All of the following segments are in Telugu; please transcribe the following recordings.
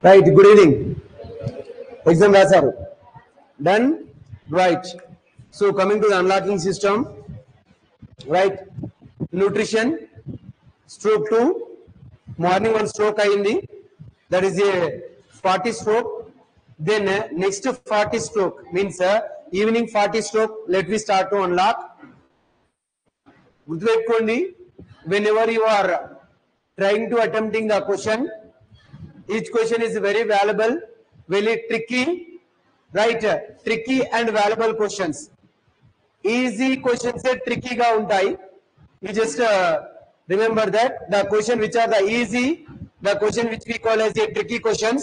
రైట్ గుడ్ ఈవినింగ్ ఎగ్జామ్ రాశారు done right so coming to the unlocking system right nutrition stroke two morning one stroke అయింది that is a forty stroke then next forty stroke means evening forty stroke let we start to unlock గుర్తుపెట్టుకోండి whenever you are trying to attempting the question each question is very valuable very tricky right tricky and valuable questions easy questions ట్రిక్కీగా ఉంటాయి you just remember that the question which are the easy the question which we call as a tricky questions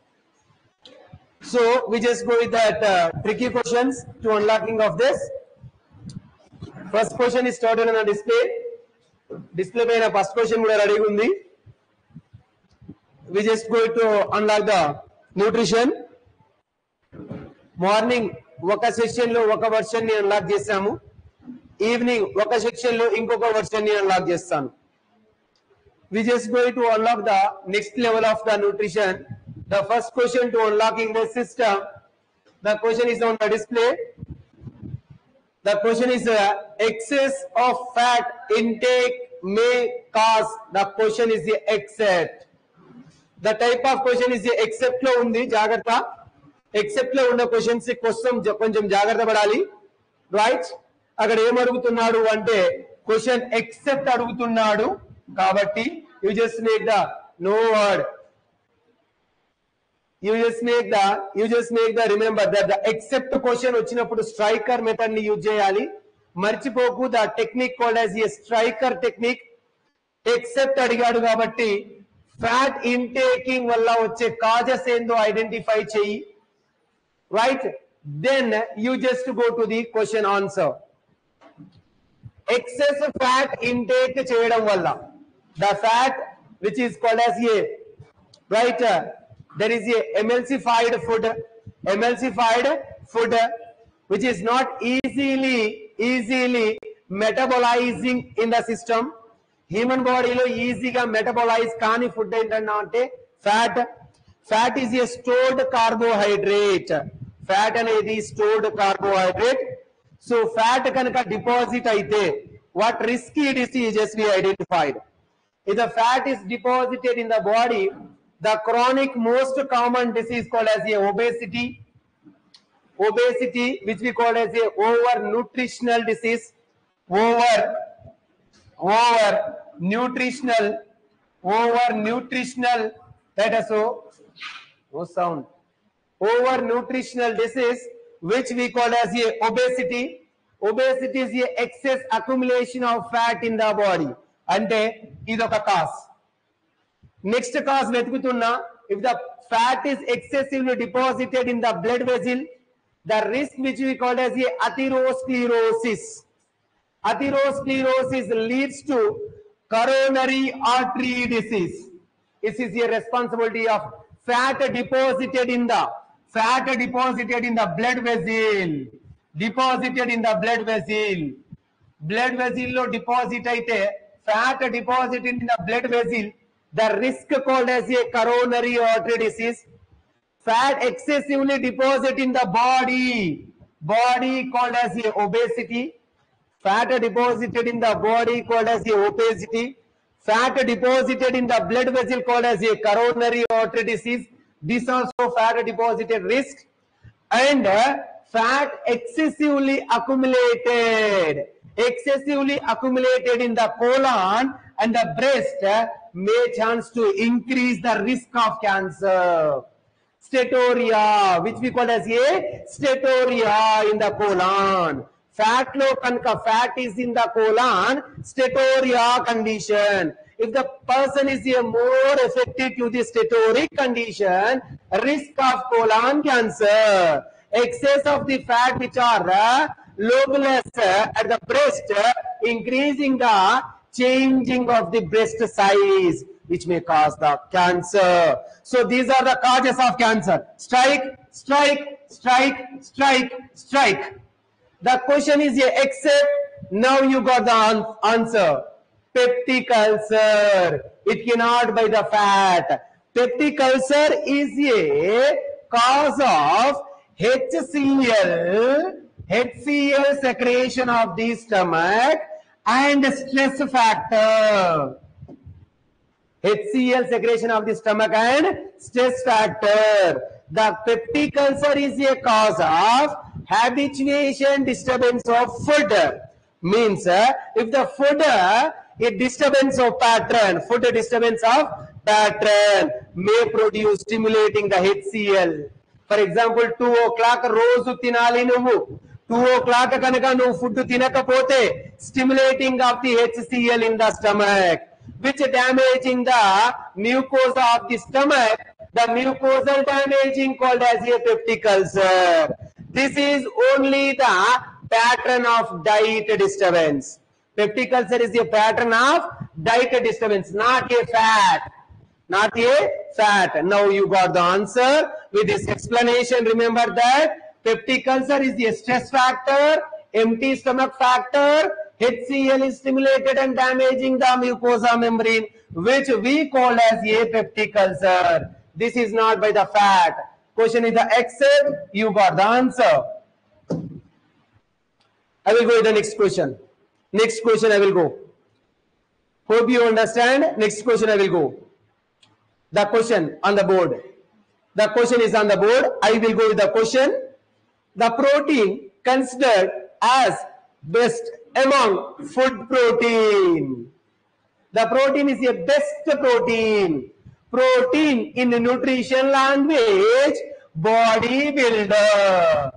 so we just go with that tricky questions to unlocking of this first question is total అన్న డిస్ప్లే డిస్ప్లే పైన ఫస్ట్ క్వశ్చన్ కూడా రెడీగా ఉంది we just go to unlock the nutrition morning ఒక సెక్షన్ లో ఒక వర్షన్ ని అన్లాక్ చేసాము ఈవినింగ్ ఒక సెక్షన్ లో ఇంకొక వర్షన్ ని అన్లాక్ చేస్తాను we just go to unlock the next level of the nutrition the first question to unlocking the system the question is on the display The question is uh, excess of fat intake may cause. The question is the except. The type of question is the except లో ఉంది జాగ్రత్త ఎక్సెప్ట్ లో ఉన్న క్వశ్చన్స్ కోసం జ- కొంచెం జాగ్రత్త పడాలి రైట్ అక్కడ ఏం అడుగుతున్నాడు అంటే క్వశ్చన్ ఎక్సెప్ట్ అడుగుతున్నాడు కాబట్టి you just make the no word you just make the you just make the remember that the except question వచ్చినప్పుడు స్ట్రైకర్ మెథడ్ ని యూజ్ చేయాలి మర్చిపోకు the technique called as a striker technique except అడిగాడు కాబట్టి ఫ్యాట్ ఇంటేకింగ్ వల్ల వచ్చే కాజెస్ ఏందో ఐడెంటిఫై చెయ్యి right then you just go to the question answer excess fat intake చేయడం వల్ల the fat which is called as a right uh, there is a emulsified food emulsified food uh, which is not easily easily metabolizing in the system human బాడీలో ఈజీగా మెటబలైజ్ కాని ఫుడ్ ఏంటన్నా అంటే fat fat is a stored carbohydrate fat అనేది స్టోర్డ్ కార్బోహైడ్రేట్ సో ఫ్యాట్ కనుక డిపాజిట్ అయితే what risky diseases we identified If the fat is deposited in the body, the chronic most common disease called as a obesity, obesity which we call as a over nutritional disease, over, over nutritional, over nutritional, that is so, no sound, over nutritional disease which we call as a obesity. Obesity is a excess accumulation of fat in the body. అంటే ఇది ఒక కాస్ నెక్స్ట్ కాస్ వెతుకుతున్నా if the fat is excessively deposited in the blood vessel the risk which we called as a atherosclerosis atherosclerosis leads to coronary artery disease. This is a responsibility of fat deposited in the fat deposited in the blood vessel. Deposited in the blood vessel. Blood vessel లో deposit అయితే fat deposited in the blood vessel. The risk called as a coronary artery disease. Fat excessively deposit in the body. Body called as a obesity fat deposited in the body called as a obesity, fat deposited in the blood vessel called as a coronary artery disease. This also fat deposited risk and uh, fat excessively accumulated, excessively accumulated in the colon and the breast uh, may chance to increase the risk of cancer. Steatoria, which we call as a steatoria in the colon. Fat లో కనుక fat is in the colon, steatoria condition. If the person is a more affected to the steatoric condition, risk of colon cancer. Excess of the fat which are uh, lobulous uh, at the breast, uh, increasing the changing of the breast size, which may cause the cancer. So these are the causes of cancer. Strike, strike, strike, strike, strike. The question is yeah, except now you got the an- answer. Peptic ulcer. It cannot by the fat. peptic ulcer is a cause of HCl, HCl secretion of the stomach and stress factor. HCl secretion of the stomach and stress factor. The peptic ulcer is a cause of habituation disturbance of food. Means uh, if the food uh, a disturbance of pattern, food disturbance of pattern may produce stimulating the HCl. For example two o'clock రోజు తినాలి నువ్వు టూ ఓ క్లాక్ కనుక నువ్వు ఫుడ్ తినకపోతే stimulating of the HCl in the stomach which damaging the mucosa of the stomach the mucosal damaging called as a peptic ulcer this is only the pattern of diet disturbance peptic ulcer is a pattern of diet disturbance not a fat not a fat. Now you got the answer with this explanation. Remember that peptic ulcer is a stress factor, empty stomach factor. HCl is stimulated and damaging the mucosa membrane, which we call as a peptic ulcer. This is not by the fat. Question is the except you got the answer. I will go with the next question. Next question I will go. Hope you understand. Next question I will go the question on the board. The question is on the board. I will go with the question. The protein considered as best among food protein. The protein is a best protein. Protein in nutrition language, bodybuilder.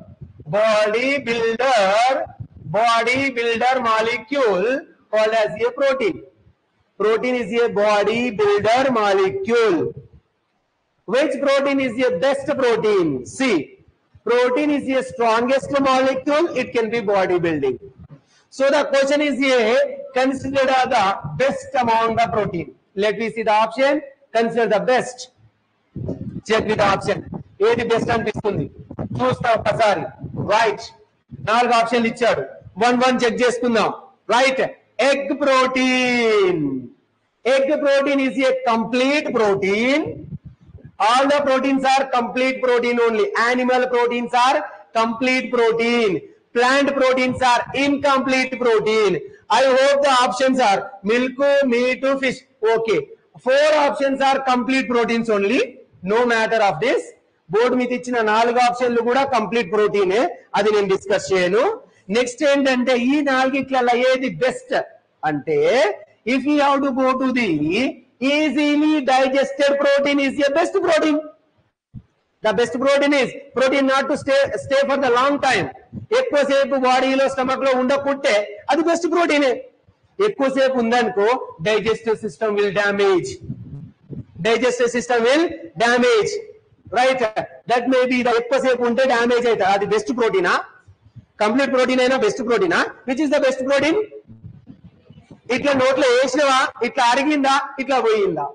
Bodybuilder, bodybuilder molecule called as a protein. Protein is a body builder molecule. Which protein is the best protein? C. Protein is the strongest molecule. It can be bodybuilding. So the question is here, consider the best among the protein. Let me see the option. Consider the best. Check with the option. ఏది బెస్ట్ అనిపిస్తుంది చూస్తా ఒక్కసారి రైట్ నాలుగు ఆప్షన్లు ఇచ్చాడు వన్ వన్ చెక్ చేసుకుందాం right egg protein egg protein is a complete protein all the proteins are complete protein only animal proteins are complete protein plant proteins are incomplete protein i hope the options are milk meat fish okay four options are complete proteins only no matter of this board మీద ఇచ్చిన నాలుగు ఆప్షన్లు కూడా కంప్లీట్ ప్రోటీనే అది నేను డిస్కస్ చేయను నెక్స్ట్ ఏంటంటే ఈ నాలుగిట్లలో ఏది బెస్ట్ అంటే if you have to go to the easily digested protein is a best protein the best protein is protein not to stay stay for the long time ఎక్కువసేపు బాడీలో స్టమక్ లో ఉండకుంటే అది బెస్ట్ ప్రోటీనే ఎక్కువసేపు ఉందనుకో digestive system will damage digestive system will damage right that may be ఎక్కువసేపు ఉంటే డ్యామేజ్ అవుతుంది అది బెస్ట్ ప్రోటీనా కంప్లీట్ ప్రోటీన్ అయినా బెస్ట్ ప్రోటీనా which is the best protein ఇట్లా నోట్లో వేసినవా ఇట్లా అరిగిందా ఇట్లా పోయిందా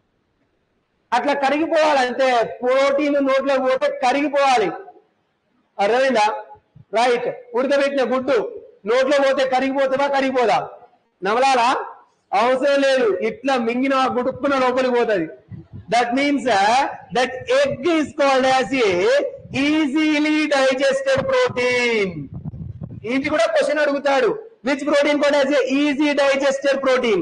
అట్లా కరిగిపోవాలంటే ప్రోటీన్ నోట్లో పోతే కరిగిపోవాలి అర్థమైందా రైట్ ఉడకబెట్టిన గుడ్డు నోట్లో పోతే కరిగిపోతుందా కరిగిపోదా నమలాలా అవసరం లేదు ఇట్లా మింగిన గుడుక్కున లోపలికి పోతుంది that means that egg is called as a easily digested protein ఇది కూడా క్వశ్చన్ అడుగుతాడు విచ్ ప్రోటీన్ కూడా as a easy digested protein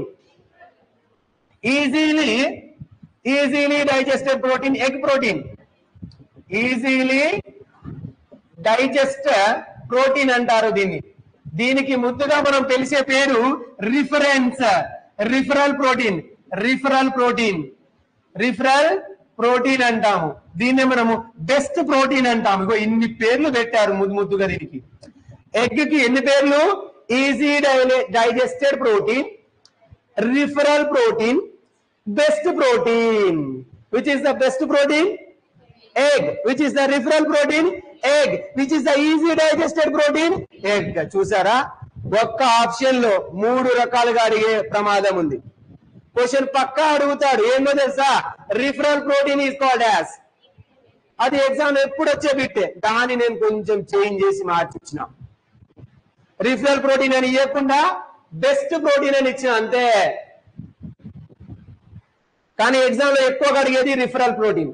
easily easily digested protein egg protein easily digest protein అంటారు దీన్ని దీనికి ముద్దుగా మనం తెలిసే పేరు reference referral protein referral protein referral protein అంటాము దీన్నే మనము బెస్ట్ ప్రోటీన్ అంటాము ఇగో ఇన్ని పేర్లు పెట్టారు ముద్దు ముద్దుగా దీనికి ఎగ్ కి ఎన్ని పేర్లు easy digested protein referral protein best protein which is the best protein egg which is the referral protein egg which is the easy digested protein egg చూసారా ఒక్క ఆప్షన్ లో మూడు రకాలుగా అడిగే ప్రమాదం ఉంది క్వశ్చన్ పక్కా అడుగుతాడు ఏందో తెలుసా referral protein is called as అది ఎగ్జామ్ ఎప్పుడు వచ్చే బిట్టే దాన్ని నేను కొంచెం చేంజ్ చేసి మార్చిచ్చిన రిఫరల్ ప్రోటీన్ అని ఇవ్వకుండా బెస్ట్ ప్రోటీన్ అని ఇచ్చిన అంతే కానీ ఎగ్జామ్ లో ఎక్కువగా అడిగేది రిఫరల్ ప్రోటీన్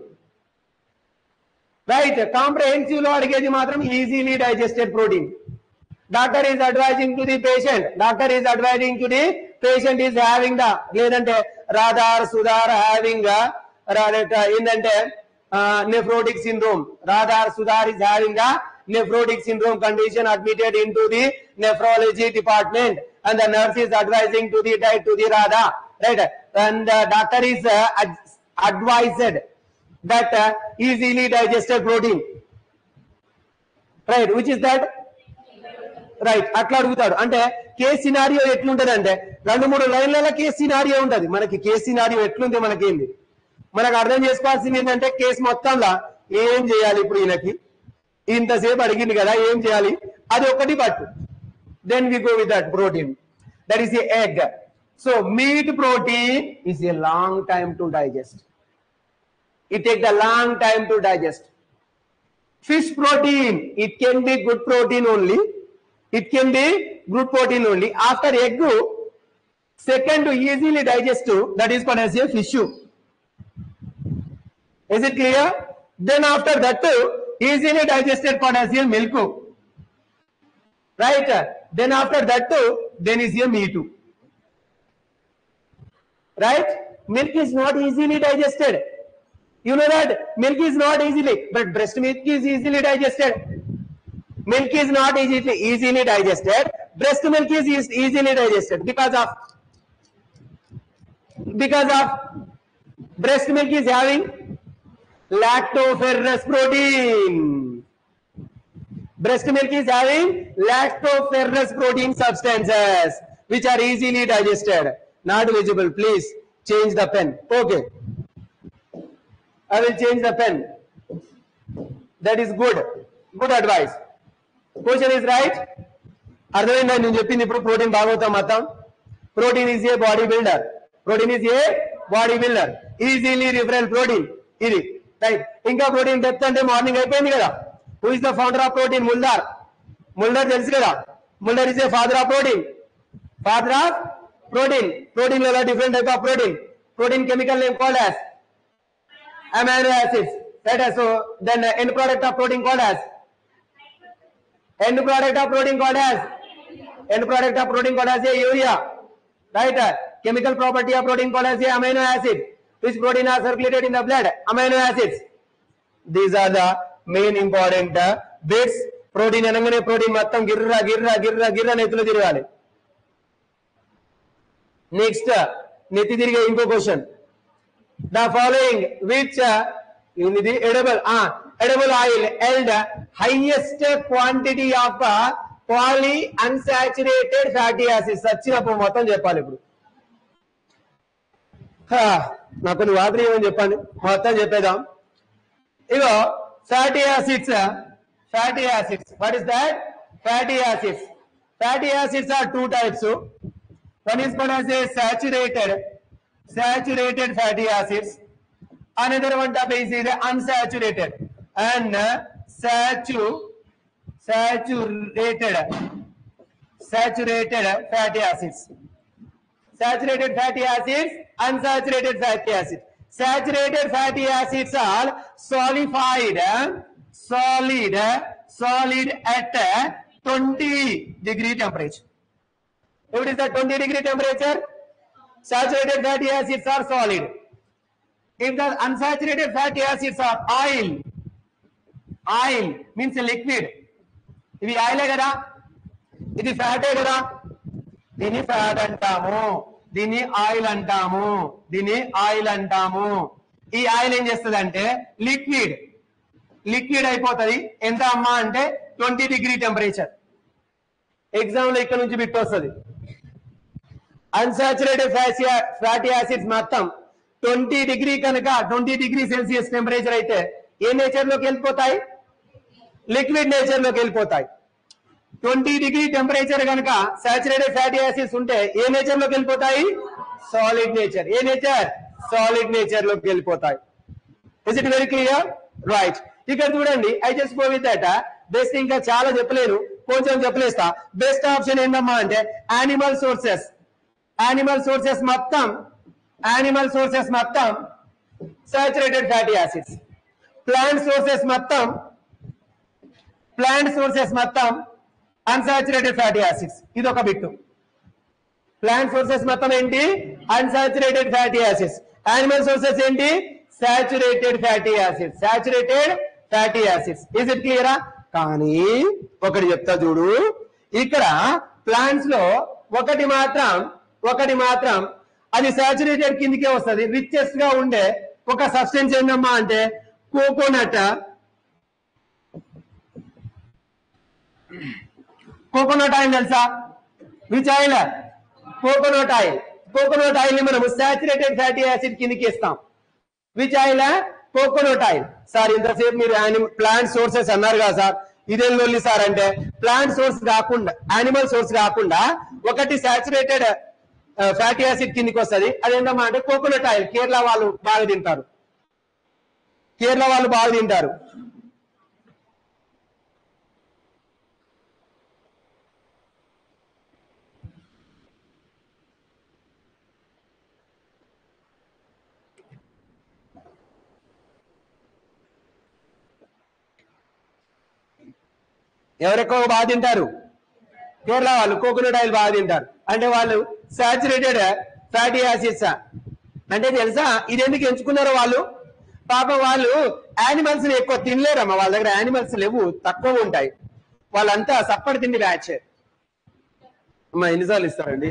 రైట్ కాంప్రహెన్సివ్ లో అడిగేది మాత్రం easily digested protein doctor is advising to the patient doctor is advising to the patient is having the లేదంటే రాధార్ సుధార్ హ్యావింగ్ ఏంటంటే నెఫ్రోటిక్ సిండ్రోమ్ రాధార్ సుధార్ is having the nephrotic syndrome condition admitted into the nephrology department and the nurse is advising to the diet to the radha right and the doctor is uh, ad- advised that uh, easily digested protein right which is that right అట్లా అడుగుతాడు అంటే కేస్ సినారియో ఎట్లుంటది అంటే రెండు మూడు లైన్లలో కేస్ సినారియో ఉంటది మనకి కేస్ సినారియో ఎట్లుంది మనకేంది మనకు అర్థం చేసుకోవాల్సింది ఏంటంటే కేసు మొత్తంలో ఏం చేయాలి ఇప్పుడు ఈయనకి ఇంతసేపు అడిగింది కదా ఏం చేయాలి అది ఒకటి పట్టు then we go with that protein that is egg so meat protein is a long time to digest it take the long time to digest fish protein it can be good protein only it can be good protein only after egg second to easily digest that is called as a fish is it clear then after that easily digested called as a milk right then after that then is a meat right milk is not easily digested you know that milk is not easily, but breast milk is easily digested. Milk is not easily easily digested. Breast milk is eas- easily digested because of because of breast milk is having lactoferrous protein. Breast milk is having lactoferrous protein substances which are easily digested. Not visible. Please change the pen. Okay. I will change the pen. That is good. Good advice. Question is right. అర్థమైందా నేను చెప్పింది ఇప్పుడు ప్రోటీన్ భాగవతం మొత్తం protein is a body builder protein is a body builder easily referral protein ఇది రైట్ ఇంకా ప్రోటీన్ డెప్త్ అంటే మార్నింగ్ అయిపోయింది కదా who is the founder of protein Mulder Mulder తెలుసు కదా Mulder is a father of protein father of protein protein లో different type of protein protein chemical name called as amino acids. Right? So then the end product of protein called as end product of protein called as end product of protein called as a urea. Right? Chemical property of protein called as a amino acid. Which protein are circulated in the blood? Amino acids. These are the main important uh, bits. Protein అనగానే ప్రోటీన్ మొత్తం గిర్ర గిర్ర గిర్ర గిర్ర నెత్తులు తిరగాలి నెక్స్ట్ నెత్తి తిరిగే ఇంకో question the following which uh, in the edible uh, edible oil held highest quantity of uh, poly unsaturated fatty acids వచ్చినప్పుడు మొత్తం చెప్పాలి ఇప్పుడు హా, నాకు కొన్ని వాదన ఏమని చెప్పండి మొత్తం చెప్పేదాం ఇగో fatty acids fatty acids what is that fatty acids fatty acids are two types one is called as a saturated saturated fatty acids. Another one type is the unsaturated and uh, satu saturated saturated fatty acids. Saturated fatty acids, unsaturated fatty acids. Saturated fatty acids are solidified, uh, solid, uh, solid at uh, 20 degree temperature. What is the 20 degree temperature? saturated fatty acids are solid. If the unsaturated fatty acids are oil, oil means a liquid. ఇవి ఆయిలే కదా ఇది ఫ్యాటే కదా దీన్ని ఫ్యాట్ అంటాము దీన్ని ఆయిల్ అంటాము దీన్ని ఆయిల్ అంటాము ఈ ఆయిల్ ఏం చేస్తుంది అంటే లిక్విడ్ లిక్విడ్ అయిపోతుంది ఎంత అమ్మా అంటే ట్వంటీ డిగ్రీ టెంపరేచర్ ఎగ్జామ్ లో ఇక్కడ నుంచి బిట్ వస్తుంది అన్సాచురేటెడ్ ఫ్యాటీ యాసిడ్స్ మొత్తం ట్వంటీ డిగ్రీ కనుక ట్వంటీ డిగ్రీ సెల్సియస్ టెంపరేచర్ అయితే ఏ నేచర్ లోకి వెళ్ళిపోతాయి లిక్విడ్ నేచర్ లోకి వెళ్ళిపోతాయి ట్వంటీ డిగ్రీ టెంపరేచర్ కనుక సాచురేటెడ్ ఫ్యాటీ యాసిడ్స్ ఉంటే ఏ నేచర్ లోకి వెళ్ళిపోతాయి సాలిడ్ నేచర్ ఏ నేచర్ సాలిడ్ నేచర్ లోకి వెళ్ళిపోతాయి is it very clear right ఇక్కడ చూడండి I just go with that best ఇంకా చాలా చెప్పలేను కొంచెం చెప్పలేస్తా బెస్ట్ ఆప్షన్ ఏంటమ్మా అంటే యానిమల్ సోర్సెస్ యానిమల్ సోర్సెస్ మొత్తం యానిమల్ సోర్సెస్ మొత్తం saturated fatty acids plant sources మొత్తం ప్లాంట్ సోర్సెస్ మొత్తం అన్సాచురేటెడ్ ఫ్యాటీ యాసిడ్స్ ఇది ఒక బిట్టు ప్లాంట్ సోర్సెస్ మొత్తం ఏంటి unsaturated fatty acids animal sources ఏంటి saturated fatty acids saturated fatty acids is it క్లియరా కానీ ఒకటి చెప్తా చూడు ఇక్కడ ప్లాంట్స్ లో ఒకటి మాత్రం ఒకటి మాత్రం అది సాచురేటెడ్ కిందికే వస్తుంది రిచెస్ట్ గా ఉండే ఒక సబ్స్టెన్స్ ఏందమ్మా అంటే కోకోనట్ కోకోనట్ ఆయిల్ తెలుసా which oil coconut oil coconut oil ని మనము సాచురేటెడ్ ఫ్యాటీ యాసిడ్ కిందకి ఇస్తాం which oil coconut oil sir ఇంతసేపు మీరు ప్లాంట్ సోర్సెస్ అన్నారు కదా సార్ ఇదేం లొల్లి సార్ అంటే ప్లాంట్ సోర్స్ కాకుండా యానిమల్ సోర్స్ కాకుండా ఒకటి సాచురేటెడ్ ఫ్యాటీ యాసిడ్ కిందకి వస్తుంది అదేంటమ్మా అంటే కోకోనట్ ఆయిల్ కేరళ వాళ్ళు బాగా తింటారు కేరళ వాళ్ళు బాగా తింటారు ఎవరెక్కువ బాగా తింటారు కేరళ వాళ్ళు కోకోనట్ ఆయిల్ బాగా తింటారు అంటే వాళ్ళు సాచురేటెడ్ ఫ్యాటీ యాసిడ్స్ అంటే తెలుసా ఇది ఎందుకు ఎంచుకున్నారో వాళ్ళు పాపం వాళ్ళు యానిమల్స్ ని ఎక్కువ తినలేరమ్మా వాళ్ళ దగ్గర యానిమల్స్ లేవు తక్కువ ఉంటాయి వాళ్ళంతా సప్పటి తిండి బ్యాచ్ అమ్మా ఎన్నిసార్లు ఇస్తారండి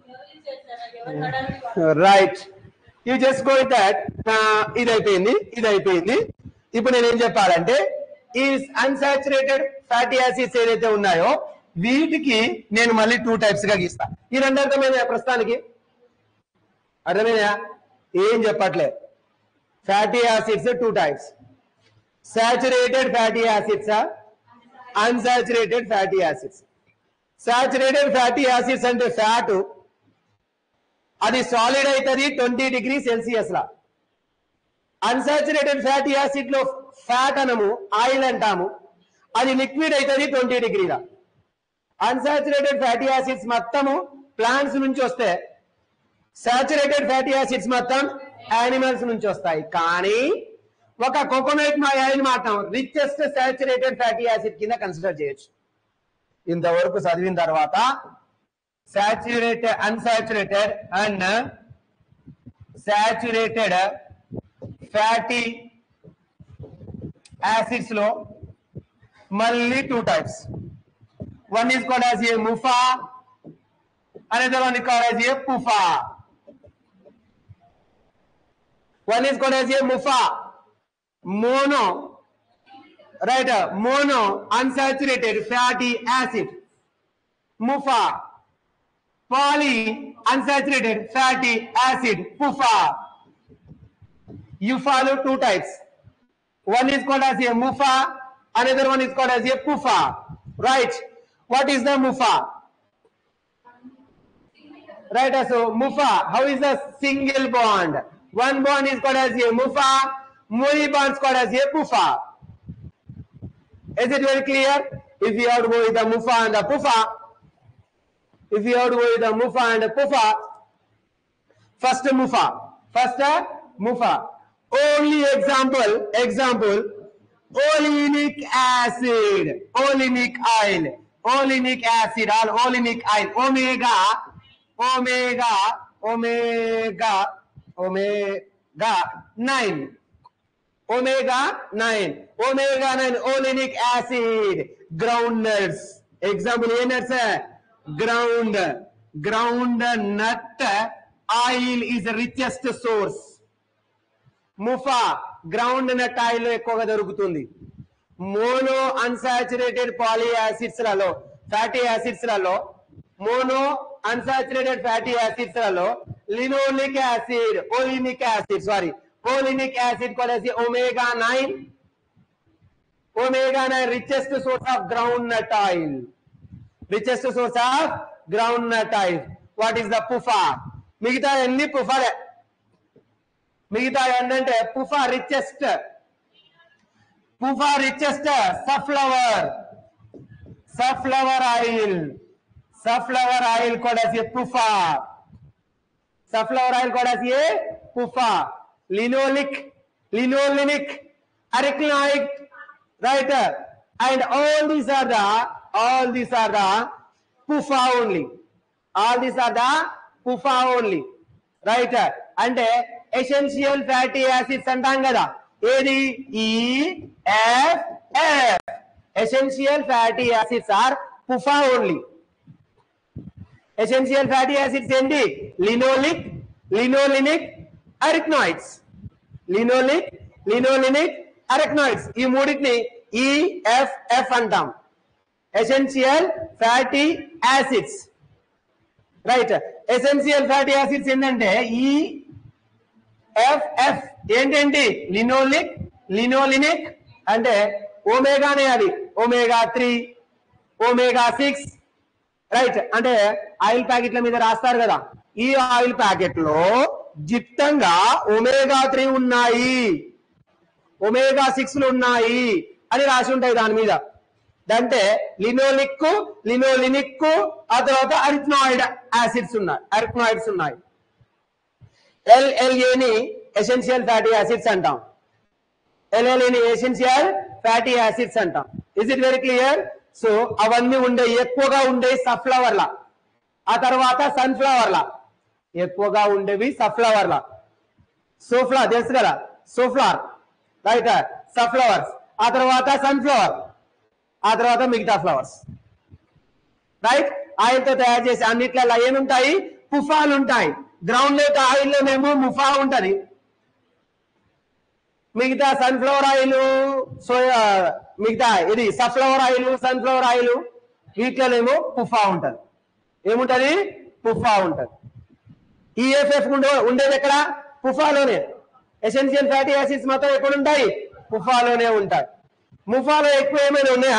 right you just go that ఇది అయిపోయింది ఇది అయిపోయింది ఇప్పుడు నేను ఏం చెప్పాలంటే ఈ అన్సాచురేటెడ్ ఫ్యాటీ యాసిడ్స్ ఏదైతే ఉన్నాయో వీటికి నేను మళ్ళీ టూ టైప్స్ గా గీస్తా ఈ రెండు అర్థమైనా ప్రస్తుతానికి అర్థమైనా ఏం చెప్పట్లే fatty acids two types saturated fatty acids unsaturated fatty acids saturated fatty acids అంటే ఫ్యాట్ అది సాలిడ్ అవుతుంది ట్వంటీ డిగ్రీ సెల్సియస్ లా అన్సాచురేటెడ్ ఫ్యాటీ యాసిడ్ లో ఫ్యాట్ అనము ఆయిల్ అంటాము అది లిక్విడ్ అవుతుంది ట్వంటీ డిగ్రీలా అన్సాచురేటెడ్ ఫ్యాటీ యాసిడ్స్ మొత్తము ప్లాంట్స్ నుంచి వస్తే సాచురేటెడ్ ఫ్యాటీ యాసిడ్స్ మొత్తం యానిమల్స్ నుంచి వస్తాయి కానీ ఒక కోకోనట్ మా ఆయిల్ మాత్రం రిచెస్ట్ సాచురేటెడ్ ఫ్యాటీ యాసిడ్ కింద కన్సిడర్ చేయొచ్చు ఇంతవరకు చదివిన తర్వాత saturated unsaturated and saturated fatty acids లో మళ్ళీ two types one is called as a MUFA another one is called as a pufa one is called as a mufa mono right uh, mono unsaturated fatty acid mufa poly unsaturated fatty acid pufa you follow two types one is called as a mufa another one is called as a pufa right what is the mufa right so mufa how is the single bond one bond is called as a mufa many bonds called as a pufa is it very clear if you have to go with the mufa and the pufa if you have to go with the mufa and the pufa first mufa first uh, mufa only example example olenic acid olenic oil olenic acid or olenic oil omega omega omega omega 9 omega 9 omega 9 olenic acid groundnuts example a nuts ground ground nut oil is the richest source MUFA ground nut oil ఎక్కువగా దొరుకుతుంది మోనో అన్సాచురేటెడ్ పాలీ యాసిడ్స్ లలో ఫ్యాటీ యాసిడ్స్ లలో మోనో అన్సాచురేటెడ్ ఫ్యాటీ యాసిడ్స్ లలో linoleic acid oleic acid sorry oleic acid కొనేసి omega nine omega nine richest source of ground nut oil richest source of ground nut oil what is the PUFA మిగతా అన్ని పుఫాలే మిగతా ఏంటంటే PUFA richest PUFA richest సఫ్లవర్ safflower oil safflower oil కూడా PUFA sunflower oil called as a PUFA, linoleic, linolenic, arachnoid, right? And all these are the, all these are the PUFA only. All these are the PUFA only. Right అంటే ఎసెన్షియల్ ఫ్యాటీ యాసిడ్స్ అంటాం కదా ఏది ఈ F F essential fatty acids are PUFA only essential fatty acids ఏంటి linoleic linolenic arachnoids linoleic linolenic arachnoids ఈ మూడింటిని ఈఎఫ్ఎఫ్ అంటాం essential fatty acids right essential fatty acids ఏంటంటే ఈ ఎఫ్ ఎఫ్ ఏంటండి లినోలిక్ లినోలినిక్ అంటే ఓమేగానే అది omega three omega six right అంటే ఆయిల్ ప్యాకెట్ల మీద రాస్తారు కదా ఈ ఆయిల్ ప్యాకెట్ లో జిట్టంగా ఒమేగా త్రీ ఉన్నాయి ఒమేగా సిక్స్ లు ఉన్నాయి అని రాసి ఉంటాయి దాని మీద అంటే లినోలిక్ లినోలినిక్ ఆ తర్వాత అరిథ్నాయిడ్ యాసిడ్స్ ఉన్నాయి అరిథ్నాయిడ్స్ ఉన్నాయి ఎల్ఎల్ఏని ఎసెన్షియల్ ఫ్యాటీ యాసిడ్స్ అంటాం ఎల్ఎల్ఏని ఎసెన్షియల్ ఫ్యాటీ యాసిడ్స్ అంటాం is it very clear so అవన్నీ ఉండే ఎక్కువగా ఉండే సఫ్లవర్ లా ఆ తర్వాత సన్ఫ్లవర్ లా ఎక్కువగా ఉండేవి సఫ్లవర్ లా సోఫ్లా తెలుసు కదా సోఫ్లార్ రైట్ సఫ్లవర్స్ ఆ తర్వాత సన్ఫ్లవర్ ఆ తర్వాత మిగతా ఫ్లవర్స్ రైట్ ఆయిల్ తో తయారు చేసి అన్నిట్లలో ఏముంటాయి పుఫాలు ఉంటాయి గ్రౌండ్ లేక ఆయిల్ లోనేమో ముఫా ఉంటది మిగతా సన్ఫ్లవర్ ఆయిల్ సోయా మిగతా ఇది సన్ఫ్లవర్ ఆయిల్ సన్ఫ్లవర్ ఆయిల్ వీటిలోనేమో పుఫా ఉంటది ఏముంటది పుఫా ఉంటది ఈఎఫ్ఎఫ్ ఉండే ఉండేది ఎక్కడ పుఫాలోనే ఎసెన్షియల్ ఫ్యాటీ యాసిడ్స్ మాత్రం ఎక్కడ ఉంటాయి పుఫాలోనే ఉంటాయి ముఫాలో ఎక్కువ ఏమైనా ఉన్నాయా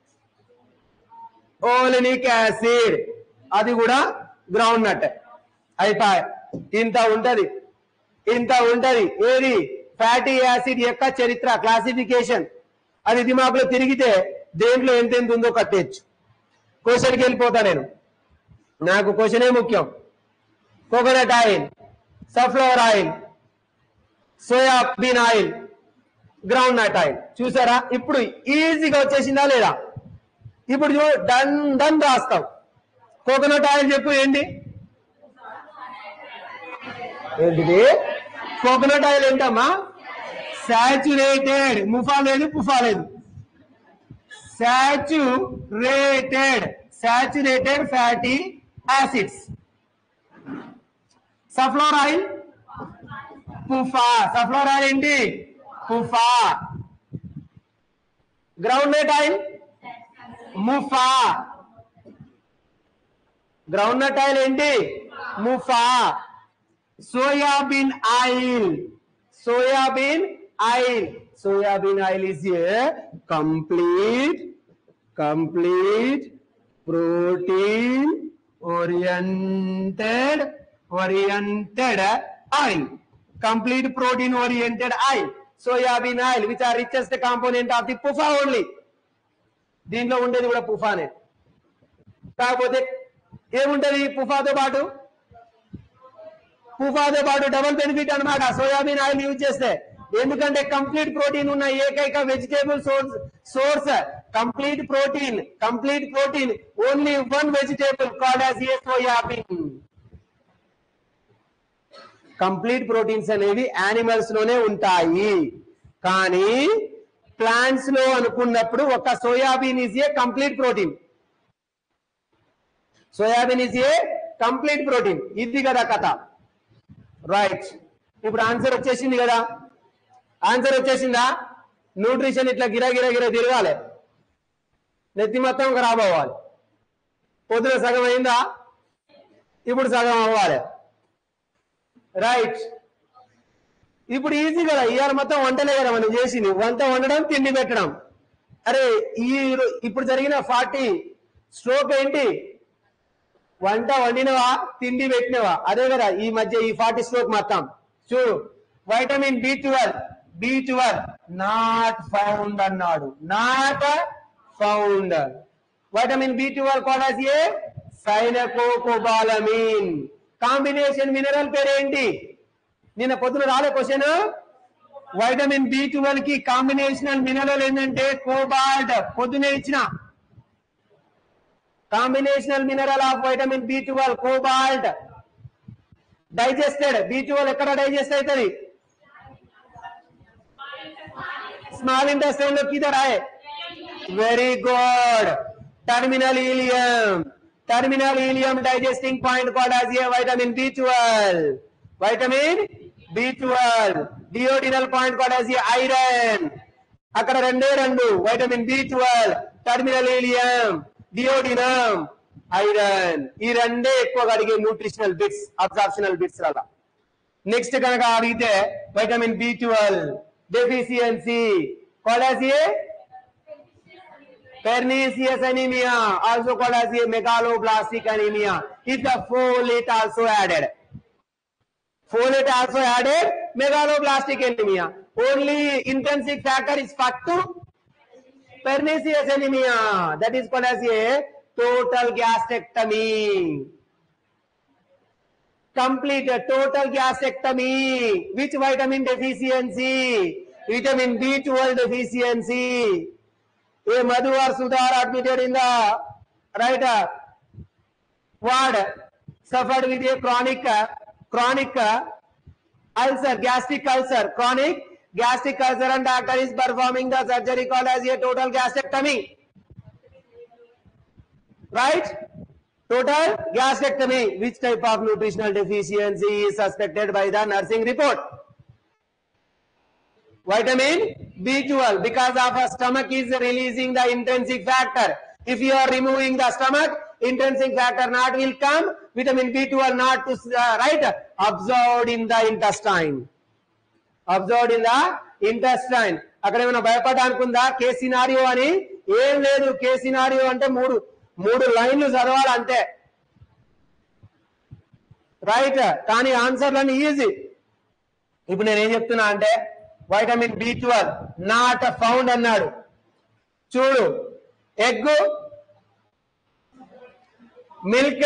ఓలినిక్ యాసిడ్ అది కూడా గ్రౌండ్ నట్ అయిపోయి ఇంత ఉంటది ఇంత ఉంటది ఏది ఫ్యాటీ యాసిడ్ యొక్క చరిత్ర క్లాసిఫికేషన్ అది దిమాగ్లో తిరిగితే దేంట్లో ఎంత ఎంత ఉందో కట్టేయచ్చు క్వశ్చన్కి వెళ్ళిపోతా నేను నాకు క్వశ్చనే ముఖ్యం coconut oil sunflower oil soybean oil ground nut oil చూసారా ఇప్పుడు ఈజీగా వచ్చేసిందా లేదా ఇప్పుడు చూ డన్ డన్ రాస్తావు కోకోనట్ ఆయిల్ చెప్పు ఏంటి ఏంటిది కోకోనట్ ఆయిల్ ఏంటమ్మా సాచురేటెడ్ ముఫా లేదు పుఫా లేదు saturated saturated fatty acids safflower oil PUFA safflower oil ఏంటి PUFA ground nut oil MUFA ground nut oil ఏంటి MUFA soybean oil soybean oil soybean oil is a complete complete protein oriented oriented oil complete protein oriented oil soybean oil which are richest component of the pufa only దీంట్లో ఉండేది కూడా పుఫానే కాకపోతే ఏముంటది పుఫాతో పాటు పుఫాతో పాటు డబుల్ బెనిఫిట్ అన్నమాట సోయాబీన్ ఆయిల్ యూజ్ చేస్తే ఎందుకంటే కంప్లీట్ ప్రోటీన్ ఉన్న ఏకైక vegetable source source complete protein complete protein only one vegetable called as a soybean complete proteins అనేవి యానిమల్స్ లోనే ఉంటాయి కానీ ప్లాంట్స్ లో అనుకున్నప్పుడు ఒక soybean is a complete protein soybean is a complete protein ఇది కదా కథ రైట్ ఇప్పుడు ఆన్సర్ వచ్చేసింది కదా ఆన్సర్ వచ్చేసిందా న్యూట్రిషన్ ఇట్లా గిరా గిరా గిరా తిరగాలి నెత్తి మొత్తం ఖరాబ్ అవ్వాలి పొద్దున సగం అయిందా ఇప్పుడు సగం అవ్వాలి రైట్ ఇప్పుడు ఈజీ కదా ఇవాళ మొత్తం వంటలే కదా మనం చేసింది వంట వండడం తిండి పెట్టడం అరే ఈ రో- ఇప్పుడు జరిగిన ఫార్టీ స్ట్రోక్ ఏంటి వంట వండినవా తిండి పెట్టినవా అదే కదా ఈ మధ్య ఈ ఫార్టీ స్ట్రోక్ మొత్తం చూడు vitamin B twelve B twelve not found అన్నాడు not found vitamin B twelve call a cyanocobalamin combination mineral పేరు ఏంటి నిన్న పొద్దున రాలే క్వశ్చన్ వైటమిన్ బి ట్వెల్వ్ కి కాంబినేషనల్ మినరల్ ఏంటంటే కోబాల్ట్ పొద్దునే ఇచ్చిన combinational mineral of vitamin B twelve cobalt digested B twelve ఎక్కడ డైజెస్ట్ అవుతుంది स्मॉल इंटेस्टाइन लोग किधर आए very good terminal ileum terminal ileum digesting point called as ये vitamin B12 vitamin B12 duodenal point called as ये आयरन అక్కడ రెండే రెండు vitamin B twelve terminal ileum duodenum iron ఈ రెండే ఎక్కువగా అడిగే న్యూట్రిషనల్ బిట్స్ అబ్జార్ప్షనల్ బిట్స్ లాగా నెక్స్ట్ కనుక అడిగితే vitamin B twelve deficiency called as a pernicious anemia also called as a megaloblastic anemia is the folate also added folate also added megaloblastic anemia only intrinsic factor is factor pernicious anemia that is called as a total gastrectomy complete total gastrectomy which vitamin deficiency vitamin b12 deficiency a madhu or sudha are admitted in the right uh, ward suffered with a chronic uh, chronic uh, ulcer gastric ulcer chronic gastric ulcer and doctor is performing the surgery called as a total gastrectomy right total gastrectomy which type of nutritional deficiency is suspected by the nursing report vitamin b12 because of a stomach is releasing the intrinsic factor if you are removing the stomach intrinsic factor not will come vitamin b12 not to uh, right absorbed in the intestine absorbed in the intestine అక్కడ ఏమైనా భయపడడానికి ఉందా కే సినారియో అని ఏం లేదు కే సినారియో అంటే మూడు మూడు లైన్లు చదవాలి అంతే రైట్ కానీ ఆన్సర్లన్నీ ఈజీ ఇప్పుడు నేను ఏం చెప్తున్నా అంటే vitamin B twelve not found అన్నాడు చూడు ఎగ్ మిల్క్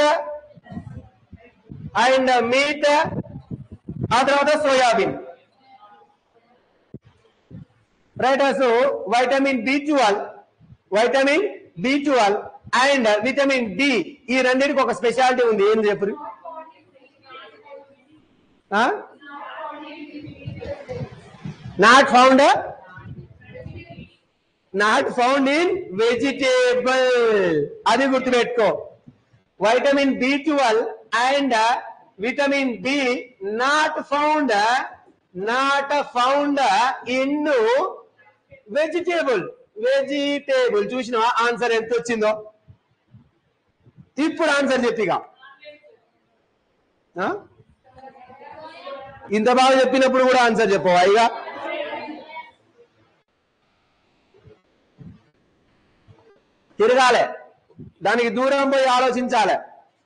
అండ్ మీట్ ఆ తర్వాత soybean right so vitamin B twelve vitamin B twelve and vitamin D ఈ రెండింటికి ఒక స్పెషాలిటీ ఉంది ఏం చెప్పు not found not found in vegetable అది గుర్తుపెట్టుకో vitamin B twelve and vitamin B not found not found in vegetable vegetable చూసిన ఆన్సర్ ఎంత వచ్చిందో ఇప్పుడు ఆన్సర్ చెప్పిగా ఆ? ఇంత బాగా చెప్పినప్పుడు కూడా ఆన్సర్ చెప్పవా ఇక తిరగాలి దానికి దూరం పోయి ఆలోచించాలి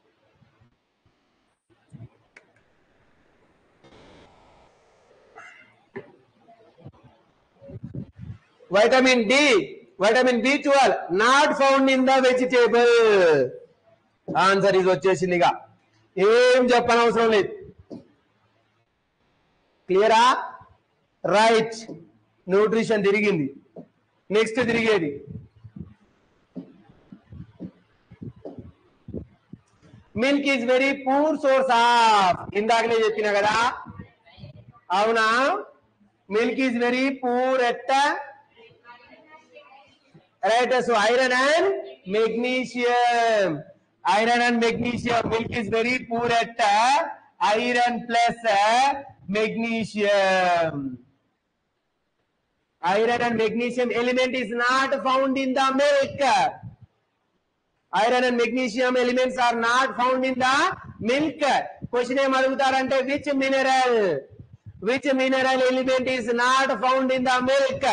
vitamin D vitamin B twelve not found in the vegetable answer ఇది వచ్చేసింది ఇక ఏం చెప్పనవసరం లేదు క్లియరా రైట్ న్యూట్రిషన్ తిరిగింది నెక్స్ట్ తిరిగేది milk is very poor source of ఇందాకనే చెప్పిన కదా అవునా milk is very poor at right so iron and magnesium iron and magnesium milk is very poor at iron plus magnesium iron and magnesium element is not found in the milk iron and magnesium elements are not found in the milk question ఏం అడుగుతారంటే which mineral which mineral element is not found in the milk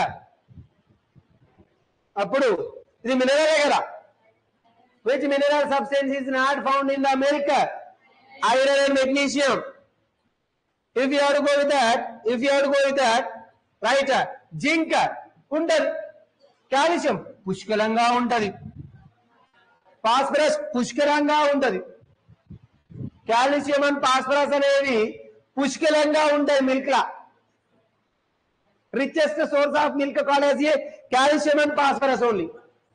అప్పుడు ఇది మినరలే కదా which mineral substance is not found in the milk iron and magnesium if you have to go with that if you have to go with that right zinc ఉండదు కాల్షియం పుష్కలంగా ఉంటది ఫాస్ఫరస్ పుష్కలంగా ఉంటది కాల్షియం అండ్ ఫాస్ఫరస్ అనేవి పుష్కలంగా ఉంటాయి మిల్క్ లా richest source of milk college calcium and phosphorus only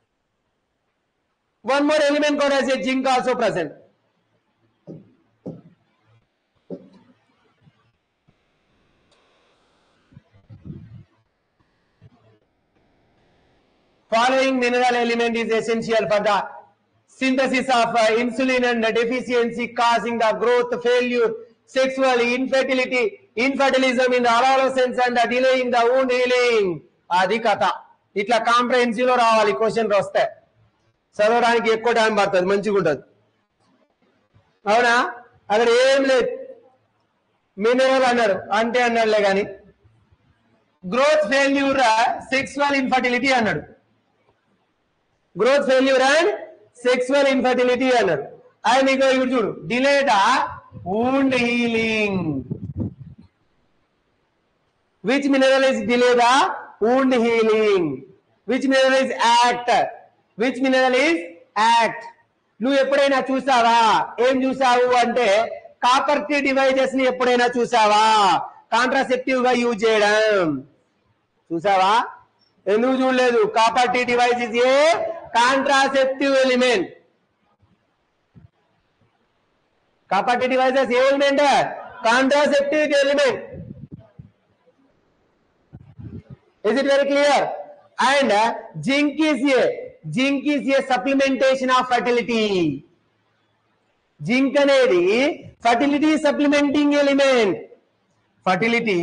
one more element college zinc also present following mineral element is essential for the synthesis of uh, insulin and the deficiency causing the growth failure sexual infertility infertilism in the adolescence and the delaying the wound healing అది కథ ఇట్లా కాంప్రహెన్సివ్ లో రావాలి క్వశ్చన్ వస్తే చదవడానికి ఎక్కువ టైం పడుతుంది మంచిగా ఉంటుంది అవునా అక్కడ ఏం లేదు మినరల్ అన్నారు అంటే అన్నాడులే కానీ గ్రోత్ ఫెయిల్యూర్ సెక్సువల్ ఇన్ఫర్టిలిటీ అన్నాడు growth failure and sexual infertility అన్నారు ఆయన ఇగో ఇప్పుడు చూడు delayed wound healing which mineral is delayed wound healing which mineral is act which mineral is act నువ్వు ఎప్పుడైనా చూసావా ఏం చూసావు అంటే కాపర్ టీ డివైజెస్ ని ఎప్పుడైనా చూసావా కాంట్రాసెప్టివ్ గా యూజ్ చేయడం చూసావా ఎందుకు చూడలేదు copper T device is a contraceptive element copper T devices a element contraceptive element is it very clear and uh, zinc is a zinc is a supplementation of fertility zinc అనేది fertility supplementing element fertility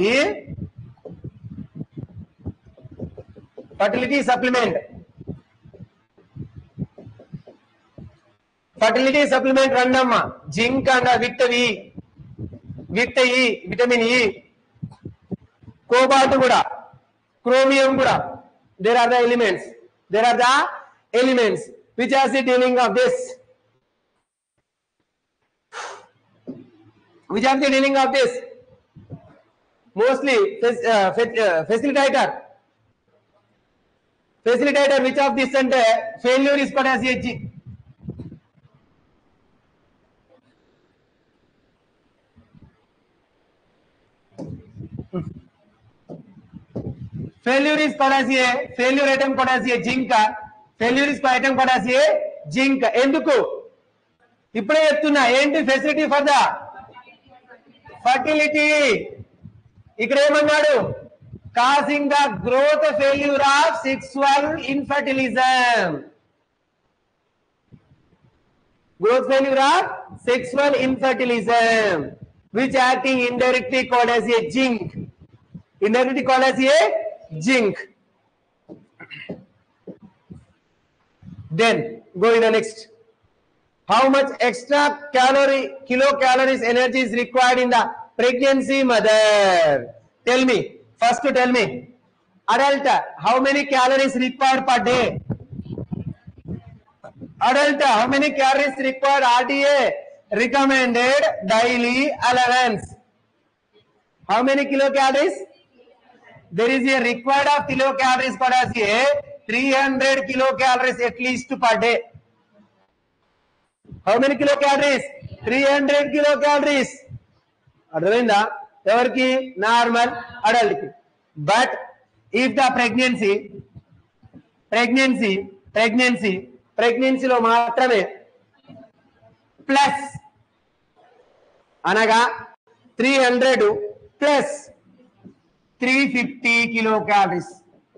fertility supplement fertility supplement రండమ్మా జింక్ అండ్ విత్తవి with E vitamin E cobalt కూడా క్రోమియం కూడా there are the elements there are the elements which are the dealing of this which are the dealing of this mostly fac- uh, fac- uh, facilitator facilitator which of this and uh, failure is called as a G. failure is called as a failure item called as a zinc failure is item called as a zinc ఎందుకు ఇప్పుడే చెప్తున్నా ఏంటి ఫెసిలిటీ ఫర్ ద ఫర్టిలిటీ ఇక్కడ ఏమన్నాడు causing the growth failure of sexual infertilism growth failure of sexual infertilism which acting indirectly called as a zinc indirectly called as a zinc then go in the next how much extra calorie kilocalories energy is required in the pregnancy mother tell me first tell me adult how many calories required per day adult how many calories required rda recommended daily allowance how many kilocalories there is a required of kilocalories per day 300 kilocalories at least per day how many kilo calories three hundred kilo calories అర్థమైందా ఎవరికి నార్మల్ అడల్ట్ కి but if the pregnancy pregnancy pregnancy ప్రెగ్నెన్సీలో మాత్రమే ప్లస్ అనగా three hundred plus three fifty kilo calories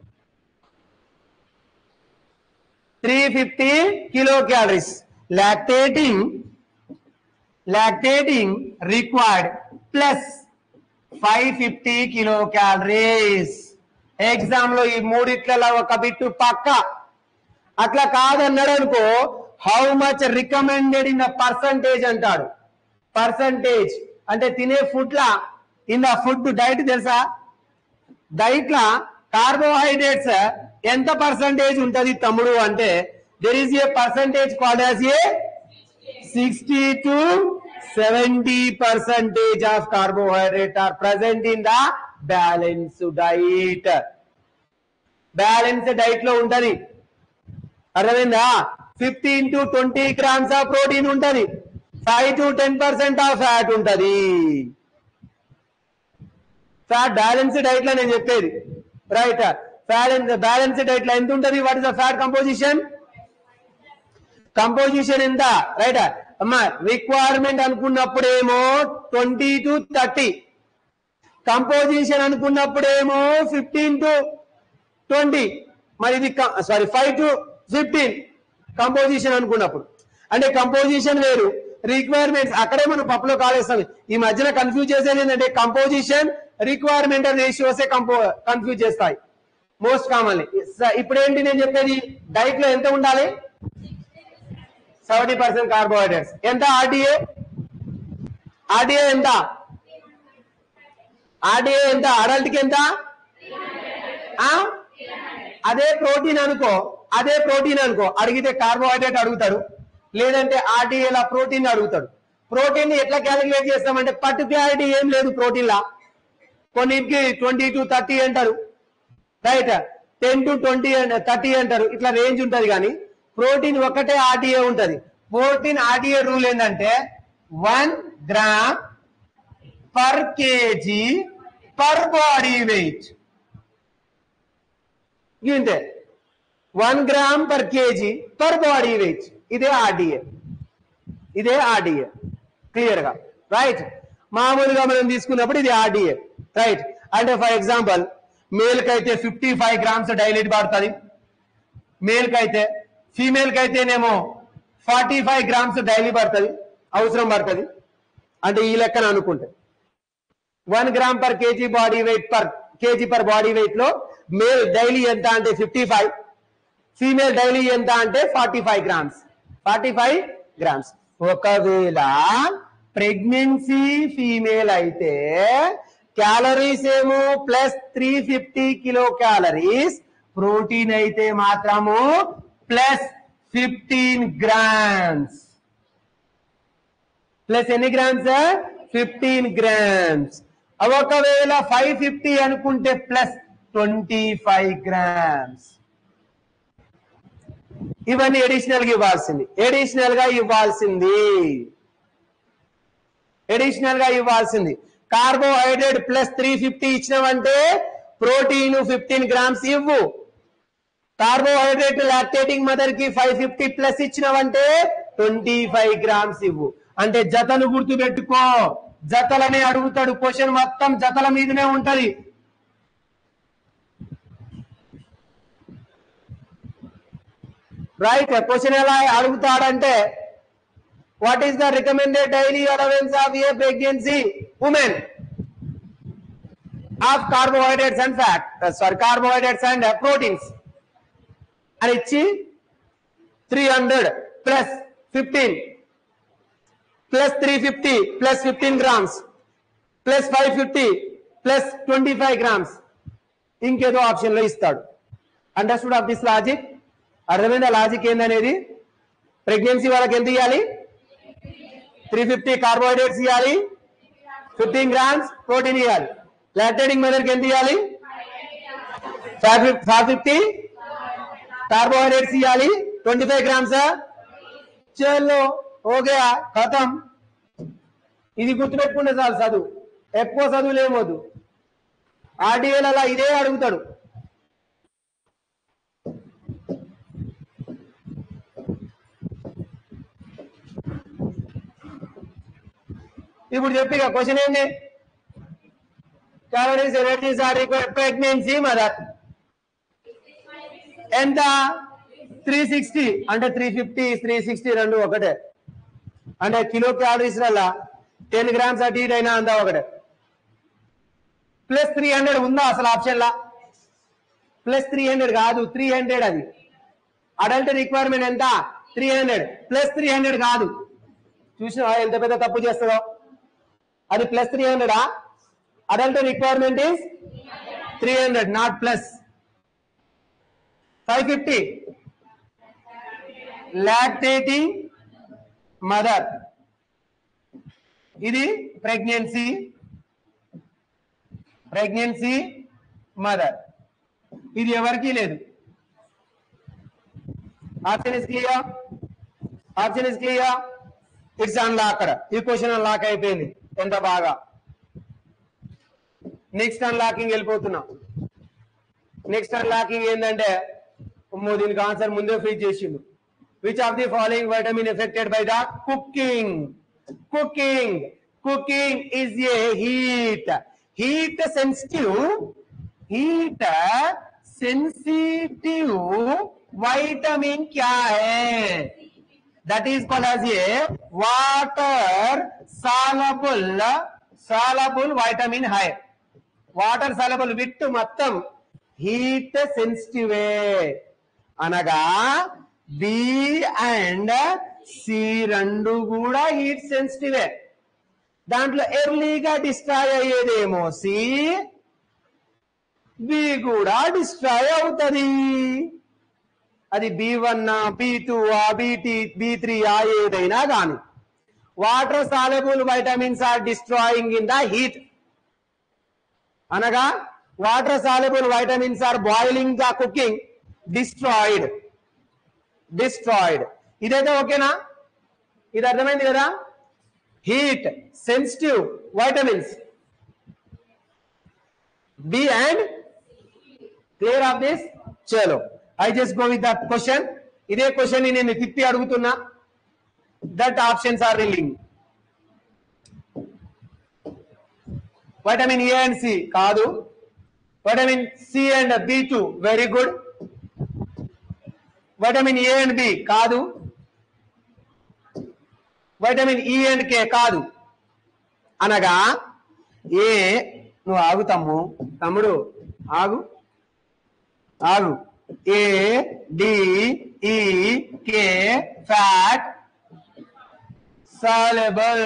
three fifty kilo calories lactating lactating required plus 550 kilo calories exam లో ఈ మూడిట్లలో ఒక బిట్టు పక్క అట్లా కాదన్నాడు అనుకో how much recommended in the percentage అంటాడు పర్సంటేజ్ అంటే తినే ఫుడ్ లా ఇన్ ద ఫుడ్ డైట్ తెలుసా డైట్ లా కార్బోహైడ్రేట్స్ ఎంత పర్సంటేజ్ ఉంటది తమ్ముడు అంటే there is a percentage called as a 60 to 70 percentage of carbohydrate are present in the balanced diet balance diet లో ఉంటది అర్థమైందా fifteen to twenty grams of protein ఉంటది five to ten percent of fat ఉంటది ఫ్యాట్ బ్యాలెన్స్డ్ డైట్ లో నేను చెప్పేది రైట్ బ్యాలెన్స్ బ్యాలెన్స్డ్ డైట్ లో ఎంత ఉంటది what is the fat composition composition ఎంత రైట్ అమ్మా రిక్వైర్మెంట్ అనుకున్నప్పుడేమో ట్వంటీ టు థర్టీ కంపోజిషన్ అనుకున్నప్పుడేమో ఫిఫ్టీన్ టు ట్వంటీ మరి ఇది sorry five to fifteen composition అనుకున్నప్పుడు అంటే కంపోజిషన్ వేరు రిక్వైర్మెంట్స్ అక్కడే మనం పప్పులో కాలేస్తాం ఈ మధ్యన కన్ఫ్యూజ్ చేసేది ఏంటంటే కంపోజిషన్ రిక్వైర్మెంట్ రేషియోసే కంపో కన్ఫ్యూజ్ చేస్తాయి మోస్ట్ కామన్లీ ఇప్పుడు ఏంటి నేను చెప్పేది డైట్ లో ఎంత ఉండాలి సెవెంటీ పర్సెంట్ కార్బోహైడ్రేట్స్ ఎంత ఆర్డిఏ ఆర్డిఏ ఎంత ఆర్డిఏ ఎంత అడల్ట్ కి ఎంత ఆ? అదే ప్రోటీన్ అనుకో అదే ప్రోటీన్ అనుకో అడిగితే కార్బోహైడ్రేట్ అడుగుతాడు లేదంటే ఆర్డిఏలా ప్రోటీన్ అడుగుతాడు ప్రోటీన్ ని ఎట్లా క్యాలిక్యులేట్ చేస్తామంటే పర్టికులారిటీ ఏం లేదు ప్రోటీన్ లా కొన్నిటికి ట్వంటీ టు థర్టీ అంటారు right ten to twenty thirty అంటారు ఇట్లా రేంజ్ ఉంటది కానీ ప్రోటీన్ ఒక్కటే ఆర్టీఏ ఉంటది ప్రోటీన్ ఆర్టీఏ రూల్ ఏంటంటే one gram per KG per body weight ఇంతే one gram per KG per body weight ఇదే ఆర్డీఏ ఇదే ఆర్డీఏ క్లియర్ గా రైట్ మామూలుగా మనం తీసుకున్నప్పుడు ఇది ఆర్డీఏ రైట్ అంటే ఫర్ ఎగ్జాంపుల్ మేల్ కి అయితే ఫిఫ్టీ ఫైవ్ గ్రామ్స్ డైలీట్ పడుతుంది మేల్ కి అయితే ఫీమేల్ కి అయితేనేమో ఫార్టీ ఫైవ్ గ్రామ్స్ డైలీ పడుతుంది అవసరం పడుతుంది అంటే ఈ లెక్కన అనుకుంటే one gram per KG body weight per KG per body weight లో మేల్ డైలీ ఎంత అంటే ఫిఫ్టీ ఫైవ్ ఫీమేల్ డైలీ ఎంత అంటే forty five grams forty five grams ఒకవేళ ప్రెగ్నెన్సీ ఫీమేల్ అయితే క్యాలరీస్ ఏమో plus three fifty kilo calories protein అయితే మాత్రము ప్లస్ ఫిఫ్టీన్ గ్రామ్స్ ప్లస్ ఎన్ని గ్రామ్స్ ఫిఫ్టీన్ గ్రామ్స్ ఒకవేళ ఫైవ్ ఫిఫ్టీ అనుకుంటే ప్లస్ ట్వంటీ ఫైవ్ గ్రామ్స్ ఇవన్నీ ఎడిషనల్ గా ఇవ్వాల్సింది ఎడిషనల్ గా ఇవ్వాల్సింది ఎడిషనల్ గా ఇవ్వాల్సింది కార్బోహైడ్రేట్ ప్లస్ త్రీ ఫిఫ్టీ ఇచ్చినావంటే ప్రోటీన్ ఫిఫ్టీన్ గ్రామ్స్ ఇవ్వు కార్బోహైడ్రేట్ లాక్టేటింగ్ మదర్ కి ఫైవ్ ఫిఫ్టీ ప్లస్ ఇచ్చినావంటే ట్వంటీ ఫైవ్ గ్రామ్స్ ఇవ్వు అంటే జతలు గుర్తు పెట్టుకో జతలనే అడుగుతాడు క్వశ్చన్ మొత్తం జతల మీదనే ఉంటది రైట్ క్వశ్చన్ ఎలా అడుగుతాడంటే what is the recommended daily allowance of a pregnancy women of carbohydrates and fat sorry carbohydrates and proteins అని ఇచ్చి three hundred plus fifteen plus three fifty plus fifteen grams plus five fifty plus twenty five grams ఇంకేదో ఆప్షన్ లో ఇస్తాడు అండర్స్టూడ్ ఆఫ్ దిస్ లాజిక్ అర్థమైందా లాజిక్ ఏందనేది ప్రెగ్నెన్సీ వాళ్ళకి ఎంత ఇవ్వాలి త్రీ ఫిఫ్టీ కార్బోహైడ్రేట్స్ ఇవ్వాలి ఫిఫ్టీన్ గ్రామ్స్ ప్రోటీన్ ఇవ్వాలి లాక్టేటింగ్ మదర్కి ఎంత ఇవ్వాలి ఫైవ్ ఫిఫ్టీ కార్బోహైడ్రేట్స్ ఇవ్వాలి ట్వంటీ ఫైవ్ గ్రామ్స్ చలో ఓకే కథం ఇది గుర్తుపెట్టుకుంటే చాలు చదువు ఎక్కువ చదువులు ఏమొద్దు ఆర్డీఏల అలా ఇదే అడుగుతాడు ఇప్పుడు చెప్పిక క్వశ్చన్ ఏంటి calories energies are required pregnancy mother ఎంత త్రీ సిక్స్టీ అంటే త్రీ ఫిఫ్టీ త్రీ సిక్స్టీ రెండు ఒకటే అంటే కిలో క్యాలరీస్ వల్ల టెన్ గ్రామ్స్ అటు ఇటు అయినా అంతా ఒకటే ప్లస్ త్రీ హండ్రెడ్ ఉందా అసలు ఆప్షన్ లా ప్లస్ త్రీ హండ్రెడ్ కాదు త్రీ హండ్రెడ్ అది అడల్ట్ రిక్వైర్మెంట్ ఎంత three hundred plus three hundred కాదు చూసినా ఎంత పెద్ద తప్పు చేస్తుందో అది ప్లస్ త్రీ హండ్రెడా adult requirement is three hundred not plus five fifty lactating mother ఇది ప్రెగ్నెన్సీ ప్రెగ్నెన్సీ మదర్ ఇది ఎవరికీ లేదు option is clear option is clear it's unlocked ఈ క్వశ్చన్ అన్లాక్ అయిపోయింది ఎంత బాగా నెక్స్ట్ అన్లాకింగ్ వెళ్ళిపోతున్నాం నెక్స్ట్ అన్లాకింగ్ ఏంటంటే అమ్మో దీనికి ఆన్సర్ ముందే ఫీజ్ చేసిండు which of the following vitamin affected by the cooking cooking cooking is a heat heat sensitive heat sensitive vitamin क्या है that is called as a water soluble soluble vitamin high water soluble with మొత్తం హీట్ సెన్సిటివ్ అనగా బి అండ్ సి రెండు కూడా హీట్ సెన్సిటివే దాంట్లో ఎర్లీగా డిస్ట్రాయ్ అయ్యేదేమో సి బి కూడా డిస్ట్రాయ్ అవుతుంది అది B one B two ah B T B three ah ఏదైనా కానీ water soluble vitamins are destroying in the heat అనగా water soluble vitamins are boiling the cooking destroyed destroyed ఇదైతే ఓకేనా ఇది అర్థమైంది కదా heat sensitive vitamins B and clear of this చలో I just go with that question ఇదే క్వశ్చన్ ని నేను తిప్పి అడుగుతున్నా దట్ ఆప్షన్స్ ఆర్ రిల్లింగ్ వైటమిన్ ఏ అండ్ సి కాదు vitamin C and B two very good vitamin A and B కాదు వైటమిన్ ఈ అండ్ కే కాదు అనగా ఏ నువ్వు ఆగు తమ్ము తమ్ముడు ఆగు ఆగు A D E K fat soluble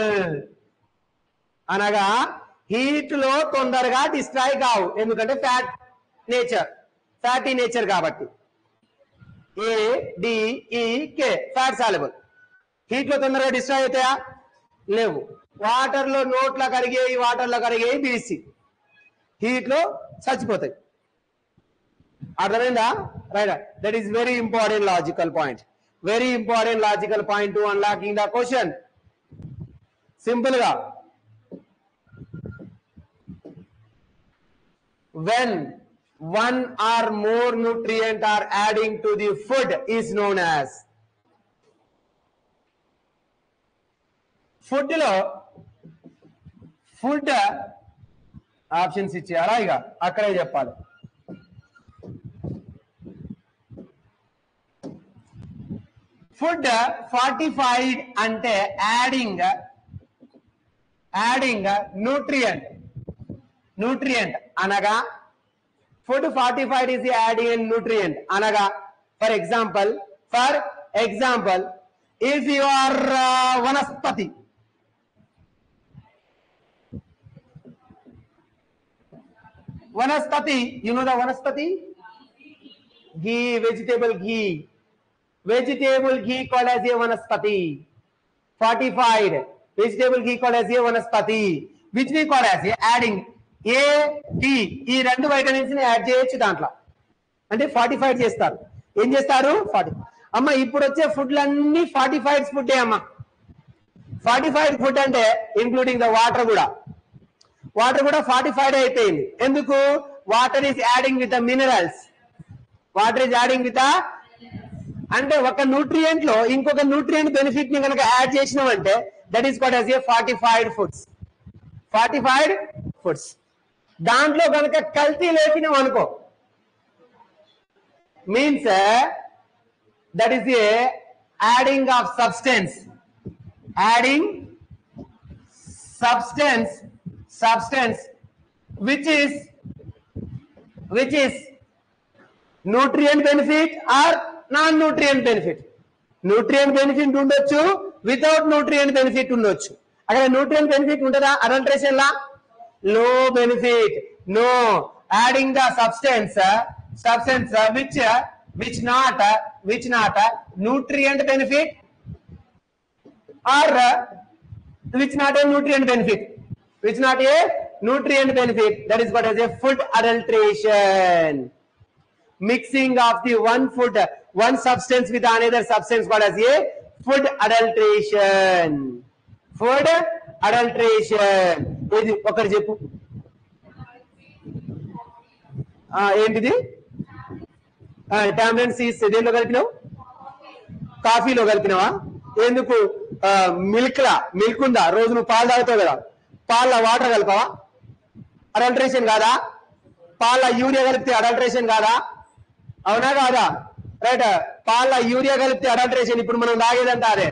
అనగా హీట్ లో తొందరగా డిస్ట్రాయ్ కావు ఎందుకంటే ఫ్యాట్ నేచర్ ఫ్యాటీ నేచర్ కాబట్టి ఏ D E K fat soluble heat లో తొందరగా డిస్ట్రాయ్ అవుతాయా లేవు వాటర్ లో నోట్లో కరిగేవి వాటర్ లో కరిగేవి బీసీ హీట్ లో చచ్చిపోతాయి అర్థమైందా right that is very important logical point very important logical point to unlocking the question simple గా when one or more nutrient are adding to the food is known as food లో ఫుడ్ ఆప్షన్స్ ఇచ్చేయాలా ఇక అక్కడే చెప్పాలి ఫుడ్ ఫార్టిఫైడ్ అంటే యాడింగ్ యాడింగ్ న్యూట్రియంట్ న్యూట్రియంట్ అనగా food fortified is adding nutrient అనగా for example for example is your vanaspati vanaspati you know the vanaspati ghee vegetable ghee vegetable ghee called as a vanaspati fortified vegetable ghee called as a vanaspati which we call as a adding a d ఈ రెండు వైటమిన్స్ ని యాడ్ చేయొచ్చు దాంట్లో అంటే ఫార్టిఫైడ్ చేస్తారు ఏం చేస్తారు ఫార్టీ అమ్మ ఇప్పుడు వచ్చే ఫుడ్లు అన్ని ఫార్టిఫైడ్ ఫుడ్ అమ్మ ఫార్టిఫైడ్ ఫుడ్ అంటే ఇంక్లూడింగ్ ద వాటర్ కూడా వాటర్ కూడా ఫార్టిఫైడ్ అయిపోయింది ఎందుకు water is adding with the minerals water is adding with అంటే ఒక న్యూట్రియంట్ లో ఇంకొక న్యూట్రియంట్ బెనిఫిట్ ని కనుక యాడ్ చేసినామంటే that is called as a fortified foods fortified foods దాంట్లో కనుక కల్తీ లేపినాం అనుకో means that is a adding of substance adding substance substance which is which is nutrient benefit or non nutrient benefit nutrient benefit ఉండొచ్చు వితౌట్ న్యూట్రియంట్ బెనిఫిట్ ఉండొచ్చు అక్కడ న్యూట్రియంట్ బెనిఫిట్ ఉంటుందా అడల్ట్రేషన్ లా లో benefit no adding the substance substance which which not which not nutrient benefit are which not a nutrient benefit which not a nutrient benefit that is what as a food adulteration mixing of the one food one substance with another substance called as a food adulteration food adulteration ఇది ఒకటి చెప్పు ఆ, ఏంటిది టాబ్లెట్స్ దేంట్లో కలిపినావు కాఫీలో కలిపినావా ఎందుకు మిల్క్ లా మిల్క్ ఉందా రోజు నువ్వు పాలు తాగుతావు కదా పాల వాటర్ కలపవా అడల్ట్రేషన్ కాదా పాల యూరియా కలిపితే అడల్ట్రేషన్ కాదా అవునా కాదా రైట్ పాల యూరియా కలిపితే అడల్ట్రేషన్ ఇప్పుడు మనం తాగేదంట అదే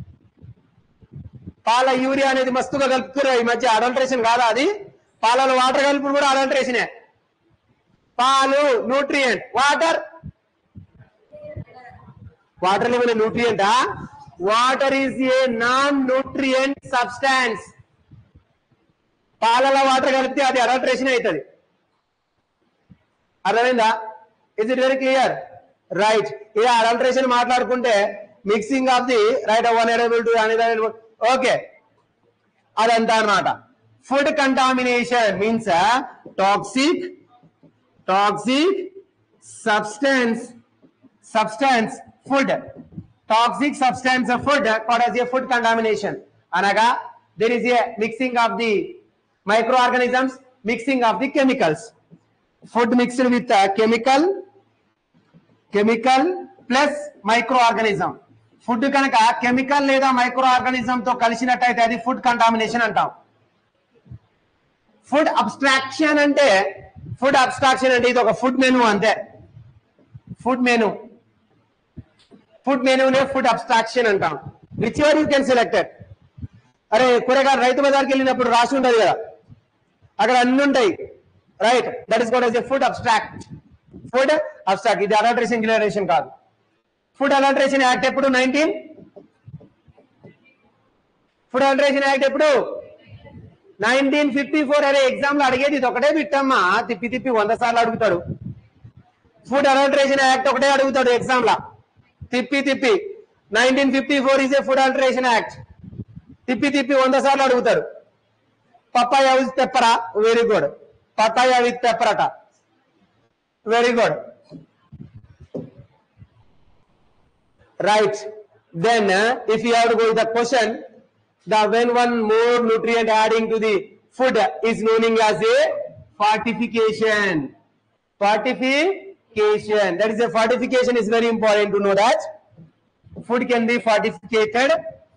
పాల యూరియా అనేది మస్తుగా కలుపుతున్నారు ఈ మధ్య అడల్ట్రేషన్ కాదా అది పాలలో వాటర్ కలుపుడు కూడా అడల్ట్రేషనే పాలు న్యూట్రియంట్ వాటర్ వాటర్ లెవెల్ న్యూట్రియంటా water is a non nutrient substance పాలలో వాటర్ కలిపితే అది అడల్ట్రేషన్ అవుతుంది అర్థమైందా is it very clear right ఇది అడల్ట్రేషన్ మాట్లాడుకుంటే mixing of the right one edible to అనేది ఓకే అదంతా అన్నమాట food contamination means toxic toxic substance substance food toxic substance food called as a food contamination అనగా there is a mixing of the microorganisms mixing of the chemicals food mixed with uh, chemical chemical plus microorganism food కనుక కెమికల్ లేదా మైక్రో ఆర్గానిజం తో కలిసినట్టయితే అది ఫుడ్ కంటామినేషన్ అంటాం ఫుడ్ అబ్స్ట్రాక్షన్ అంటే ఫుడ్ అబ్స్ట్రాక్షన్ అంటే ఇది ఒక ఫుడ్ మెనూ అంతే ఫుడ్ మెనూ ఫుడ్ మెనూనే ఫుడ్ అబ్స్ట్రాక్షన్ అంటాం whichever you can selected అరే కూరగాయలు రైతు బజార్కి వెళ్ళినప్పుడు రాసి ఉంటది కదా అక్కడ అన్ని ఉంటాయి right that is called as a food abstract food abstract ఇది అడల్ట్రేషన్ గిలరేషన్ కాదు ఫుడ్ అడల్ట్రేషన్ యాక్ట్ ఎప్పుడు నైన్టీన్ ఫుడ్ అడల్ట్రేషన్ యాక్ట్ ఎప్పుడు నైన్టీన్ ఫిఫ్టీ ఫోర్ అరే ఎగ్జామ్ లో అడిగేది ఇది ఒకటే బిట్టమ్మా తిప్పి తిప్పి వంద సార్లు అడుగుతాడు ఫుడ్ అడల్ట్రేషన్ యాక్ట్ ఒకటే అడుగుతాడు ఎగ్జామ్ లా తిప్పి తిప్పి nineteen fifty four is a food adulteration act తిప్పి తిప్పి వంద సార్లు అడుగుతాడు పప్పాయ విత్ పెప్పరా వెరీ గుడ్ పప్పాయ విత్ పెప్పరట very good right then if you have to go the question the when one more nutrient adding to the food is known as a fortification fortification that is a fortification is very important to know that food can be fortificated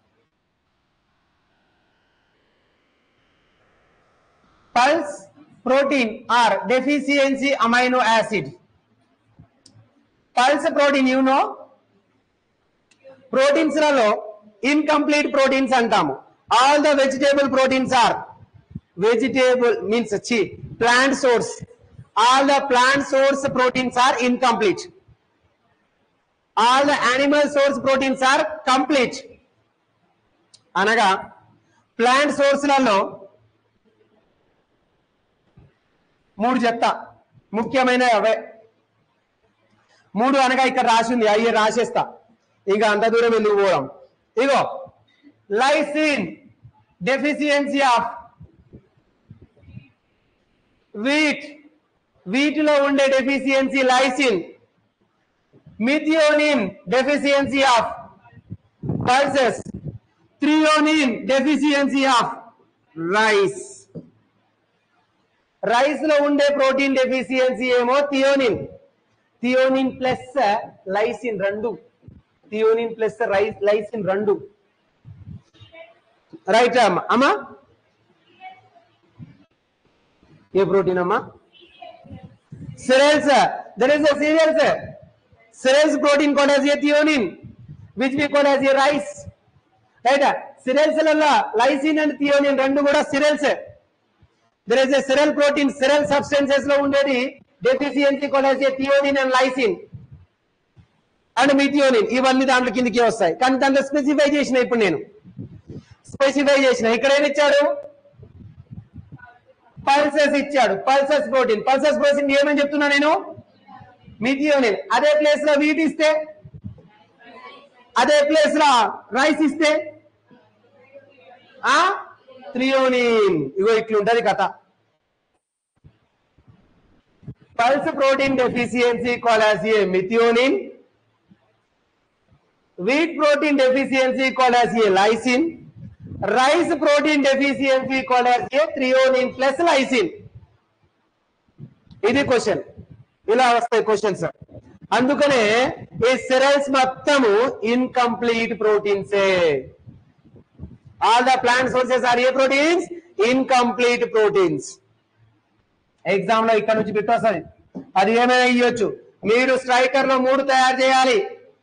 pulse protein or deficiency amino acid pulse protein you know proteins లలో ఇన్కంప్లీట్ ప్రోటీన్స్ అంటాము all the vegetable proteins are vegetable means చి plant source all the plant source proteins are incomplete all the animal source proteins are complete అనగా ప్లాంట్ సోర్స్లలో మూడు చెప్తా ముఖ్యమైన అవే మూడు అనగా ఇక్కడ రాసింది అయ్యి రాసేస్తా ఇంకా అంత దూరం ఎందుకు పోవడం ఇగో లైసిన్ డెఫిషియన్సీ ఆఫ్ వీట్ వీటిలో ఉండే deficiency lysine methionine deficiency of pulses threonine deficiency of rice rice లో ఉండే ప్రోటీన్ డెఫిషియన్సీ ఏమో థియోనిన్ థియోనిన్ ప్లస్ లైసిన్ రెండు థియోనిన్ ప్లస్ రైస్ లైసిన్ రెండు రైట్ అమ్మా అమ్మా ఏ ప్రోటీన్ అమ్మా cereals there is a cereals cereals protein called as a thionin which we call as a rice right cereals లలో లైసిన్ అండ్ థియోనిన్ రెండు కూడా cereals there is a cereal protein cereal substances లో ఉండేది deficiency called as a thionin and lysine and methionine ఇవన్నీ దాంట్లో కిందకి వస్తాయి కానీ దాంట్లో స్పెసిఫై చేసిన ఇప్పుడు నేను స్పెసిఫై చేసిన ఇక్కడ ఏమి ఇచ్చాడు పల్సెస్ ఇచ్చాడు పల్సెస్ ప్రోటీన్ పల్సెస్ ప్రోటీన్ ఏమని చెప్తున్నా నేను మిథియోనిన్ అదే ప్లేస్ లో వీట్ ఇస్తే అదే ప్లేస్ లో రైస్ ఇస్తే ఆ త్రియోనిన్ ఇగో ఇట్లుంటది కథ pulse protein deficiency call as a methionine wheat protein deficiency called as a lysine rice protein deficiency called as a threonine plus lysine ఇది క్వశ్చన్ ఇలా వస్తాయి క్వశ్చన్స్ అందుకనే ఈ సెరల్స్ మొత్తము ఇన్కంప్లీట్ ప్రోటీన్సే all the plant sources are a proteins incomplete proteins exam లో ఇక్కడ నుంచి బిట్ వస్తుంది అది ఏమైనా ఇవ్వచ్చు మీరు స్ట్రైకర్ లో మూడు తయారు చేయాలి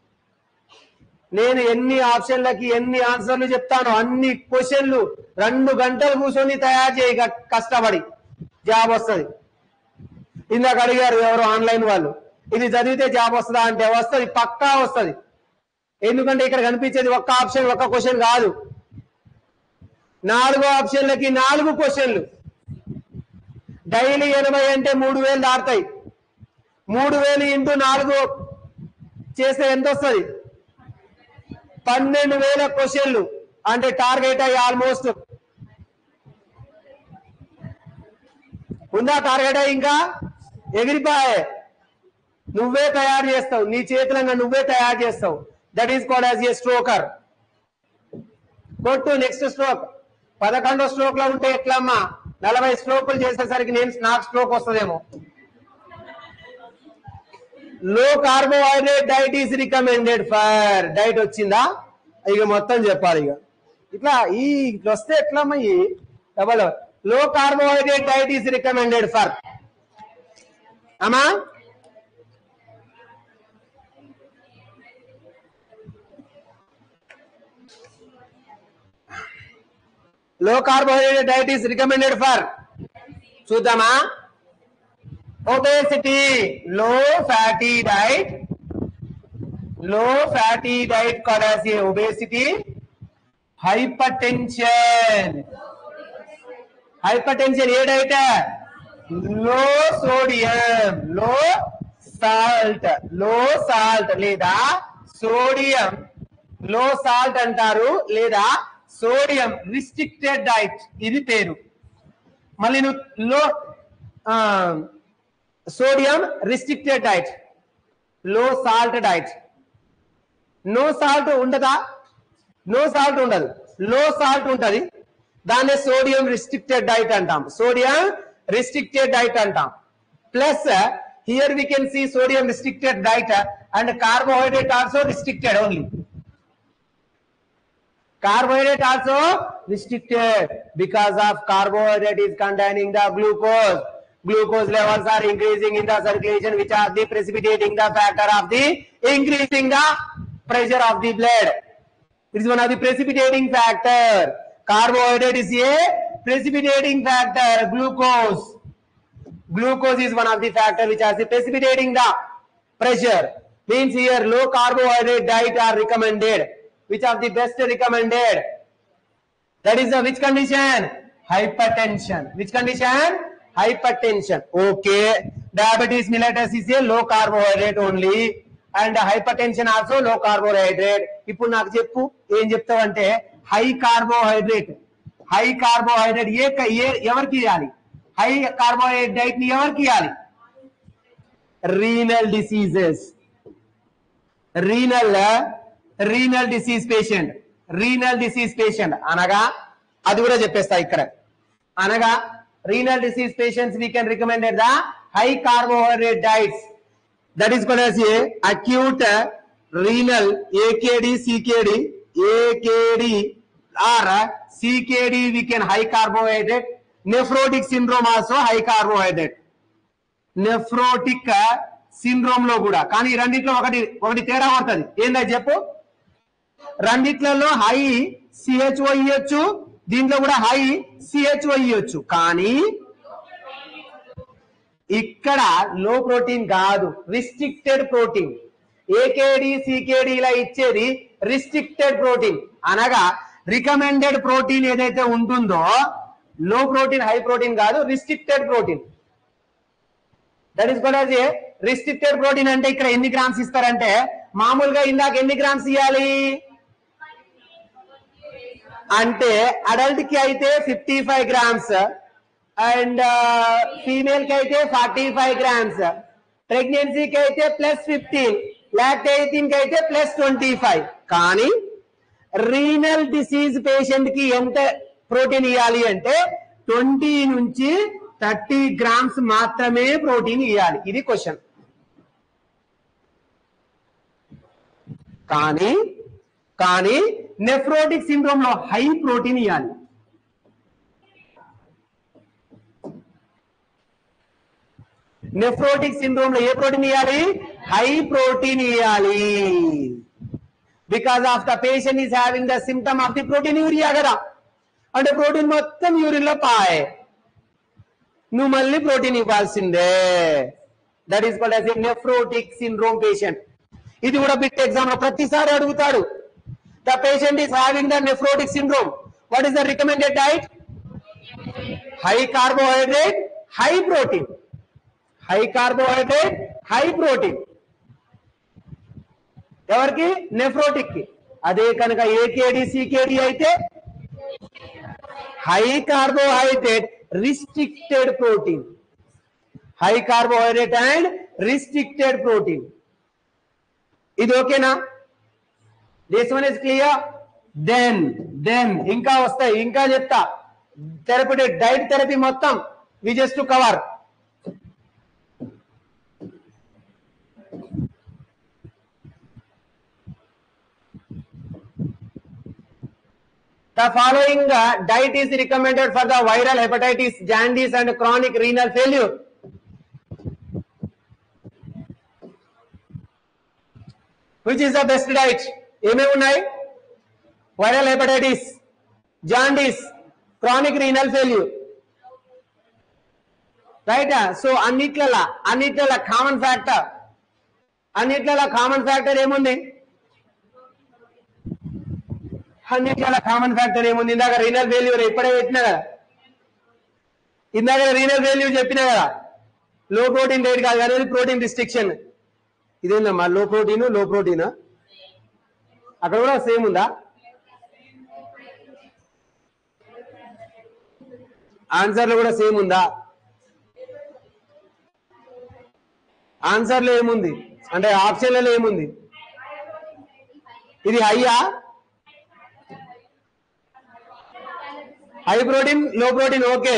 నేను ఎన్ని ఆప్షన్లకి ఎన్ని ఆన్సర్లు చెప్తాను అన్ని క్వశ్చన్లు రెండు గంటలు కూర్చొని తయారు చేయి గ- కష్టపడి జాబ్ వస్తుంది ఇందాక అడిగారు ఎవరు ఆన్లైన్ వాళ్ళు ఇది చదివితే జాబ్ వస్తుందా అంటే వస్తుంది పక్కా వస్తుంది ఎందుకంటే ఇక్కడ కనిపించేది ఒక్క ఆప్షన్ ఒక్క క్వశ్చన్ కాదు నాలుగు ఆప్షన్లకి నాలుగు క్వశ్చన్లు డైలీ ఎనభై అంటే మూడు వేలు దాటుతాయి మూడు వేలు ఇంటూ నాలుగు చేస్తే ఎంత వస్తుంది పన్నెండు వేల క్వశ్చన్లు అంటే టార్గెట్ అయ్యి ఆల్మోస్ట్ ఉందా టార్గెట్ అయ్యి ఇంకా ఎగిరిపాయే నువ్వే తయారు చేస్తావు నీ చేతులంగా నువ్వే తయారు చేస్తావు that is called as a స్ట్రోకర్ కొట్టు నెక్స్ట్ స్ట్రోక్ పదకొండో స్ట్రోక్ లో ఉంటే ఎట్లమ్మా నలభై స్ట్రోకులు చేసేసరికి నేను నాకు స్ట్రోక్ వస్తుందేమో లో carbohydrate diet is recommended for diet వచ్చిందా ఇక మొత్తం చెప్పాలి ఇక ఇట్లా ఈ ఇట్లా వస్తే ఎట్లమ్మా ఈ double low carbohydrate diet is recommended for అమ్మా low carbohydrate diet is recommended for చూద్దామా obesity low fatty diet low fatty diet called as a obesity hypertension hypertension ఏ diet low sodium low salt low salt లేదా సోడియం లో సాల్ట్ అంటారు లేదా సోడియం రిస్ట్రిక్టెడ్ డైట్ ఇది పేరు మళ్ళీ నువ్వు low sodium restricted diet low salt diet no salt ఉండదా నో సాల్ట్ ఉండదు లో సాల్ట్ ఉంటది దాన్నే సోడియం రిస్ట్రిక్టెడ్ డైట్ అంటాం సోడియం రిస్ట్రిక్టెడ్ డైట్ అంటాం plus here we can see sodium restricted diet and carbohydrate also restricted only carbohydrate also restricted because of carbohydrate is containing the glucose glucose levels are increasing in the circulation which are the precipitating the factor of the increasing the pressure of the blood it is one of the precipitating factor carbohydrate is a precipitating factor glucose glucose is one of the factor which are the precipitating the pressure means here low carbohydrate diet are recommended which of the best recommended that is the which condition hypertension which condition hypertension okay diabetes mellitus is a low carbohydrate only and hypertension also low carbohydrate ఇప్పుడు నాకు చెప్పు ఏం చెప్తావు అంటే హై కార్బోహైడ్రేట్ హై కార్బోహైడ్రేట్ ఏ క- ఏ ఎవరికి ఇవ్వాలి హై కార్బోహైడ్రేట్ డైట్ ని ఎవరికి ఇవ్వాలి renal diseases renal renal disease patient renal disease patient అనగా అది కూడా చెప్పేస్తా ఇక్కడ అనగా renal disease patients we can recommended the high carbohydrate diets that is called as a acute renal AKD CKD AKD or CKD we can high carbohydrate nephrotic syndrome also high carbohydrate nephrotic syndrome లో కూడా కానీ ఈ రెండిట్లో ఒకటి ఒకటి తేడా పడుతుంది ఏందని చెప్పు రెండిట్లలో హై సిహెచ్ఓ ఇవ్వచ్చు దీంట్లో కూడా హై సిహెచ్ఓ ఇవ్వచ్చు కానీ ఇక్కడ లో ప్రోటీన్ కాదు రిస్ట్రిక్టెడ్ ప్రోటీన్ ఏకేడి సికేడి ఇలా ఇచ్చేది రిస్ట్రిక్టెడ్ ప్రోటీన్ అనగా రికమెండెడ్ ప్రోటీన్ ఏదైతే ఉంటుందో లో ప్రోటీన్ హై ప్రోటీన్ కాదు రిస్ట్రిక్టెడ్ ప్రోటీన్ దట్ ఈస్ కూడా రిస్ట్రిక్టెడ్ ప్రోటీన్ అంటే ఇక్కడ ఎన్ని గ్రామ్స్ ఇస్తారంటే మామూలుగా ఇందాక ఎన్ని గ్రామ్స్ ఇవ్వాలి అంటే అడల్ట్ కి అయితే fifty five grams and female కి అయితే ఫార్టీ ఫైవ్ గ్రామ్స్ ప్రెగ్నెన్సీకి అయితే ప్లస్ ఫిఫ్టీన్ లాక్టేటిన్ కి అయితే ప్లస్ ట్వంటీ ఫైవ్ కానీ రీనల్ డిసీజ్ పేషెంట్ కి ఎంత ప్రోటీన్ ఇవ్వాలి అంటే ట్వంటీ నుంచి థర్టీ గ్రామ్స్ మాత్రమే ప్రోటీన్ ఇవ్వాలి ఇది క్వశ్చన్ కానీ కానీ నెఫ్రోటిక్ సిండ్రోమ్ లో హై ప్రోటీన్ ఇవ్వాలి నెఫ్రోటిక్ సిండ్రోమ్ లో ఏ ప్రోటీన్ ఇవ్వాలి హై ప్రోటీన్ ఇవ్వాలి because of the patient is having the symptom of the proteinuria కదా అంటే ప్రోటీన్ మొత్తం యూరిన్ లో పాయ్ నువ్వు మళ్ళీ ప్రోటీన్ ఇవ్వాల్సిందే that is called as a nephrotic syndrome patient ఇది కూడా బిట్ ఎగ్జామ్ లో ప్రతిసారి అడుగుతాడు the patient is having the nephrotic syndrome what is the recommended diet high carbohydrate high protein high carbohydrate high protein ఎవరికి నెఫ్రోటిక్ కి అదే కనుక ఏకేడి సికేడి అయితే high carbohydrate restricted protein high carbohydrate and restricted protein ఇది ఓకేనా this one is clear then then ఇంకా వస్తాయి ఇంకా చెప్తా థెరపీ డైట్ థెరపీ మొత్తం we just to cover The following uh, diet is recommended for the viral hepatitis, jaundice and chronic renal failure. Which is the best diet? ఏమేమి ఉన్నాయి viral hepatitis jaundice chronic renal failure right so అన్నిట్లలో అన్నిట్లలో కామన్ ఫ్యాక్టర్ అన్నిట్లలో కామన్ ఫ్యాక్టర్ ఏముంది అన్నిట్లలో కామన్ ఫ్యాక్టర్ ఏముంది ఇందాక రీనల్ ఫెయిల్యూర్ ఇప్పుడే పెట్టినా కదా ఇందాక రీనల్ ఫెయిల్యూర్ చెప్పినా కదా లో ప్రోటీన్ డైట్ కాదు కానీ ప్రోటీన్ రిస్ట్రిక్షన్ ఇదేందమ్మా లో ప్రోటీన్ లో ప్రోటీన్ అక్కడ కూడా సేమ్ ఉందా ఆన్సర్ లో కూడా సేమ్ ఉందా ఆన్సర్ లో ఏముంది అంటే ఆప్షన్లలో ఏముంది ఇది హైయా high protein low protein okay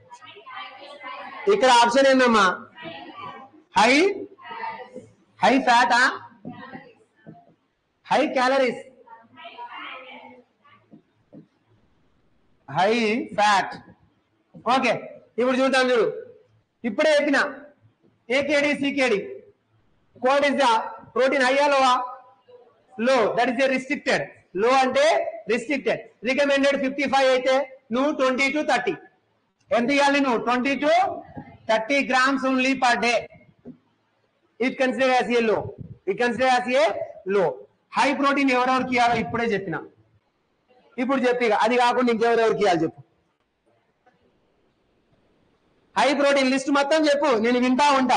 ఇక్కడ ఆప్షన్ ఏందమ్మా హై హై ఫ్యాటా high calories high fat okay ఇప్పుడు చూద్దాం చూడు ఇప్పుడే చెప్పిన AKD CKD code is the protein హైయా లోవా low that is A restricted లో అంటే రిస్ట్రిక్టెడ్ రికమెండెడ్ ఫిఫ్టీ ఫైవ్ అయితే నువ్వు ట్వంటీ టు థర్టీ ఎంత ఇవ్వాలి నువ్వు twenty to thirty grams only per day it consider as a low it consider as a లో హై ప్రోటీన్ ఎవరెవరికి ఇవ్వాలో ఇప్పుడే చెప్పిన ఇప్పుడు చెప్పి ఇక. అది కాకుండా ఇంకెవరెవరికి ఇవ్వాలి చెప్పు హై ప్రోటీన్ లిస్ట్ మొత్తం చెప్పు నేను వింటా ఉంటా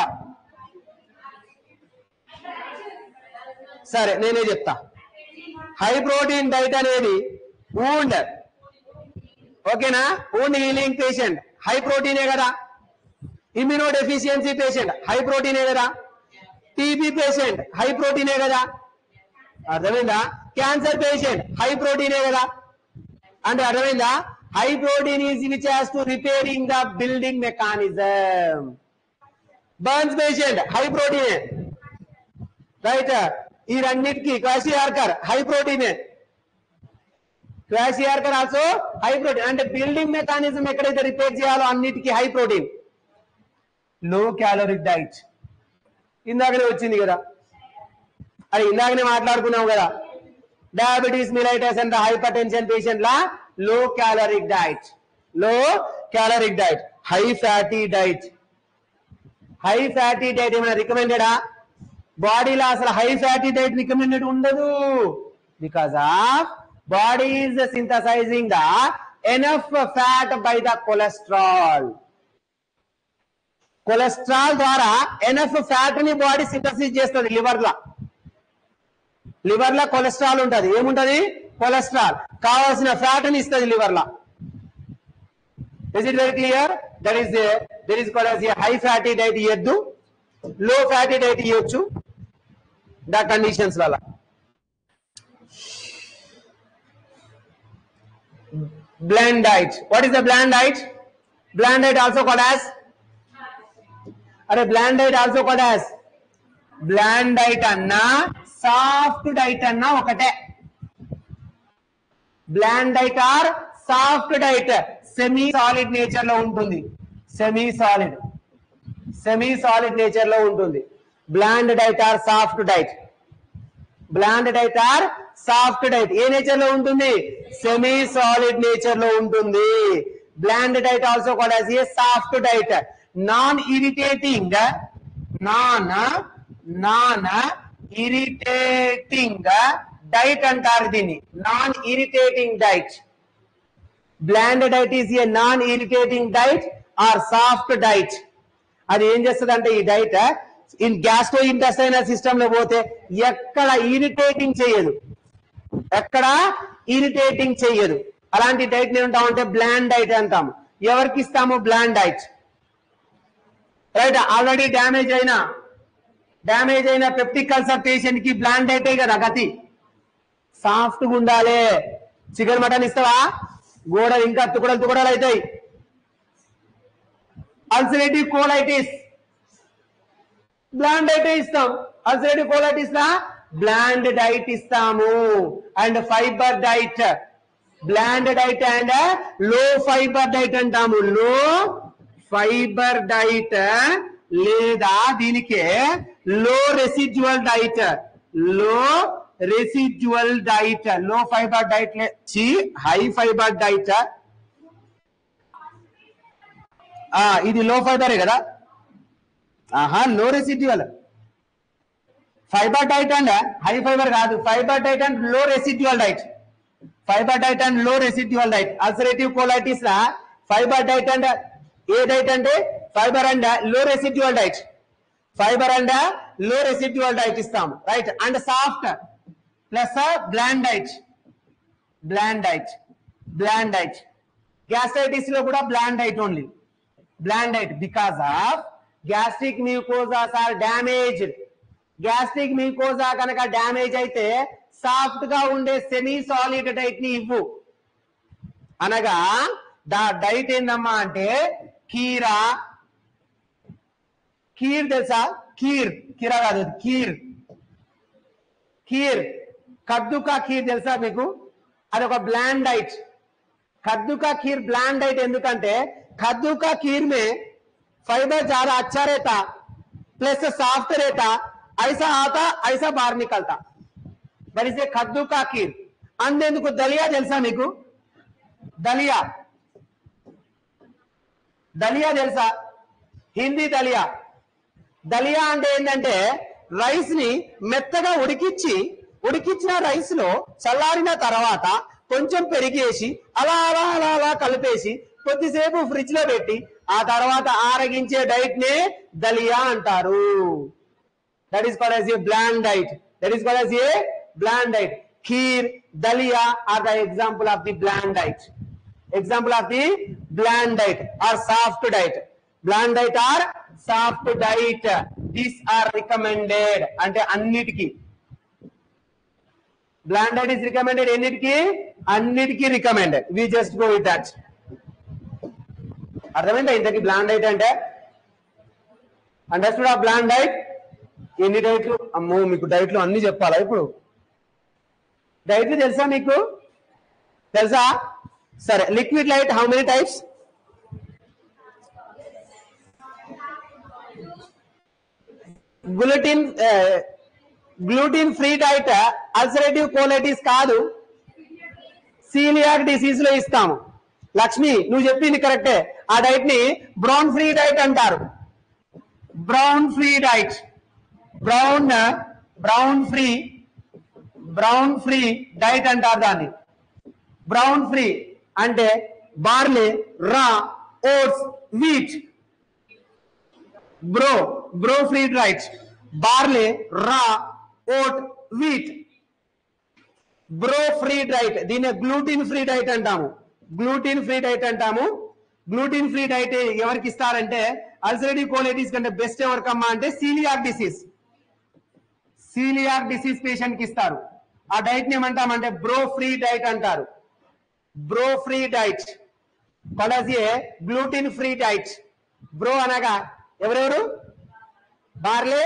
సరే నేనే చెప్తా హై ప్రోటీన్ డైట్ అనేది ఊండ్ ఓకేనా ఊండ్ హీలింగ్ పేషెంట్ హై ప్రోటీనే కదా ఇమ్యూనో డెఫిషియన్సీ పేషెంట్ హై ప్రోటీనే కదా టీబీ పేషెంట్ హై ప్రోటీనే కదా అర్థమైందా క్యాన్సర్ పేషెంట్ హై ప్రోటీనే కదా అంటే అర్థమైందా high protein is which has to repairing the building mechanism burns patient high ప్రోటీనే రైట్ ఈ రెండింటికి క్వాషియార్కర్ హై ప్రోటీనే క్వాషియార్కర్ ఆల్సో హై ప్రోటీన్ అంటే బిల్డింగ్ మెకానిజం ఎక్కడైతే రిపేర్ చేయాలో అన్నిటికీ హై ప్రోటీన్ లో క్యాలోరిక్ డైట్ ఇందాకనే వచ్చింది కదా అది ఇందాకనే మాట్లాడుకున్నాం కదా diabetes mellitus and hypertension patient లా low caloric diet low caloric diet high fatty diet high fatty diet ఏమైనా రికమెండెడా బాడీలో అసలు హై ఫ్యాటీ డైట్ రికమెండెడ్ ఉండదు because of body is synthesizing the enough fat by the cholesterol cholesterol ద్వారా ఎనఫ్ ఫ్యాట్ ని బాడీ సింథసిస్ చేస్తుంది లివర్ లా లివర్ లా కొలెస్ట్రాల్ ఉంటది ఏముంటది కొలెస్ట్రాల్ కావాల్సిన ఫ్యాట్ ని ఇస్తుంది లివర్ లా is it very clear that is there is called high fatty diet ఇవ్వద్దు లో ఫ్యాటీ డైట్ ఇవ్వచ్చు ద కండిషన్స్ వల్ల blend diet what is the blend diet blend diet also called as అరే bland diet also called as bland diet అన్నా సాఫ్ట్ డైట్ అన్నా ఒకటే bland diet or soft diet semi solid nature లో ఉంటుంది semi solid semi solid nature లో ఉంటుంది bland diet or soft diet bland diet or soft diet ఏ నేచర్ లో ఉంటుంది సెమీ సాలిడ్ నేచర్ లో ఉంటుంది bland diet also called as a soft diet non irritating non non irritating diet అంటారు దీన్ని non irritating diet bland diet is a non irritating diet or soft diet అది ఏం చేస్తుంది అంటే ఈ diet in gastrointestinal system లో పోతే ఎక్కడ ఇరిటేటింగ్ చేయదు ఎక్కడ ఇరిటేటింగ్ చెయ్యదు అలాంటి డైట్ ఏమంటాం అంటే బ్లాండ్ డైట్ అంటాం ఎవరికి ఇస్తాము bland diet right already damage అయిన డ్యామేజ్ అయిన పెప్టిక్ కల్సర్ పేషెంట్ కి బ్లాండ్ డైటే కదా గతి సాఫ్ట్ గా ఉండాలి చికెన్ మటన్ ఇస్తావా గోడలు ఇంకా తుకడలు తుకడలు అవుతాయి అల్సరేటివ్ కోలైటిస్ బ్లాండ్ డైట్ ఇస్తాం అల్సరేటివ్ కోలైటిస్ లా బ్లాండ్ డైట్ ఇస్తాము and fibre diet bland diet and low fibre diet అంటాము లో ఫైబర్ డైట్ లేదా దీనికే low residual diet low residual diet low fibre diet high fibre diet ఇది లో ఫైబరే కదా ఆహా low residual fibre diet and high fibre కాదు fibre diet and low residual diet fibre diet and low residual diet ulcerative colitis law fibre diet and ఏ డైట్ అంటే fibre and low residual diet fibre and low residual diet ఇస్తాం right and soft plus bland diet bland diet bland diet gastritis లో కూడా bland diet only bland diet because of gastric mucosas are damaged gastric mucosa కనుక డ్యామేజ్ అయితే సాఫ్ట్ గా ఉండే సెమీ సాలిడ్ డైట్ ని ఇవ్వు అనగా దా డైట్ ఏందమ్మా అంటే కీరా కీర్ తెలుసా కీర్ కీరా కాదు అది కీర్ కీర్ కద్దుకా ఖీర్ తెలుసా మీకు అది ఒక బ్లాండ్ డైట్ कद्दू का खीर ब्लैंड डाइट ఎందుకంటే कद्दू का खीर में फाइबर ज्यादा अच्छा रहता प्लस सॉफ्ट रहता ऐसा आता ऐसा बाहर निकलता మరి ఇదే కద్దు కా ఖీర్ అందేందుకు దలియా తెలుసా మీకు దలియా దలియా తెలుసా హిందీ దలియా దలియా అంటే ఏంటంటే రైస్ ని మెత్తగా ఉడికిచ్చి ఉడికించిన రైస్ లో చల్లారిన తర్వాత కొంచెం పెరిగేసి అలా అలా అలా అలా కలిపేసి కొద్దిసేపు ఫ్రిడ్జ్ లో పెట్టి ఆ తర్వాత ఆరగించే డైట్ నే దలియా అంటారు that is called as a bland diet that is called as a bland diet kheer dalia are the example of the bland diet example of the bland diet or soft diet bland diet or soft diet these are recommended అంటే అన్నిటికీ బ్లాండ్ డైట్ ఇస్ రికమెండెడ్ ఎన్నిటికి అన్నిటికీ recommended we just go with that అర్థమైందా ఇంతకి బ్లాండ్ డైట్ అంటే అండర్స్టూడ్ ఆ బ్లాండ్ డైట్ ఎన్ని డైట్లు అమ్మో మీకు డైట్లు అన్ని చెప్పాలా ఇప్పుడు డైట్లు తెలుసా మీకు తెలుసా సరే liquid light how many types gluten gluten free diet ulcerative colitis కాదు సీలియాక్ డిసీజ్ లో ఇస్తాము లక్ష్మి నువ్వు చెప్పింది కరెక్టే ఆ డైట్ ని బ్రౌన్ ఫ్రీ డైట్ అంటారు brown free diet brown brown free brown free diet అంటారు దాన్ని బ్రౌన్ ఫ్రీ అంటే barley rye oats wheat bro bro free diet barley rye oat wheat bro free diet దీన్ని గ్లూటిన్ ఫ్రీ డైట్ అంటాము గ్లూటిన్ ఫ్రీ డైట్ అంటాము గ్లూటిన్ ఫ్రీ డైట్ ఎవరికి ఇస్తారంటే అల్సరేటివ్ కోలైటిస్ కంటే బెస్ట్ ఎవరికమ్మా అంటే celiac disease celiac disease patient కి ఇస్తారు ఆ డైట్ ని ఏమంటామంటే బ్రో ఫ్రీ డైట్ అంటారు బ్రో ఫ్రీ డైట్ కొలసి గ్లూటిన్ ఫ్రీ డైట్ బ్రో అనగా ఎవరెవరు barley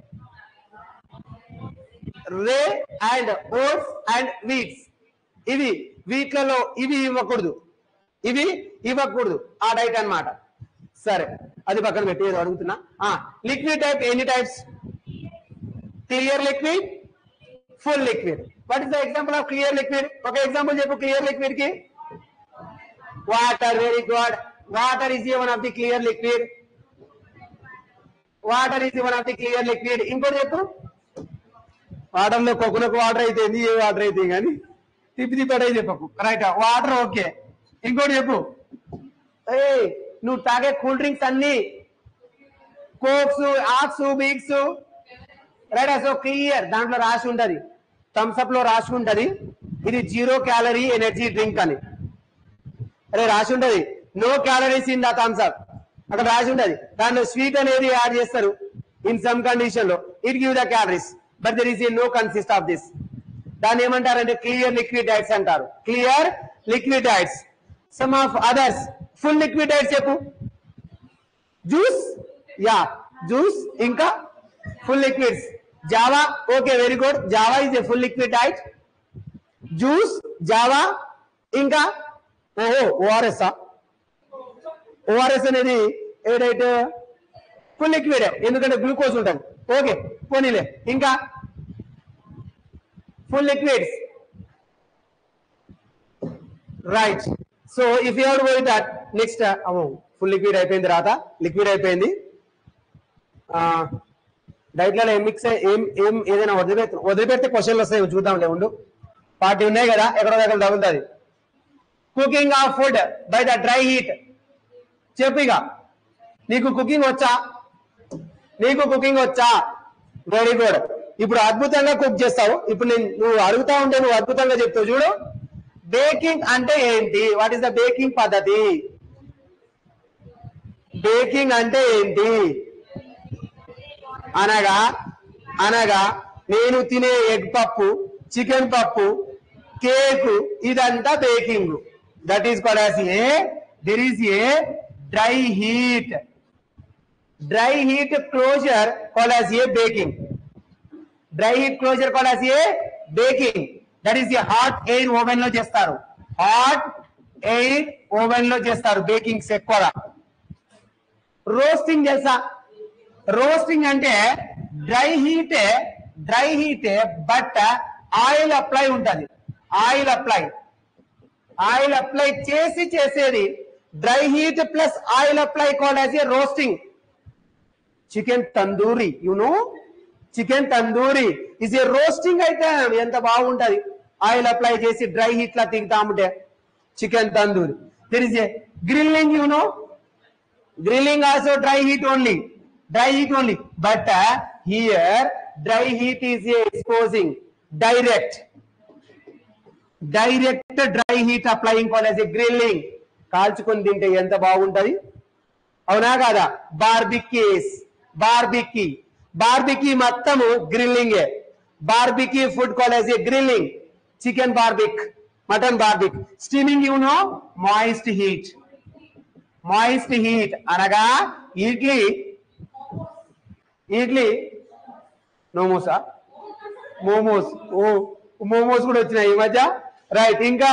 rye and oats and wheats ఇవి వీట్లలో ఇవి ఇవ్వకూడదు ఇవి ఇవ్వకూడదు ఆ డైట్ అన్నమాట సరే అది పక్కన పెట్టి ఏదో అడుగుతున్నా లిక్విడ్ టైప్ ఎన్ని types clear liquid full liquid what is the example of clear liquid ఒక ఎగ్జాంపుల్ చెప్పు క్లియర్ లిక్విడ్ కి water very good water is one of the clear liquid water is one of the clear liquid ఇంకోటి చెప్పు వాటర్ లో కోకోనట్ వాటర్ అయితే ఏంది, ఏ వాటర్ అయితే కానీ తిప్పి తిప్పడే చెప్పకు రైట్ వాటర్ ఓకే ఇంకోటి చెప్పు ఏ నువ్వు తాగే కూల్ డ్రింక్స్ అన్ని కోక్స్ ఆక్స్ బీక్స్ రైట్ సో క్లియర్ దాంట్లో రాసి ఉంటది థమ్స్ అప్ లో రాసి ఉంటది ఇది జీరో క్యాలరీ ఎనర్జీ డ్రింక్ అని అరే రాసి ఉంటది no calories in the Thums Up అక్కడ రాసి ఉంటది దాంట్లో స్వీట్ అనేది యాడ్ చేస్తారు ఇన్ సమ్ కండిషన్ లో it give the calories but there is a no consist of this దాన్ని ఏమంటారంటే క్లియర్ లిక్విడ్ డైట్స్ అంటారు clear liquid diets some of others full liquid diets చెప్పు జ్యూస్ యా జ్యూస్ ఇంకా ఫుల్ లిక్విడ్స్ జావా ఓకే వెరీ గుడ్ జావా is a full liquid diet juice జావా ఇంకా ఓహో ఓఆర్ఎస్ ఓఆర్ఎస్ అనేది ఏ డైట్ ఫుల్ లిక్విడ్ ఎందుకంటే గ్లూకోజ్ ఉంటుంది ఓకే పోనీలే ఇంకా full liquids right so if you go with that next అమ్మో ఫుల్ లిక్విడ్ అయిపోయిన తర్వాత లిక్విడ్ అయిపోయింది డైట్లలో ఏం మిక్స్ ఏం ఏం ఏదైనా వదిలిపెడితే వదిలిపెడితే క్వశ్చన్లు వస్తాయి చూద్దాంలే ఉండు పార్టీ ఉన్నాయి కదా ఎక్కడో దగ్గర తగులుతుంది cooking of food by the dry heat చెప్పు ఇక నీకు కుకింగ్ వచ్చా నీకు కుకింగ్ వచ్చా వెరీ గుడ్ ఇప్పుడు అద్భుతంగా కుక్ చేస్తావు ఇప్పుడు నేను నువ్వు అడుగుతా ఉంటే నువ్వు అద్భుతంగా చెప్తావు చూడు బేకింగ్ అంటే ఏంటి వాట్ ఈస్ ద బేకింగ్ పద్ధతి బేకింగ్ అంటే ఏంటి అనగా అనగా నేను తినే ఎగ్ పప్పు చికెన్ పప్పు కేక్ ఇదంతా baking that is called as a there is a dry heat dry heat closer called as a baking dry heat closer called as a baking that is a hot air oven లో చేస్తారు హాట్ ఎయిర్ ఓవెన్ లో చేస్తారు బేకింగ్స్ ఎక్కువగా రోస్టింగ్ తెలుసా రోస్టింగ్ అంటే dry heat dry heat but oil apply ఉంటది ఆయిల్ అప్లై ఆయిల్ అప్లై చేసి చేసేది dry heat plus oil apply called as a roasting chicken tandoori you know chicken tandoori is a roasting అయితే ఎంత బాగుంటది ఆయిల్ అప్లై చేసి డ్రై హీట్ లా తింటాముంటే chicken tandoori there is a grilling you know grilling also dry heat only dry heat only but here dry heat is exposing direct direct dry heat applying call as a grilling కాల్చుకొని తింటే ఎంత బాగుంటది అవునా కాదా బార్బికీస్ బార్బికి బార్బికి మొత్తము గ్రిల్లింగే barbecue food call as a grilling chicken barbecue mutton barbecue steaming you know moist heat moist heat అనగా ఇడ్లీ ఇడ్లీ నోమోసా మోమోస్ ఓ మోమోస్ కూడా వచ్చినాయి ఈ మధ్య రైట్ ఇంకా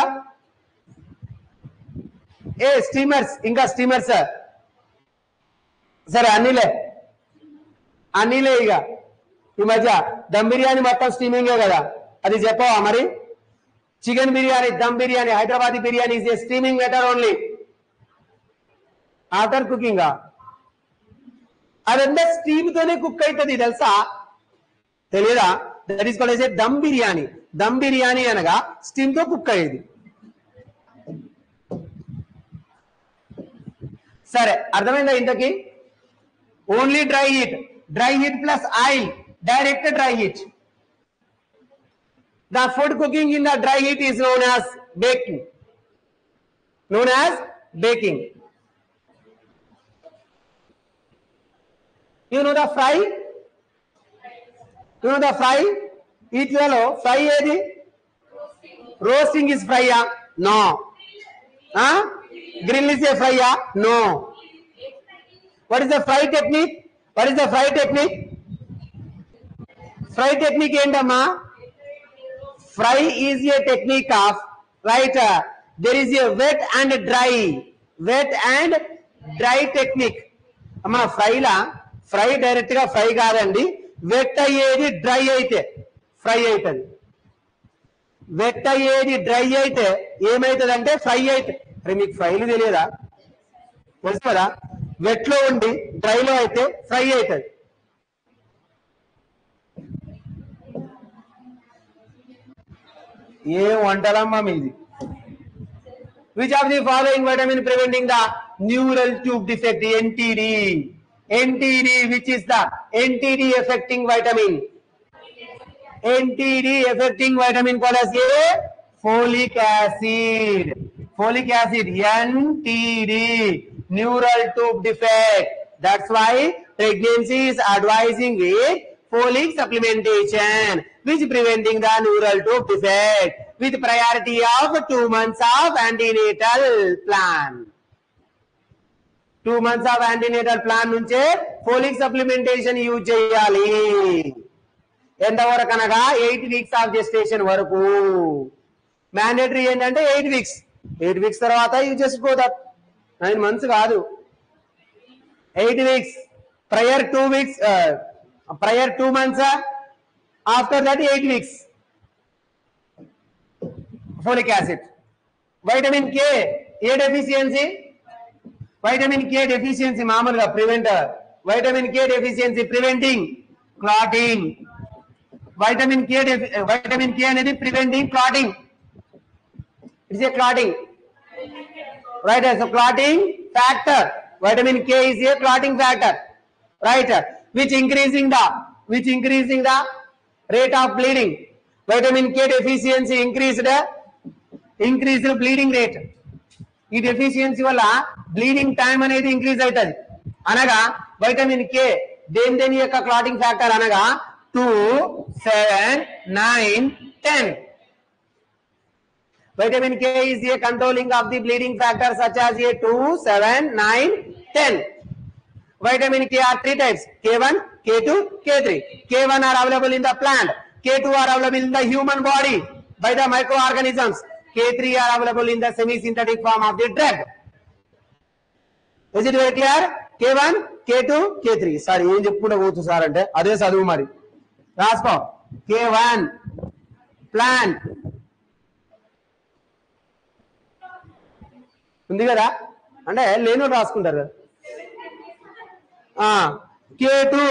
ఏ స్టీమర్స్ ఇంకా స్టీమర్స్ సార్ సరే అన్నీలే అన్నీలే ఇక ఈ మధ్య దమ్ బిర్యానీ మొత్తం స్టీమింగే కదా అది చెప్పవా మరి chicken biryani dum biryani Hyderabadi biryani is a steaming matter only after cooking అదంతా స్టీమ్ తోనే కుక్ అవుతుంది తెలుసా తెలియదా that is called a dum biryani dum biryani అనగా స్టీమ్ తో కుక్ అయ్యేది సరే అర్థమైందా ఇంతకి only dry heat dry heat plus oil direct dry heat the food cooking in the dry heat is known as baking known as baking You know the fry? You know the fry వీటిలలో ఫ్రై ఏది రోస్టింగ్ ఇస్ ఫ్రైయా నో గ్రిల్ ఇస్ ఏ ఫ్రైయా no what is the fry technique what is the fry technique fry technique ఏంటమ్మా fry is a technique of right there is a wet and dry wet and dry technique అమ్మా ఫ్రైలా ఫ్రై డైరెక్ట్ గా ఫ్రై కాదండి వెట్ అయ్యేది డ్రై అయితే ఫ్రై అవుతుంది వెట్ అయ్యేది డ్రై అయితే ఏమైతుంది అంటే ఫ్రై అయితే అరే మీకు ఫ్రైలు తెలియదా తెలుసు కదా వెట్ లో ఉండి డ్రైలో అయితే ఫ్రై అవుతుంది ఏం వంటలమ్మా మీది which of the following vitamin preventing the neural tube defect NTD NTD which is the NTD affecting vitamin NTD affecting vitamin call as a folic acid folic acid NTD neural tube defect that's why pregnancy is advising with folic supplementation which preventing the neural tube defect with priority of two months of antenatal plan two months of antenatal plan నుంచే ఫోలిక్ సప్లిమెంటేషన్ యూజ్ చేయాలి ఎంతవరకు అనగా ఎయిట్ వీక్స్ ఆఫ్ జెస్టేషన్ వరకు మ్యాండేటరీ ఏంటంటే ఎయిట్ వీక్స్ ఎయిట్ వీక్స్ తర్వాత యూజ్ చేసుకోదాం నైన్ మంత్స్ కాదు eight weeks prior two weeks prior two months after that eight weeks folic acid vitamin K a deficiency vitamin K deficiency మామూలుగా preventer vitamin K deficiency preventing clotting vitamin K vitamin K అనేది preventing clotting it's A clotting right so clotting factor vitamin k is a clotting factor right which increasing the which increasing the rate of bleeding vitamin k deficiency increased increased bleeding rate ఈ డెఫిషియన్సీ వల్ల బ్లీడింగ్ టైం అనేది ఇంక్రీజ్ అవుతుంది అనగా వైటమిన్ కే దేని దేని యొక్క క్లాటింగ్ ఫ్యాక్టర్ అనగా two seven nine ten Vitamin K is a controlling of the bleeding factor such as a 2, 7, 9, 10. Vitamin K are three types K1, K2, K3. K1 are available in the plant, K2 are available in the human body by the microorganisms, K3 are available in the semi-synthetic form of the drug. Is it very clear? K1, K2, K3. Sir ఏం చెప్పుకుంటా పోతు సార్ అంటే అదే చదువు మరి రాసుకో K1 ప్లాంట్ ఉంది కదా అంటే లేని రాసుకుంటారు కదా కే టూ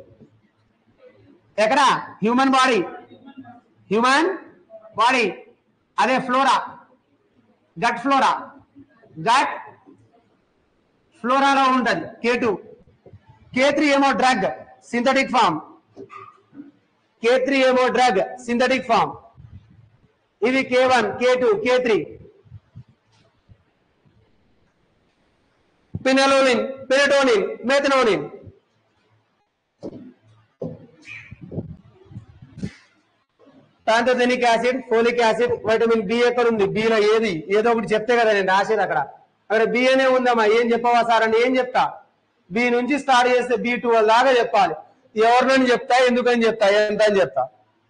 ఎక్కడ హ్యూమన్ బాడీ హ్యూమన్ బాడీ అదే ఫ్లోరా గట్ ఫ్లోరా గట్ ఫ్లోరాలో ఉంటది కే టూ కే త్రీ ఏమో drug synthetic form K three ఏమో డ్రగ్ సింథటిక్ ఫామ్ ఇవి K one K two K three పినలోనిన్ పినటోనిన్ methionine pantothenic acid folic acid vitamin B ఎక్కడ ఉంది B లో ఏది ఏదో ఒకటి చెప్తే కదా నేను రాసేది అక్కడ అక్కడ బి అనే ఉందమ్మా ఏం చెప్పవా సార్ అని ఏం చెప్తా బి నుంచి స్టార్ట్ చేస్తే బి టూ దాకా చెప్పాలి ఎవరినని చెప్తా ఎందుకని చెప్తా ఎంత అని చెప్తా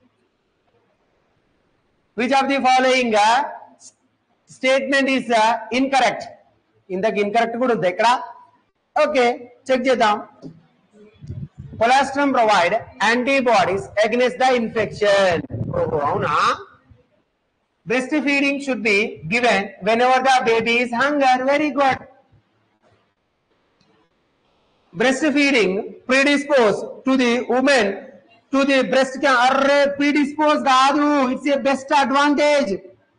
which of the following statement is incorrect ఇంతకు ఇన్కరెక్ట్ కూడా ఉంది ఇక్కడ ఓకే చెక్ చేద్దాం colostrum provide antibodies against the infection ఓహో అవునా breast feeding should be given whenever the baby is hunger very good breast feeding predispose to the women to the breast అర్రే ప్రిడిస్పోజ్ కాదు it's a best advantage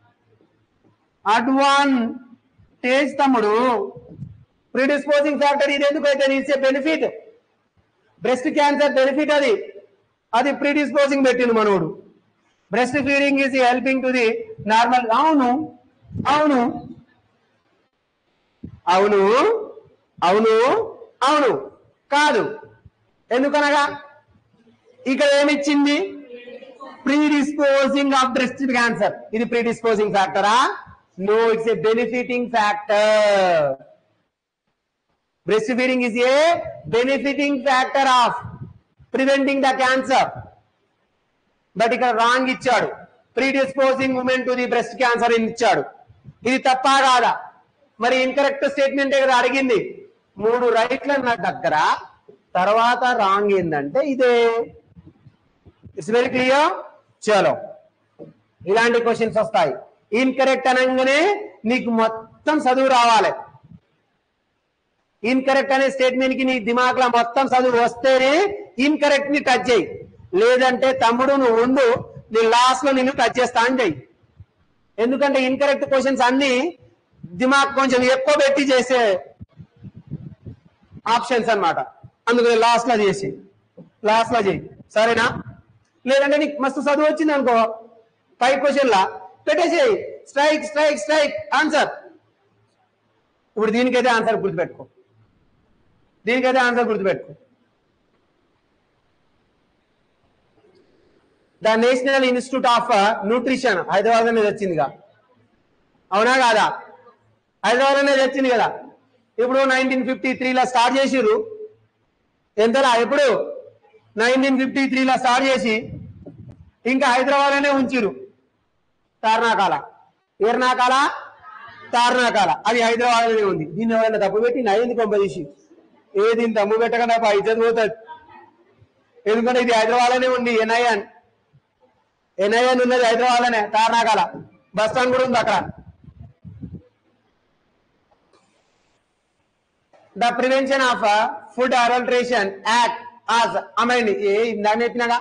advantage తమ్ముడు ప్రిడిస్పోజింగ్ ఫ్యాక్టర్ ఇది ఎందుకు అయితే it's a benefit breast cancer benefit అది అది ప్రిడిస్పోజింగ్ పెట్టింది మనోడు breast feeding is helping to the normal అవును అవును అవును అవును అవును కాదు ఎందుకనగా ఇక్కడ ఏమిచ్చింది ప్రీడిస్పోజింగ్ ఆఫ్ బ్రెస్ట్ క్యాన్సర్ ఇది ప్రీడిస్పోజింగ్ ఫ్యాక్టరా no it's a benefiting factor breast feeding is a benefiting factor of preventing the cancer but ఇక్కడ రాంగ్ ఇచ్చాడు predisposing women to the breast cancer ఇచ్చాడు ఇది తప్ప కాదా మరి ఇన్కరెక్ట్ స్టేట్మెంట్ కదా అడిగింది మూడు రైట్లు అన్న దగ్గర తర్వాత రాంగ్ ఏంటంటే ఇదే ఇట్స్ వెరీ క్లియర్ చలో ఇలాంటి క్వశ్చన్స్ వస్తాయి ఇన్కరెక్ట్ అనగానే నీకు మొత్తం చదువు రావాలి ఇన్కరెక్ట్ అనే స్టేట్మెంట్ కి నీ దిమాగ్ లో మొత్తం చదువు వస్తేనే ఇన్కరెక్ట్ ని టచ్ చేయి లేదంటే తమ్ముడు నువ్వు ఉండు నీ లాస్ట్ లో నిన్ను టచ్ చేస్తా అని చెయ్యి ఎందుకంటే ఇన్కరెక్ట్ క్వశ్చన్స్ అన్ని దిమాగ్ కొంచెం ఎక్కువ పెట్టి చేసే ఆప్షన్స్ అన్నమాట అందుకని లాస్ట్ లో చేసి లాస్ట్ లో చేయి సరేనా లేదంటే నీకు మస్తు చదువు వచ్చింది అనుకో ఫైవ్ క్వశ్చన్ లా పెట్టేసేయి స్ట్రైక్ స్ట్రైక్ స్ట్రైక్ ఆన్సర్ ఇప్పుడు దీనికైతే ఆన్సర్ గుర్తుపెట్టుకో దీనికైతే ఆన్సర్ గుర్తుపెట్టుకో the national institute of nutrition Hyderabad అనేది వచ్చిందిగా అవునా కాదా హైదరాబాద్ అనేది వచ్చింది కదా ఇప్పుడు నైన్టీన్ ఫిఫ్టీ త్రీలో స్టార్ట్ చేసిర్రు ఎంతలా ఎప్పుడు నైన్టీన్ ఫిఫ్టీ త్రీలో స్టార్ట్ చేసి ఇంకా హైదరాబాద్ అనే ఉంచిరు తార్నాకాల ఏర్నాకాల తార్నాకాల అది హైదరాబాద్ అనే ఉంది దీన్ని ఎవరైనా తప్పు పెట్టి నైన్ది కొంపదీసి ఏ దీన్ని తమ్ము పెట్టకుండా పా ఇజ్జత్ పోతుంది ఎందుకంటే ఇది హైదరాబాద్ అనే ఉంది ఎన్ఐఎన్ ఎన్ఐఎన్ ఉన్నది హైదరాబాద్ అనే తార్నాకాల బస్ స్టాండ్ కూడా ఉంది అక్కడ the prevention of food adulteration act as amended ఏ ఇందాక చెప్పినాగా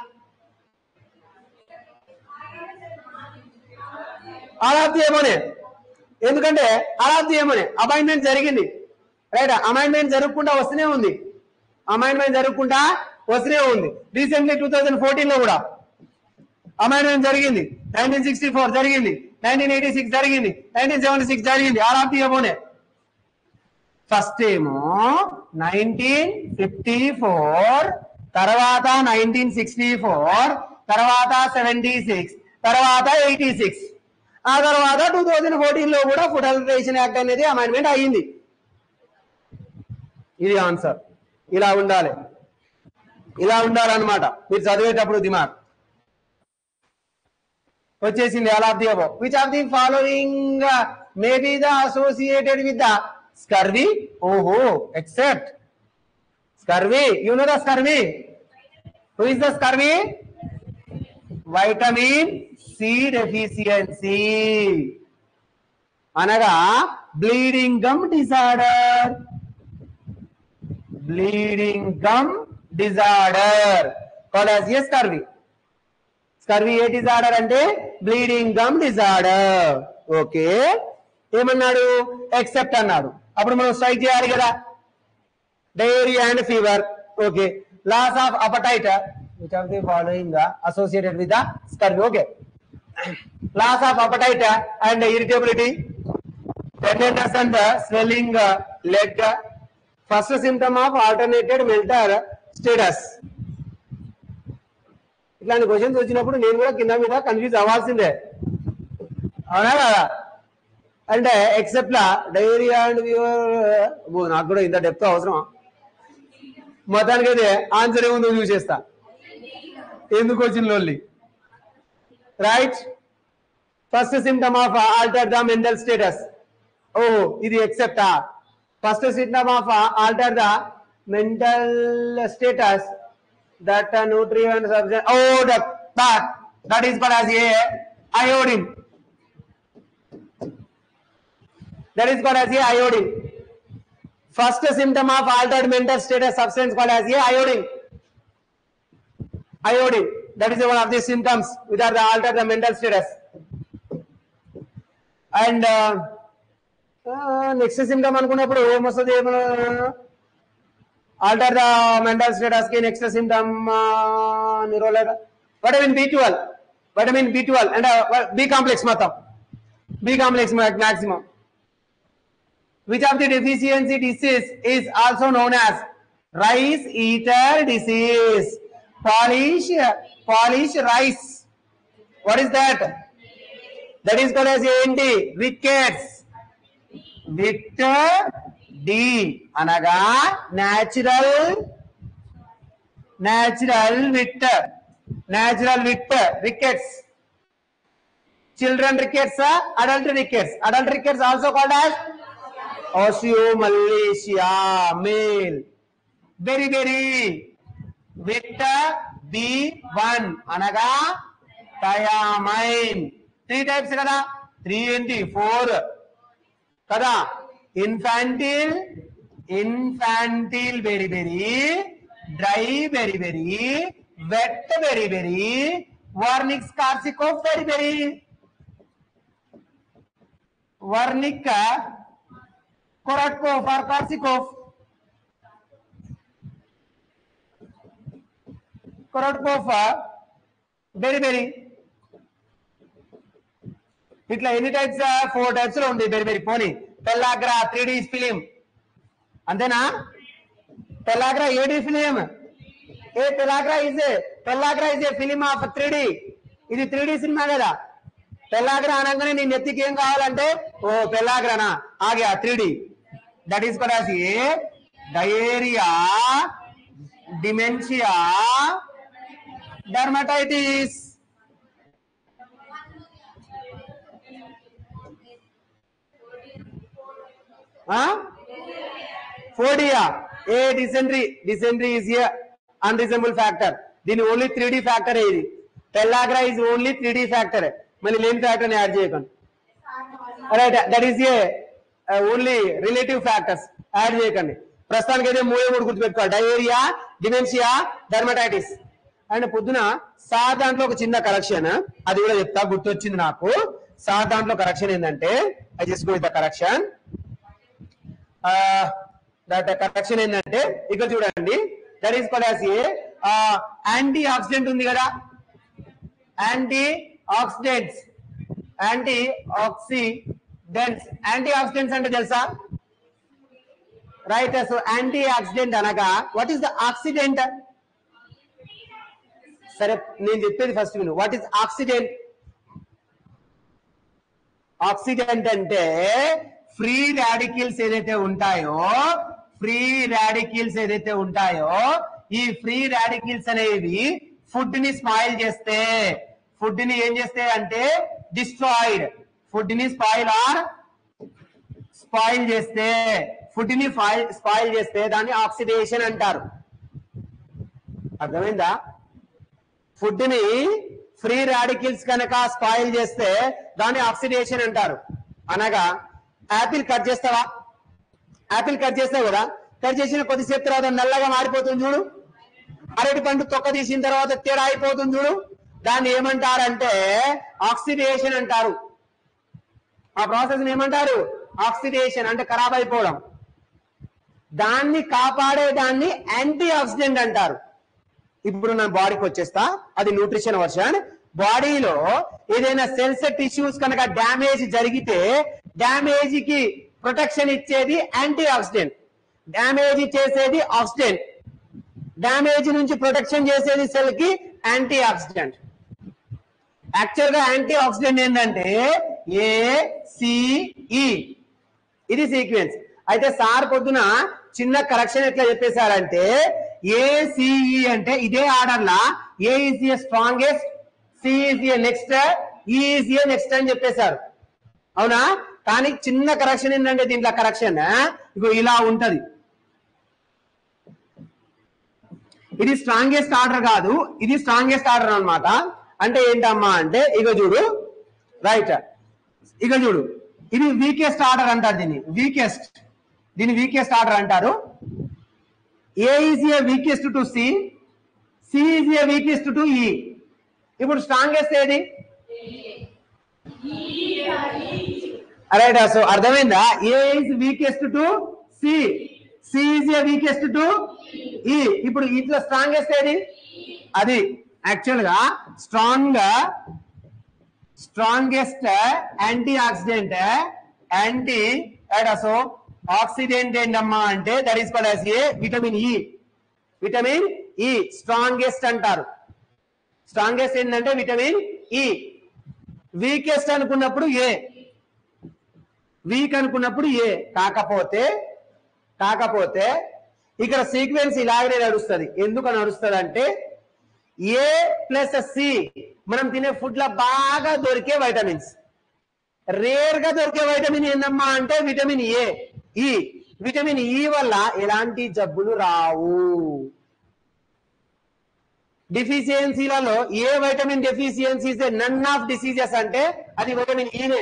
అలాంటి ఏమోనే ఎందుకంటే అలాంటి ఏమోనే అపాయింట్మెంట్ జరిగింది రైట్ అమైండ్మెంట్ జరగకుండా వస్తూనే ఉంది అమైండ్మెంట్ జరగకుండా వస్తూనే ఉంది రీసెంట్లీ టూ థౌజండ్ ఫోర్టీన్ లో కూడా అమైండ్మెంట్ జరిగింది నైన్టీన్ సిక్స్టీ ఫోర్ జరిగింది నైన్టీన్ ఎయిటీ సిక్స్ జరిగింది నైన్టీన్ సెవెంటీ సిక్స్ జరిగింది అలాంటి ఏమోనే ఫస్ట్ ఏమో నైన్టీన్ ఫిఫ్టీ ఫోర్ తర్వాత నైన్టీన్ సిక్స్టీ ఫోర్ తర్వాత సెవెంటీ సిక్స్ తర్వాత ఎయిటీ సిక్స్ ఆ తర్వాత టూ థౌజండ్ ఫోర్టీన్ లో కూడా ఫుడ్ అల్టరేషన్ యాక్ట్ అనేది అమెండ్మెంట్ అయ్యింది ఇది ఆన్సర్ ఇలా ఉండాలి ఇలా ఉండాలన్నమాట మీరు చదివేటప్పుడు దిమాగ్ వచ్చేసింది all of the above which of the following may be the associated with the scurvy ఓహో except scurvy you know the scurvy who is the scurvy vitamin C deficiency అనగా bleeding gum disorder bleeding gum disorder call as a scurvy scurvy a disorder అంటే బ్లీడింగ్ గమ్ డిజార్డర్ ఓకే ఏమన్నాడు ఎక్సెప్ట్ అన్నాడు అప్పుడు మనం స్ట్రైక్ చేయాలి కదా diarrhoea and fever okay loss of appetite which of the following associated with the scurvy okay loss of appetite and irritability tenderness and swelling leg first symptom of alternated mental status ఇట్లాంటి క్వశ్చన్స్ వచ్చినప్పుడు నేను కూడా కింద మీద కన్ఫ్యూజ్ అవ్వాల్సిందే అవునా కదా అంటే ఎక్సెప్ట్ లా డైరియా అండ్ వ్యూవర్ నాకు కూడా ఇంత డెప్త్ అవసరం మొత్తానికి అయితే ఆన్సర్ ఏముందో చూసేస్తా ఎందుకు వచ్చిన లోన్లీ right first symptom of alter the mental status ఓ ఇది ఎక్సెప్టా first symptom of alter the mental status that uh, nutrient substance oh the that that is called as a iodine that is called as a iodine first symptom of altered mental status substance called as a iodine iodine that is one of the symptoms which are the altered the mental status and uh, uh, next symptom అనుకున్నప్పుడు ఏమొస్తుంది ఏమన్నా alter the mental status ki next symptom uh, neurology vitamin b12 vitamin b12 and uh, b complex matam b complex ma- maximum which of the deficiency disease is also known as rice eater disease polish polish rice what is that that is called as ఏంటి wickets విత్ డి అనగా natural natural with natural with wickets children rickets adult rickets adult rickets also called as ఓసియోమలేషియా male very very with B one అనగా థయామైన్ త్రీ టైప్స్ కదా త్రీ ఏంటి ఫోర్ కదా ఇన్ఫాంటిల్ ఇన్ఫాంటిల్ very very dry very very wet very very వర్నిక్ కార్సికోఫ్ very very వర్నిక్ కొరట్కోఫ్ are కార్సికోఫ్ కొరట్కోఫ్ very very ఇట్లా ఎన్ని టైప్స్ ఫోర్ టైప్స్ లో ఉంది వెరీ వెరీ పోనీ పెల్లాగ్రా త్రీ డి ఫిలిం అంతేనా పెల్లాగ్రా ఏడి film a pellagra is pellagra is a film of three D ఇది త్రీ డి సినిమా కదా పెల్లాగ్రా అనగానే నీ నెత్తికి ఏం కావాలంటే ఓ పెల్లాగ్రానా ఆగే త్రీ డి దట్ ఈస్ కూడా ఏ డయేరియా డిమెన్షియా డర్మటైటిస్ ఫోడియా a dysentery dysentery is a unreasonable factor దీని ఓన్లీ త్రీ డి ఫ్యాక్టర్ ఇది pellagra is only three D factor మళ్ళీ లేని ఫ్యాక్టర్ యాడ్ చేయకండి right that is a only relative factors add చేయకండి ప్రస్తుతానికి అయితే మూడే మూడు గుర్తుపెట్టుకోవాలి డయేరియా డిమెన్షియా డర్మటైటిస్ అండ్ పొద్దున సా దాంట్లో ఒక చిన్న కరెక్షన్ అది కూడా చెప్తా గుర్తొచ్చింది నాకు సా దాంట్లో కరెక్షన్ ఏంటంటే I just go the correction that correction ఏంటంటే ఇక్కడ చూడండి that is called as a antioxidant ఉంది కదా antioxidants antioxidants antioxidants అంటే తెలుసా రైట్ సో యాంటీ ఆక్సిడెంట్ అనగా వాట్ ఈస్ ద ఆక్సిడెంట్ సరే నేను చెప్పేది ఫస్ట్ విను వాట్ ఈస్ ఆక్సిడెంట్ ఆక్సిడెంట్ అంటే ఫ్రీ రాడికిల్స్ ఏదైతే ఉంటాయో ఫ్రీ రాడికిల్స్ ఏదైతే ఉంటాయో ఈ ఫ్రీ రాడికిల్స్ అనేవి ఫుడ్ ని స్పాయిల్ చేస్తే ఫుడ్ ని ఏం చేస్తే అంటే డిస్ట్రాయిడ్ ఫుడ్ ని స్పాయిల్ ఆర్ స్పాయిల్ చేస్తే ఫుడ్ ని స్పాయిల్ చేస్తే దాన్ని ఆక్సిడేషన్ అంటారు అర్థమైందా ఫుడ్ ని ఫ్రీ రాడికిల్స్ కనుక స్పాయిల్ చేస్తే దాన్ని ఆక్సిడేషన్ అంటారు అనగా యాపిల్ కట్ చేస్తావా యాపిల్ కట్ చేస్తావు కదా కట్ చేసిన కొద్దిసేపు తర్వాత నల్లగా మారిపోతుంది చూడు అరటి పండు తొక్క తీసిన తర్వాత తేడా అయిపోతుంది చూడు దాన్ని ఏమంటారంటే ఆక్సిడేషన్ అంటారు ఆ ప్రాసెస్ ఏమంటారు ఆక్సిడేషన్ అంటే ఖరాబ్ అయిపోవడం దాన్ని కాపాడే దాన్ని యాంటీ ఆక్సిడెంట్ అంటారు ఇప్పుడు నా బాడీకి వచ్చేస్తా అది న్యూట్రిషన్ వర్షన్ బాడీలో ఏదైనా సెల్స్ టిష్యూస్ కనుక డ్యామేజ్ జరిగితే డ్యామేజ్ కి ప్రొటెక్షన్ ఇచ్చేది యాంటీ ఆక్సిడెంట్ డ్యామేజ్ చేసేది ఆక్సిడెంట్ డ్యామేజ్ నుంచి ప్రొటెక్షన్ చేసేది సెల్ కి యాంటీ ఆక్సిడెంట్ యాక్చువల్ గా యాంటీ ఆక్సిడెంట్ ఏంటంటే ఏ సిఈ ఇది సీక్వెన్స్ అయితే సార్ పొద్దున చిన్న కరెక్షన్ ఎట్లా చెప్పేశారంటే ఏసిఈ అంటే ఇదే ఆర్డర్ లా A is a strongest C is a next is a next అని చెప్పేశారు అవునా కానీ చిన్న కరెక్షన్ ఏంటంటే దీంట్లో కరెక్షన్ ఇగో ఇలా ఉంటది ఇది స్ట్రాంగెస్ట్ ఆర్డర్ కాదు ఇది స్ట్రాంగెస్ట్ ఆర్డర్ అన్నమాట అంటే ఏంటమ్మా అంటే ఇక చూడు రైట్ ఇక చూడు ఇది వీకెస్ట్ ఆర్డర్ అంటారు దీన్ని వీకెస్ట్ దీన్ని వీకెస్ట్ ఆర్డర్ అంటారు A is a weakest to C C is a weakest to E ఇప్పుడు స్ట్రాంగెస్ట్ ఏది రైట్ సో అర్థమైందా A is weakest to C C is a weakest to E ఇప్పుడు ఇట్లా స్ట్రాంగెస్ట్ ఏది అది యాక్చువల్ గా strong strongest antioxidant anti so oxidant ఏంటమ్మా అంటే that is called as a vitamin E vitamin E strongest అంటారు స్ట్రాంగెస్ట్ ఏంటంటే విటమిన్ ఈ వీకెస్ట్ అనుకున్నప్పుడు ఏ వీక్ అనుకున్నప్పుడు ఏ కాకపోతే కాకపోతే ఇక్కడ సీక్వెన్స్ ఇలాగనే నడుస్తుంది ఎందుకు నడుస్తుంది అంటే ఏ ప్లస్ సి మనం తినే ఫుడ్ లో బాగా దొరికే వైటమిన్స్ రేర్ గా దొరికే వైటమిన్ ఏందమ్మా అంటే విటమిన్ ఏ ఈ విటమిన్ ఈ వల్ల ఎలాంటి జబ్బులు రావు డిఫిషియన్సీలలో A vitamin deficiencies none of diseases అంటే అది విటమిన్ ఈనే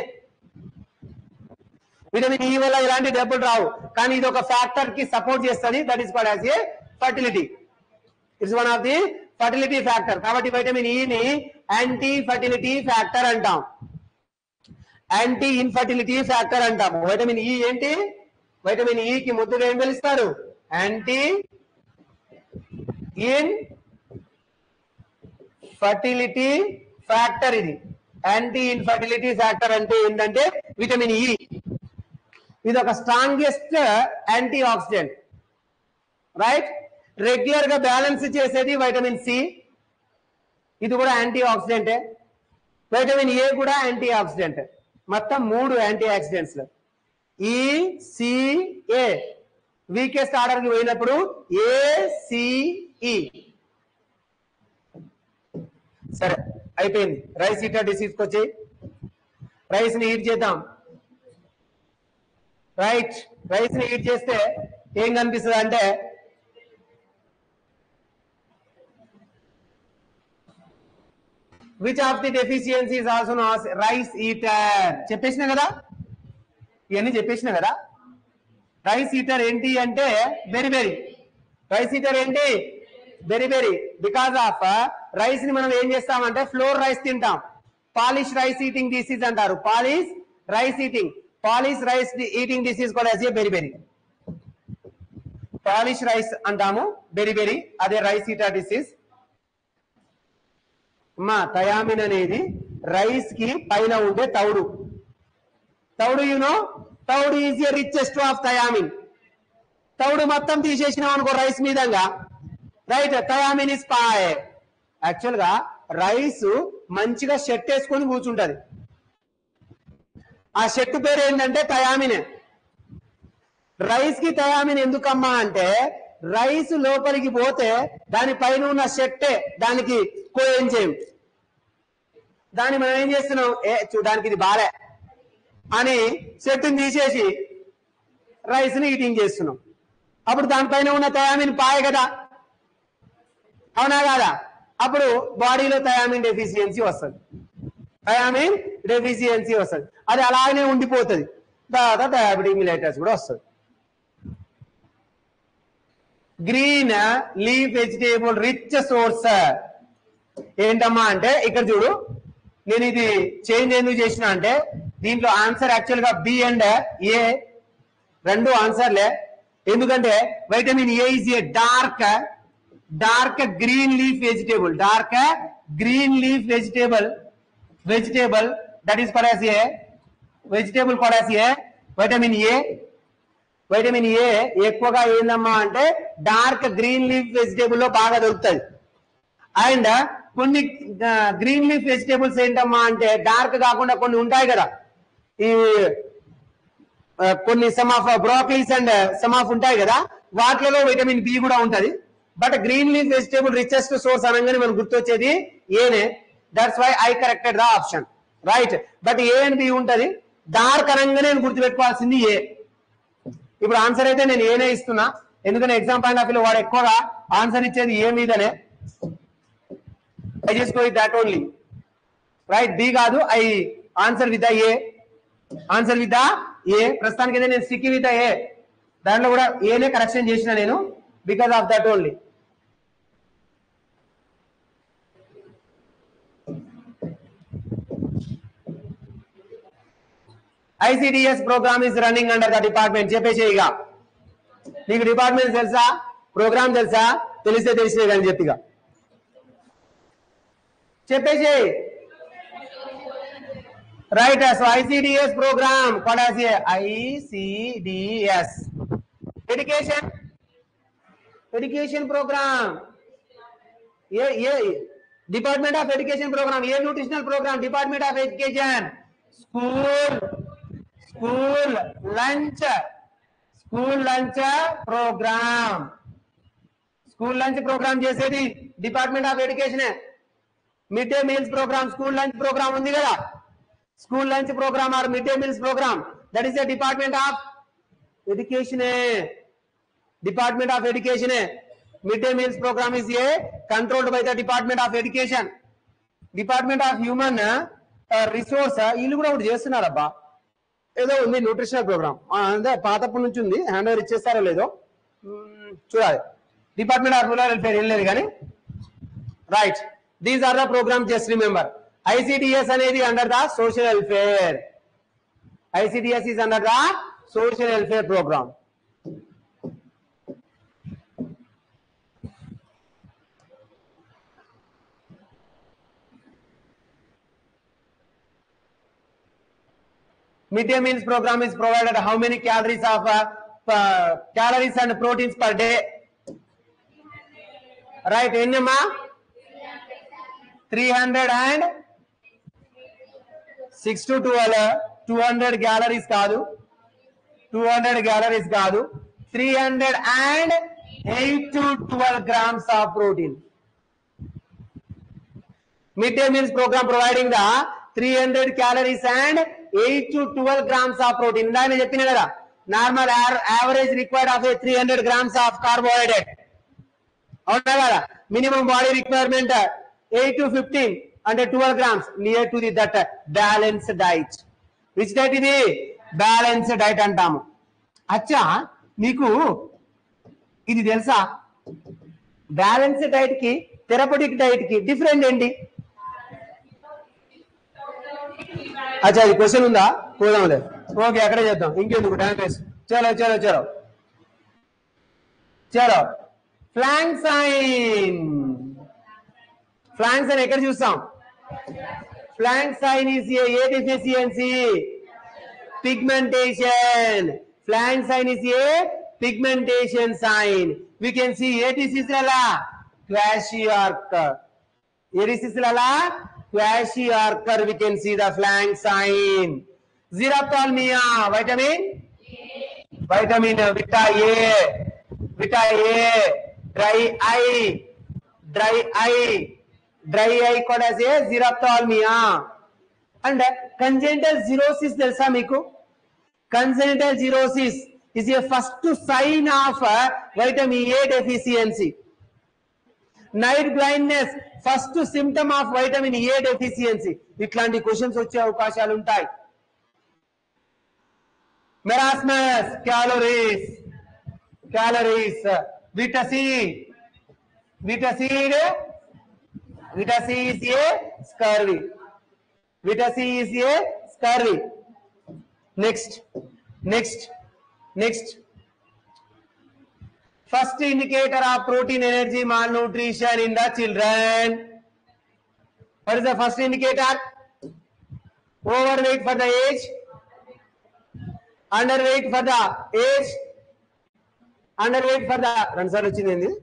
విటమిన్ ఈ వల్ల ఎలాంటి జబ్బులు రావు కానీ ఇది ఒక ఫ్యాక్టర్ కి సపోర్ట్ చేస్తుంది that is called as a fertility it's one of the fertility factor కాబట్టి వైటమిన్ ని యాంటీ ఫర్టిలిటీ ఫ్యాక్టర్ అంటాం యాంటీ ఇన్ఫర్టిలిటీ ఫ్యాక్టర్ అంటాం వైటమిన్ ఈ ఏంటి వైటమిన్ ఈ కి ముద్దుగా ఏం పిలుస్తారు యాంటీ ఇన్ ఫర్టిలిటీ ఫ్యాక్టర్ ఇది యాంటీ ఇన్ఫర్టిలిటీ ఫ్యాక్టర్ అంటే ఏంటంటే విటమిన్ ఈ ఇది ఒక strongest antioxidant right regular గా బ్యాలెన్స్ చేసేది వైటమిన్ సి ఇది కూడా యాంటీ ఆక్సిడెంటే వైటమిన్ ఏ కూడా యాంటీ ఆక్సిడెంట్ మొత్తం మూడు antioxidants E CA weakest order కి పోయినప్పుడు ఏసిఈ సరే అయిపోయింది రైస్ హీటర్ డిసీజ్ వచ్చి రైస్ ని హీట్ చేద్దాం రైట్ రైస్ ని హీట్ చేస్తే ఏం కనిపిస్తుంది అంటే which of the deficiencies also rice eater చెప్పేసిన కదా ఇవన్నీ చెప్పేసిన కదా రైస్ ఈటర్ ఏంటి అంటే బెరీ బెరీ రైస్ ఈటర్ ఏంటి beriberi because of rice ని మనం ఏం చేస్తామంటే ఫ్లోర్ రైస్ తింటాం పాలిష్ రైస్ ఈటింగ్ డిసీజ్ అంటారు polish rice eating polish rice eating disease కూడా బెరీ బెరీ పాలిష్ రైస్ అంటాము బెరీ బెరీ అదే రైస్ ఈటర్ డిసీజ్ మా థయామిన్ అనేది రైస్ కి పైన ఉండే తౌడు తౌడు యూనో తౌడు is a richest of thiamine తౌడు మొత్తం తీసేసినాం అనుకో రైస్ మీదంగా రైట్ థయామిన్ ఇస్ పాయ్ యాక్చువల్ గా రైస్ మంచిగా షెట్ వేసుకొని కూర్చుంటది ఆ షెట్ పేరు ఏంటంటే థయామినే రైస్ కి థయామిన్ ఎందుకమ్మా అంటే రైస్ లోపలికి పోతే దాని పైన ఉన్న షెట్టే దానికి కోఎంజైమ్ దాన్ని మనం ఏం చేస్తున్నాం ఏ చూడడానికి ఇది బాలే అని చెట్టుని తీసేసి రైస్ ని ఈటింగ్ చేస్తున్నాం అప్పుడు దానిపైన ఉన్న థయామిన్ పాయ కదా అవునా కాదా అప్పుడు బాడీలో థయామిన్ డెఫిషియన్సీ వస్తుంది థయామిన్ డెఫిషియన్సీ వస్తుంది అది అలాగనే ఉండిపోతుంది తర్వాత డయాబెటిక్ మిలైటస్ కూడా వస్తుంది green leaf vegetable rich source ఏంటమ్మా అంటే ఇక్కడ చూడు నేను ఇది చేంజ్ ఎందుకు చేసిన అంటే దీంట్లో ఆన్సర్ యాక్చువల్ గా బి అండ్ ఏ రెండు ఆన్సర్లే ఎందుకంటే vitamin A is a dark dark green leaf vegetable dark green leaf vegetable vegetable that is called a vegetable called a vitamin A vitamin A ఎక్కువగా ఏందమ్మా అంటే డార్క్ గ్రీన్ లీఫ్ వెజిటేబుల్ లో బాగా దొరుకుతుంది అండ్ కొన్ని గ్రీన్ లీఫ్ వెజిటేబుల్స్ ఏంటమ్మా అంటే డార్క్ కాకుండా కొన్ని ఉంటాయి కదా ఈ ఆ, కొన్ని some of broccolis and some of ఉంటాయి కదా వాటిలో విటమిన్ బి కూడా ఉంటది but green leaf vegetable richest source అనగానే మనకు గుర్తొచ్చేది ఏనే that's why I corrected the option right but A and B ఉంటది డార్క్ అనగానే నేను గుర్తుపెట్టుకోవాల్సింది ఏ ఇప్పుడు ఆన్సర్ అయితే నేను ఏనే ఇస్తున్నా ఎందుకంటే ఎగ్జామ్ పాయింట్ ఆఫ్ వ్యూ వాడు ఎక్కువగా ఆన్సర్ ఇచ్చేది ఏ మీదనే I just go with that only right B కాదు I answer with A answer with A ప్రస్తుతానికి అయితే నేను స్టిక్ విత్ ఏ దాంట్లో కూడా ఏనే కరెక్షన్ చేసిన నేను because of that only ICDS program is running under the department చెప్పేసి ఇక నీకు డిపార్ట్మెంట్ తెలుసా ప్రోగ్రామ్ తెలుసా తెలిస్తే తెలిసే కానీ చెప్పిగా చెప్పేసి రైట్ సో ఐసిడిఎస్ ప్రోగ్రామ్ కొడాసి ICDS education education program A A department of education program A nutritional program department of education school school lunch school lunch program school lunch program చేసేది department of education mid day meals program school lunch program ఉంది కదా school lunch program or mid day meals program that is the department of education department of education mid day meals program is A controlled by the department of education department of human resource వీళ్ళు కూడా ఒకటి చేస్తున్నారబ్బా ఏదో ఉంది న్యూట్రిషనల్ ప్రోగ్రామ్ అంటే పాతప్పటి నుంచి ఉంది హ్యాండ్ ఓవర్ ఇచ్చేస్తారో లేదో మ్మ్, చూడాలి డిపార్ట్మెంట్ ఆఫ్ రూరల్ వెల్ఫేర్ ఏం లేదు కానీ right these are the program just remember ICDS అనేది under the social welfare ICDS is under the social welfare program midday meals program is provided how many calories of uh, uh, calories and proteins per day right ఎన్నమ్మా three hundred and six to twelve two hundred calories కాదు టూ హండ్రెడ్ గ్యాలరీస్ కాదు three hundred and eight to twelve grams of protein mid day meals program providing the three hundred calories and eight to twelve grams of protein ఇందాక నేను చెప్పిన కదా normal average required of three hundred grams of carbohydrate అవునా కదా minimum body requirement eight to fifteen అంటే twelve grams near to the that balance diet which diet ఇది బ్యాలెన్స్ డైట్ అంటాము అచ్చా మీకు ఇది తెలుసా బ్యాలెన్స్ డైట్ కి థెరపటిక్ డైట్ కి డిఫరెంట్ ఏంటి అచ్చా ఇది క్వశ్చన్ ఉందా పోదాంలే ఓకే అక్కడే చేద్దాం ఇంకెందుకు టైం వేస్ట్ చలో చలో చలో చలో ఫ్లాంక్ సైన్ ఫ్లాంక్ సైన్ ఎక్కడ చూస్తాం flank sign is a deficiency pigmentation flank sign is a pigmentation sign we can see a disease అలా క్వాషియార్కర్ ఏ డిసీజ్ అలా kwashiorkor we can see the flank sign xerophthalmia vitamin vitamin vita A vita A dry eye dry eye dry eye కూడా జీరాప్టాల్మియా అండ్ కంజెంటల్ జీరోసిస్ తెలుసా మీకు conjunctival xerosis is a first sign of vitamin A deficiency night blindness first symptom of vitamin A deficiency ఇట్లాంటి క్వశ్చన్స్ వచ్చే అవకాశాలు ఉంటాయి మెరాస్మస్ క్యాలరీస్ క్యాలరీస్ విటసి విటసీడ్ vit C is a scurvy vit C is a scurvy next next next first indicator of protein energy malnutrition in the children what is the first indicator overweight for the age underweight for the age underweight for the రెండు సార్లు వచ్చింది ఏంది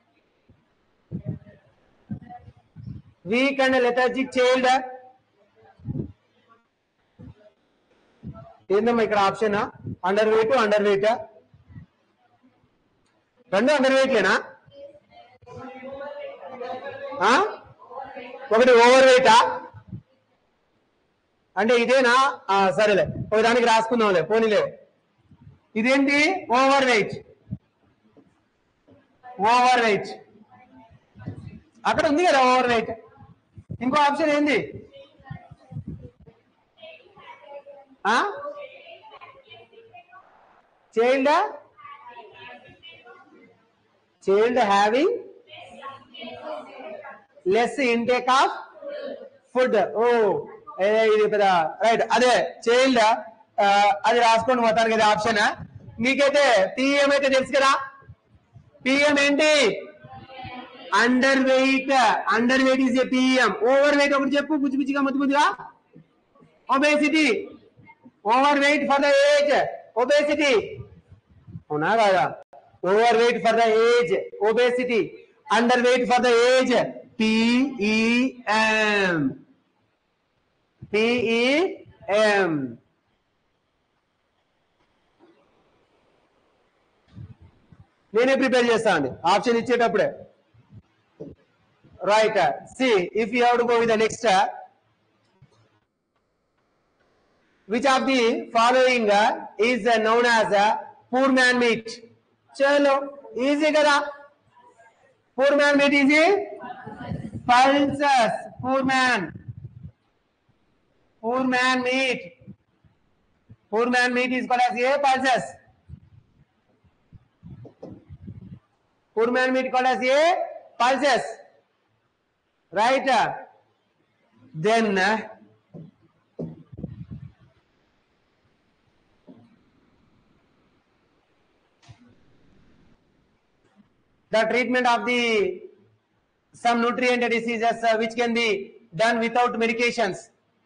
వీక్ అండ్ లెథర్జిక్ చైల్డ్ ఏందమ్మా ఇక్కడ option underweight underweight రెండు అండర్ వెయిట్లేనా ఆ? ఒకటి ఓవర్ వెయిటా అంటే ఇదేనా ఆ, సరేలే ఒక దానికి రాసుకుందాంలే పోనీలే ఇదేంటి ఓవర్ వెయిట్ ఓవర్ వెయిట్ అక్కడ ఉంది కదా ఓవర్ వెయిట్ ఇంకో ఆప్షన్ ఏంది child child having less intake of food ఓ ఏ, ఇది పెద్ద రైట్ అదే చైల్డ్ అది రాసుకోండి మొత్తానికి అది ఆప్షన్ మీకైతే పిఎం అయితే తెలుసు కదా పిఎం ఏంటి underweight underweight is a PM overweight ఒకటి చెప్పు బుజ్జి బుజ్జిగా ముద్దు ముద్దుగా obesity overweight for the age obesity అవునా కాదా overweight for the age obesity underweight for the age PEM PEM నేనే ప్రిపేర్ చేస్తానండి ఆప్షన్ ఇచ్చేటప్పుడే right see if you have to go with the next which of the following is known as poor man meat చలో ఈజీ కదా poor man meet easy pulses poor man poor man meat poor man meat is called as a pulses poor man meat called as a pulses right then the treatment of the some nutrient diseases uh, which can be done without medications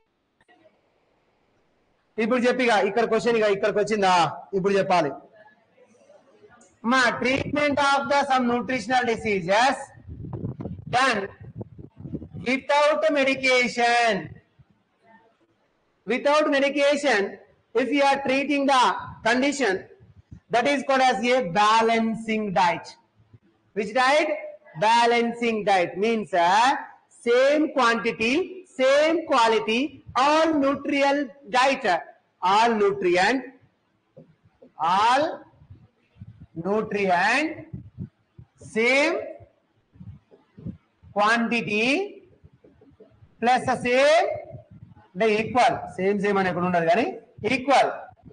ఇప్పుడు చెప్పిగా ఇక్కడ క్వశ్చన్ ఇక ఇక్కడికి వచ్చిందా ఇప్పుడు చెప్పాలి మా treatment of the some nutritional diseases done without medication without medication if you are treating the condition that is called as a balancing diet which diet balancing diet means uh, same quantity same quality all nutrient diet all nutrient all nutrient same quantity plus same అంటే ఈక్వల్ సేమ్ సేమ్ అని ఎక్కడ ఉండదు కానీ equal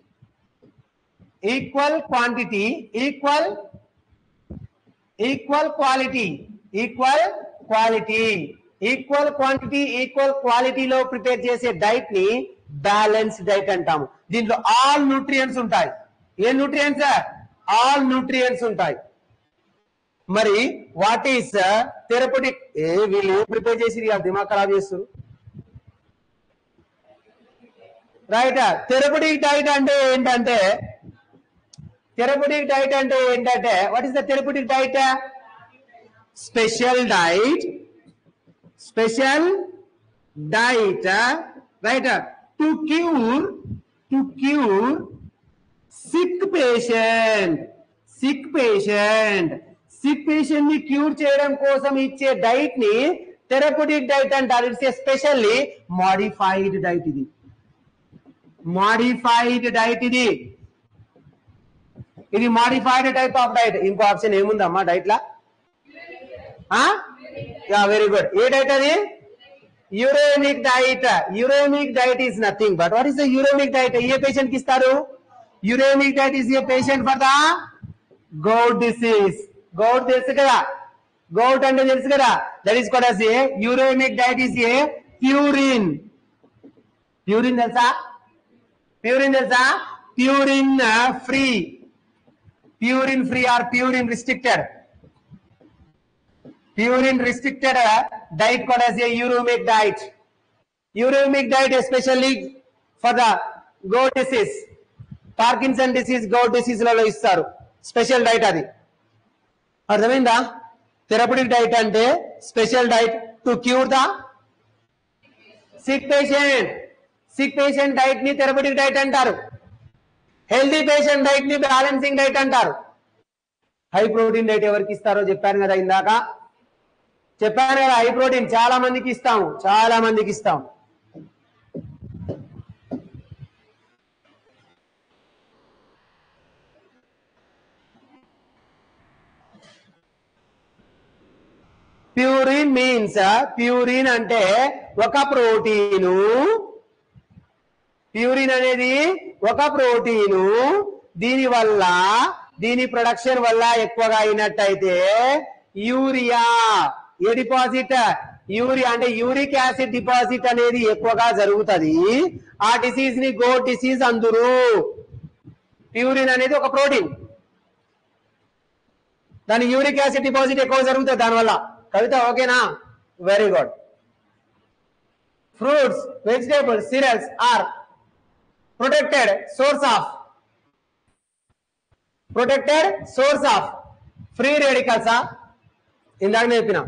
equal quantity equal equal quality equal quality equal quantity equal క్వాలిటీలో ప్రిపేర్ చేసే డైట్ ని బ్యాలెన్స్ డైట్ అంటాము దీంట్లో ఆల్ న్యూట్రియంట్స్ ఉంటాయి ఏ న్యూట్రియంట్స్ ఆల్ న్యూట్రియంట్స్ ఉంటాయి మరి వాట్ ఈస్ థెరపటిక్ ఏ వీళ్ళు ఏం ప్రిపేర్ చేసి దిమాగ్ ఖరాబ్ చేస్తారు రైట్ థెరపటిక్ డైట్ అంటే ఏంటంటే థెరపటిక్ డైట్ అంటే ఏంటంటే what is the therapeutic diet special diet special diet right to cure to cure sick patient sick patient sick patient ని క్యూర్ చేయడం కోసం ఇచ్చే డైట్ ని థెరపటిక్ డైట్ అంటారు it's a specially modified diet ఇది మాడిఫైడ్ డైట్ ఇది ఇది మాడిఫైడ్ టైప్ ఆఫ్ డైట్ ఇంకో ఆప్షన్ ఏముందమ్మా డైట్ లా yeah very good A diet అది uraemic diet uraemic diet is nothing but what is the యూరోమిక్ diet ఏ పేషెంట్ కి ఇస్తారు uraemic diet is a patient for the gout disease gout తెలుసు కదా గౌట్ అంటే తెలుసు కదా దట్ ఈస్ కూడా a uraemic diet is a purine purine తెలుసా ప్యూరిన్ తెలుసా purine free purine free or purine restricted purine restricted diet called as a uraemic diet uraemic diet especially for the gout disease Parkinson disease gout disease లలో ఇస్తారు స్పెషల్ డైట్ అది అర్థమైందా థెరపటిక్ డైట్ అంటే special diet to cure the sick patient sick patient diet ని థెరపటిక్ డైట్ అంటారు హెల్దీ పేషెంట్ డైట్ ని బ్యాలెన్సింగ్ డైట్ అంటారు హై ప్రోటీన్ డైట్ ఎవరికి ఇస్తారో చెప్పాను కదా ఇందాక చెప్పాను కదా హై ప్రోటీన్ చాలా మందికి ఇస్తాము చాలా మందికి ఇస్తాం ప్యూరిన్ మీన్స్ ప్యూరిన్ అంటే ఒక ప్రోటీను ప్యూరిన్ అనేది ఒక ప్రోటీను దీని వల్ల దీని ప్రొడక్షన్ వల్ల ఎక్కువగా అయినట్టయితే యూరియా ఏ డిపాజిట్ యూరియా అంటే యూరిక్ యాసిడ్ డిపాజిట్ అనేది ఎక్కువగా జరుగుతది ఆ డిసీజ్ ని గోట్ డిసీజ్ అందురు ప్యూరిన్ అనేది ఒక ప్రోటీన్ దాని యూరిక్ యాసిడ్ డిపాజిట్ ఎక్కువ జరుగుతుంది దానివల్ల కవిత ఓకేనా very good fruits vegetables cereals are protected source of protected source of free radicals ah? ఇందాక చెప్పిన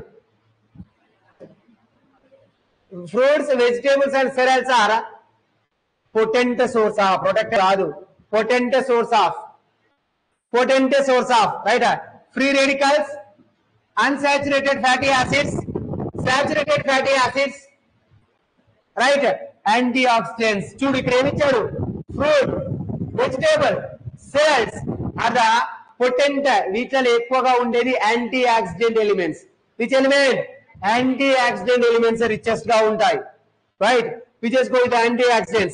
fruits vegetables and cereals are potent source of protect కాదు potent source of potent source of right free radicals unsaturated fatty acids saturated fatty acids right antioxidants చూడు ఇక్కడ ఏమిచ్చాడు fruit vegetable cereals are the potent వీటిలో ఎక్కువగా ఉండేది antioxidant elements which element antioxidant elements richest గా ఉంటాయి right which is go with antioxidants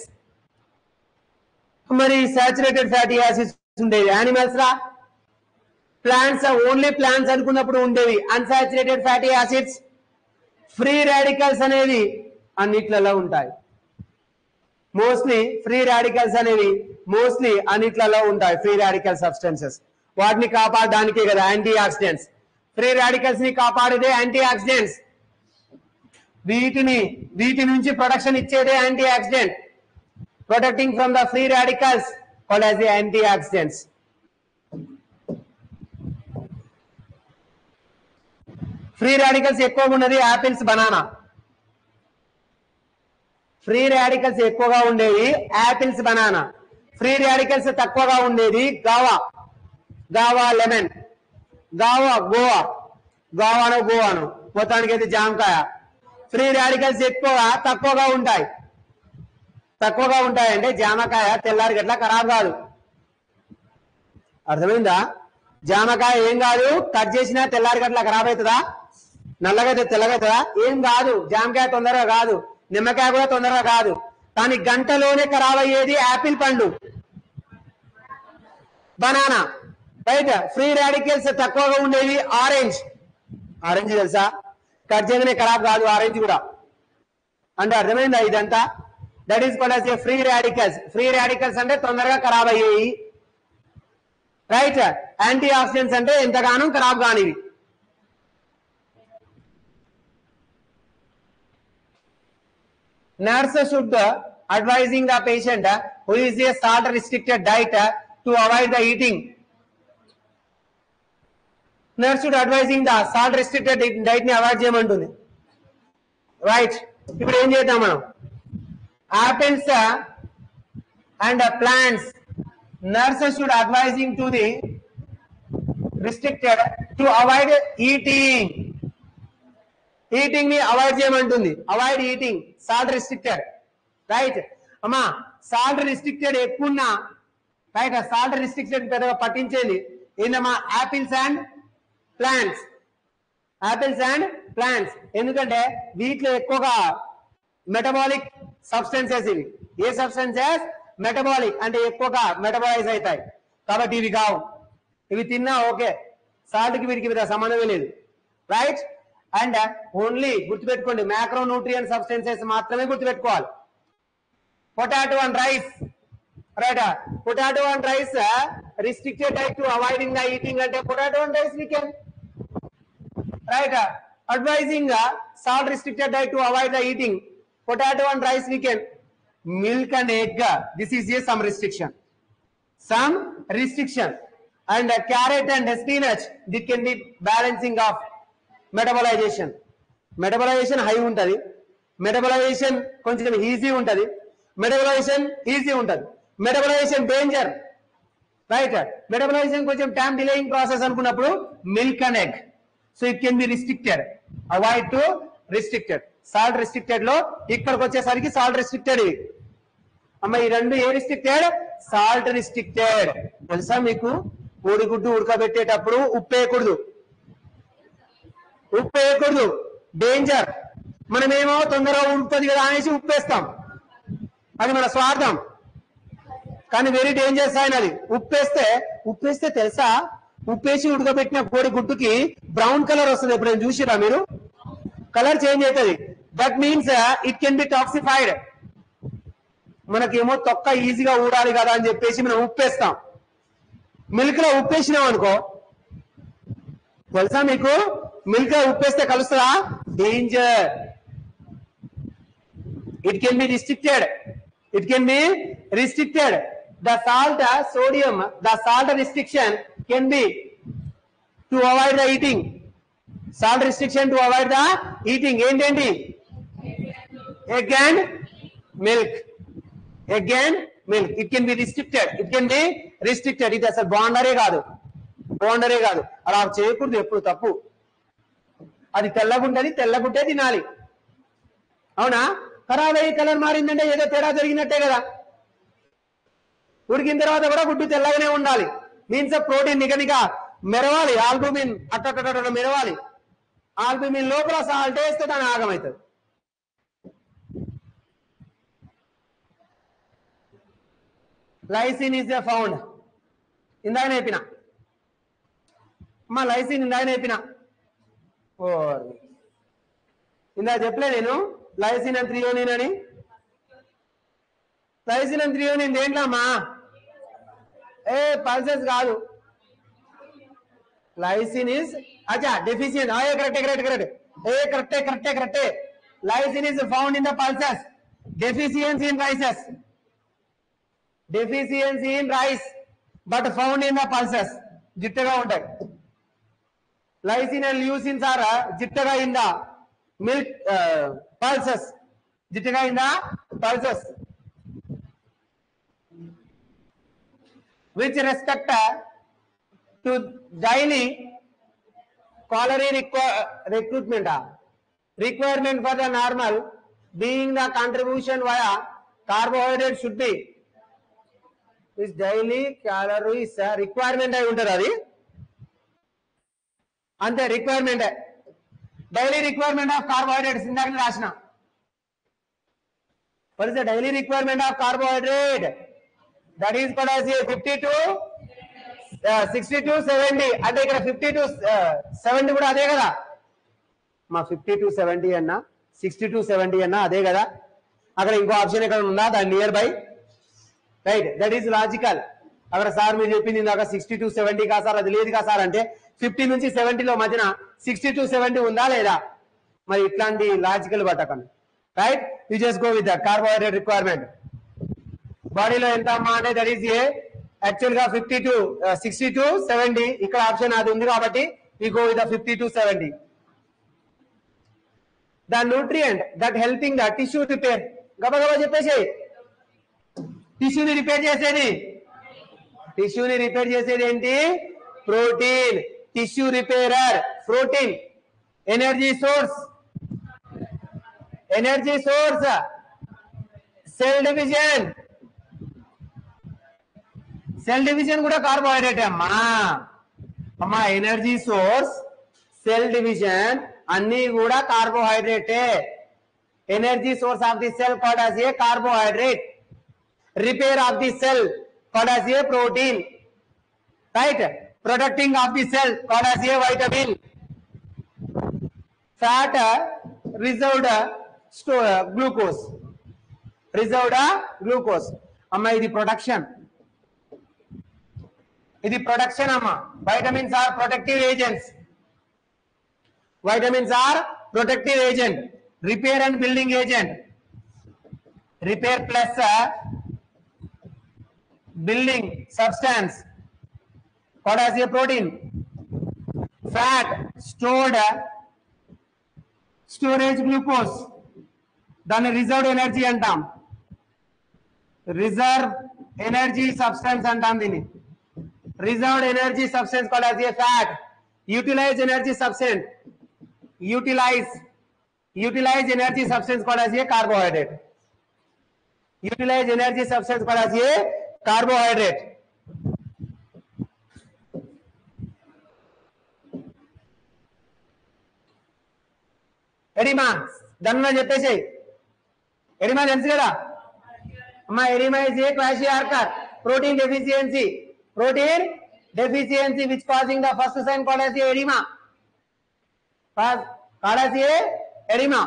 మరి సాచురేటెడ్ ఫ్యాటీ యాసిడ్స్ ఉండేవి యానిమల్స్ రా ప్లాంట్స్ ఓన్లీ ప్లాంట్స్ అనుకున్నప్పుడు ఉండేవి unsaturated fatty acids free radicals అనేవి అన్నిట్లలో ఉంటాయి మోస్ట్లీ ఫ్రీ రాడికల్స్ అనేవి మోస్ట్లీ అన్నిట్లలో ఉంటాయి ఫ్రీ రాడికల్ సబ్స్టెన్సెస్ వాటిని కాపాడడానికే కదా యాంటీ ఆక్సిడెంట్స్ ఫ్రీ రాడికల్స్ ని కాపాడేదే యాంటీ ఆక్సిడెంట్స్ వీటిని వీటి నుంచి ప్రొటెక్షన్ ఇచ్చేదే antioxidant protecting from the free radicals called as antioxidants free radicals ఎక్కువగా ఉన్నది యాపిల్స్ బనానా ఫ్రీ రాడికల్స్ ఎక్కువగా ఉండేవి యాపిల్స్ బనానా ఫ్రీ రాడికల్స్ తక్కువగా ఉండేది గావా గావా లెమన్ గావా గోవా గావాను గోవాను మొత్తానికి అయితే జామకాయ ఫ్రీ రాడికల్స్ ఎక్కువగా తక్కువగా ఉంటాయి తక్కువగా ఉంటాయి అంటే జామకాయ తెల్లారి గట్ల ఖరాబ్ కాదు అర్థమైందా జామకాయ ఏం కాదు కట్ చేసినా తెల్లారి గట్ల ఖరాబ్ అవుతుందా నల్లగా అయితే తెల్లగా అవుతుందా ఏం కాదు జామకాయ తొందరగా కాదు నిమ్మకాయ కూడా తొందరగా కాదు కానీ గంటలోనే ఖరాబ్ అయ్యేది యాపిల్ పండు బనానా రైట్ ఫ్రీ రాడికల్స్ తక్కువగా ఉండేవి ఆరెంజ్ ఆరెంజ్ తెలుసా కట్ చేయగానే ఖరాబ్ కాదు ఆరెంజ్ కూడా అంటే అర్థమైందా ఇదంతా that is called as a free radicals free radicals అంటే తొందరగా ఖరాబ్ అయ్యేవి రైట్ యాంటీ ఆక్సిడెంట్స్ అంటే ఎంతగానో ఖరాబ్ కానివి nurse should uh, advising the patient uh, who is a salt restricted diet uh, to avoid the eating nurse should advising the salt restricted diet ని అవాయిడ్ చేయమంటుంది రైట్ ఇప్పుడు ఏం చేద్దాం మనం apples and plants nurses should advising to the restricted to avoid eating eating ని అవాయిడ్ చేయమంటుంది avoid eating salt restricted right అమ్మా సాల్ట్ రిస్ట్రిక్టెడ్ ఎక్కువన్నా రైట్ సాల్ట్ రిస్ట్రిక్టెడ్ పెద్దగా పట్టించేది ఏందమ్మా apples and plants apples and plants ఎందుకంటే వీటిలో ఎక్కువగా మెటబాలిక్ సబ్స్టెన్సెస్ ఇవి ఏ సబ్స్టెన్సెస్ మెటబాలిక్ అంటే ఎక్కువగా మెటబాలైజ్ అవుతాయి కాబట్టి ఇవి కావు ఇవి తిన్నా ఓకే సాల్ట్ కి వీటికి పెద్ద సంబంధమే లేదు రైట్ అండ్ ఓన్లీ గుర్తుపెట్టుకోండి మ్యాక్రో న్యూట్రియన్ సబ్స్టెన్సెస్ మాత్రమే గుర్తుపెట్టుకోవాలి potato and rice right potato and rice restricted diet to avoiding the eating అంటే potato and rice we can right uh, advising uh, salt restricted diet to avoid the eating potato and rice we can milk and egg uh, this is a some restriction some restriction and uh, carrot and spinach this can be balancing of metabolization metabolization high ఉంటది మెటబలైజేషన్ కొంచెం ఈజీ ఉంటది మెటబలైజేషన్ ఈజీ ఉంటది మెటబలైజేషన్ డేంజర్ రైట్ మెటబలైజేషన్ కొంచెం టైం డిలేయింగ్ ప్రాసెస్ అనుకున్నప్పుడు milk and egg so it can be restricted avoid to restricted salt restricted లో ఇక్కడికి వచ్చేసరికి సాల్ట్ రిస్ట్రిక్టెడ్ ఇవి అమ్మ ఈ రెండు ఏ రిస్ట్రిక్టెడ్ సాల్ట్ రిస్ట్రిక్టెడ్ తెలుసా మీకు కోడిగుడ్డు ఉడకబెట్టేటప్పుడు ఉప్పు వేయకూడదు ఉప్పు వేయకూడదు డేంజర్ మనమేమో తొందరగా ఉడుకుతుంది కదా అనేసి ఉప్పు వేస్తాం అది మన స్వార్థం కానీ వెరీ డేంజరస్ అయిన అది ఉప్పేస్తే ఉప్పేస్తే తెలుసా ఉప్పేసి ఉడకబెట్టిన కోడి గుడ్డుకి బ్రౌన్ కలర్ వస్తుంది ఎప్పుడైనా చూసిరా మీరు కలర్ చేంజ్ అవుతుంది that means it can be toxified మనకేమో తొక్క ఈజీగా ఊడాలి కదా అని చెప్పేసి మనం ఉప్పేస్తాం మిల్క్ లో ఉప్పేసినాం అనుకో తెలుసా మీకు మిల్క్ లో ఉప్పేస్తే కలుస్తుందా danger it can be restricted it can be restricted the salt uh, sodium the salt restriction can be to avoid the eating salt restriction to avoid the eating ఏంటండి egg and milk egg and milk it can be restricted it can be restricted ఇది అసలు బాండరే కాదు బాండరే కాదు అలా చేయకూడదు ఎప్పుడు తప్పు అది తెల్లగుంటది తెల్లగుంటే తినాలి అవునా ఖరాబ్ అయ్యి కలర్ మారిందంటే ఏదో తేడా జరిగినట్టే కదా ఉడికిన తర్వాత కూడా గుడ్డు తెల్లగానే ఉండాలి మీన్స్ ప్రోటీన్ నిగనిక మెరవాలి ఆల్బుమిన్ అట్ట మెరవాలి ఆల్బుమిన్ లోపల సాల్ట్ వేస్తే దాని ఆగమవుతుంది లైసిన్ ఈజ్ ఎ ఫౌండ్ ఇందాక నేర్పిన అమ్మా లైసిన్ ఇందాక నేర్పిన ఓ ఇందాక చెప్పలే నేను లైసిన్ అండ్ త్రియోనిన్ అని లైసిన్ అండ్ త్రియోనిన్ దేంట్లో అమ్మా ఏ పల్సెస్ కాదు లైసిన్ ఇస్ అచ్చా డెఫిషియన్ ఏ కరెక్టే కరెక్ట్ కరెక్ట్ ఏ కరెక్టే కరెక్టే కరెక్టే lysine is found in the pulses deficiency in rices deficiency in rice but found in the pulses జిట్టగా ఉంటాయి లైసిన్ అండ్ ల్యూసిన్స్ ఆర్ జిట్టగా ఇన్ ద మిల్క్ పల్సెస్ జిట్టగా in the pulses with respect to daily calorie requ- recruitment uh, requirement for the normal being the contribution via carbohydrate should be is daily calories uh, requirement అయి ఉంటుంది అది అంతే requirement daily requirement of carbohydrates ఇందాక రాసిన what is the daily requirement of carbohydrate that is called as a 52 sixty to seventy అంటే ఇక్కడ ఫిఫ్టీ టు సెవెంటీ కూడా అదే కదా మా ఫిఫ్టీ టు సెవెంటీ అన్నా సిక్స్టీ టు సెవెంటీ అన్నా అదే కదా అక్కడ ఇంకో ఆప్షన్ ఎక్కడ ఉందా దాని near by right that is logical అక్కడ సార్ మీరు చెప్పింది ఇందాక సిక్స్టీ టు సెవెంటీ కా సార్ అది లేదు కా సార్ అంటే ఫిఫ్టీ నుంచి సెవెంటీలో మధ్యన సిక్స్టీ టు సెవెంటీ ఉందా లేదా మరి ఇట్లాంటి లాజికల్ పట్టకండి right you just go with that carbohydrate requirement బాడీలో ఎంత అమ్మా అంటే దట్ ఈస్ ఏ యాక్చువల్ గా fifty to sixty to seventy ఇక్కడ ఆప్షన్ అది ఉంది కాబట్టి ఈ go with fifty to seventy the nutrient that helping the tissue repair గబగబా చెప్పేసి టిష్యూని రిపేర్ చేసేది టిష్యూని రిపేర్ చేసేది ఏంటి protein tissue repairer protein energy source energy source cell division cell division కూడా కార్బోహైడ్రేట్ అమ్మా అమ్మా ఎనర్జీ సోర్స్ సెల్ డివిజన్ అన్ని కూడా కార్బోహైడ్రేటే energy source of the cell called as a carbohydrate repair of the cell called as a protein right protecting of the cell called as a vitamin fat reserved స్టో గ్లూకోజ్ రిజర్వ్డ్ గ్లూకోజ్ అమ్మ ఇది ప్రొడక్షన్ ఇది ప్రొడక్షన్ అమ్మ vitamins are protective agents vitamins are protective agent repair and building agent repair plus building substance what as a protein fat stored storage glucose దాన్ని రిజర్వ్డ్ ఎనర్జీ అంటాం రిజర్వ్ ఎనర్జీ సబ్స్టెన్స్ అంటాం దీన్ని reserved energy substance called as a fat utilise energy substance utilise utilise energy substance called as a carbohydrate utilise energy substance called as a carbohydrate oedema దన్న చెప్పేసేయి ఎడిమా తెలుసు కదా అమ్మా oedema is a kwashiorkor protein deficiency protein deficiency which causing the first sign called as oedema called as a oedema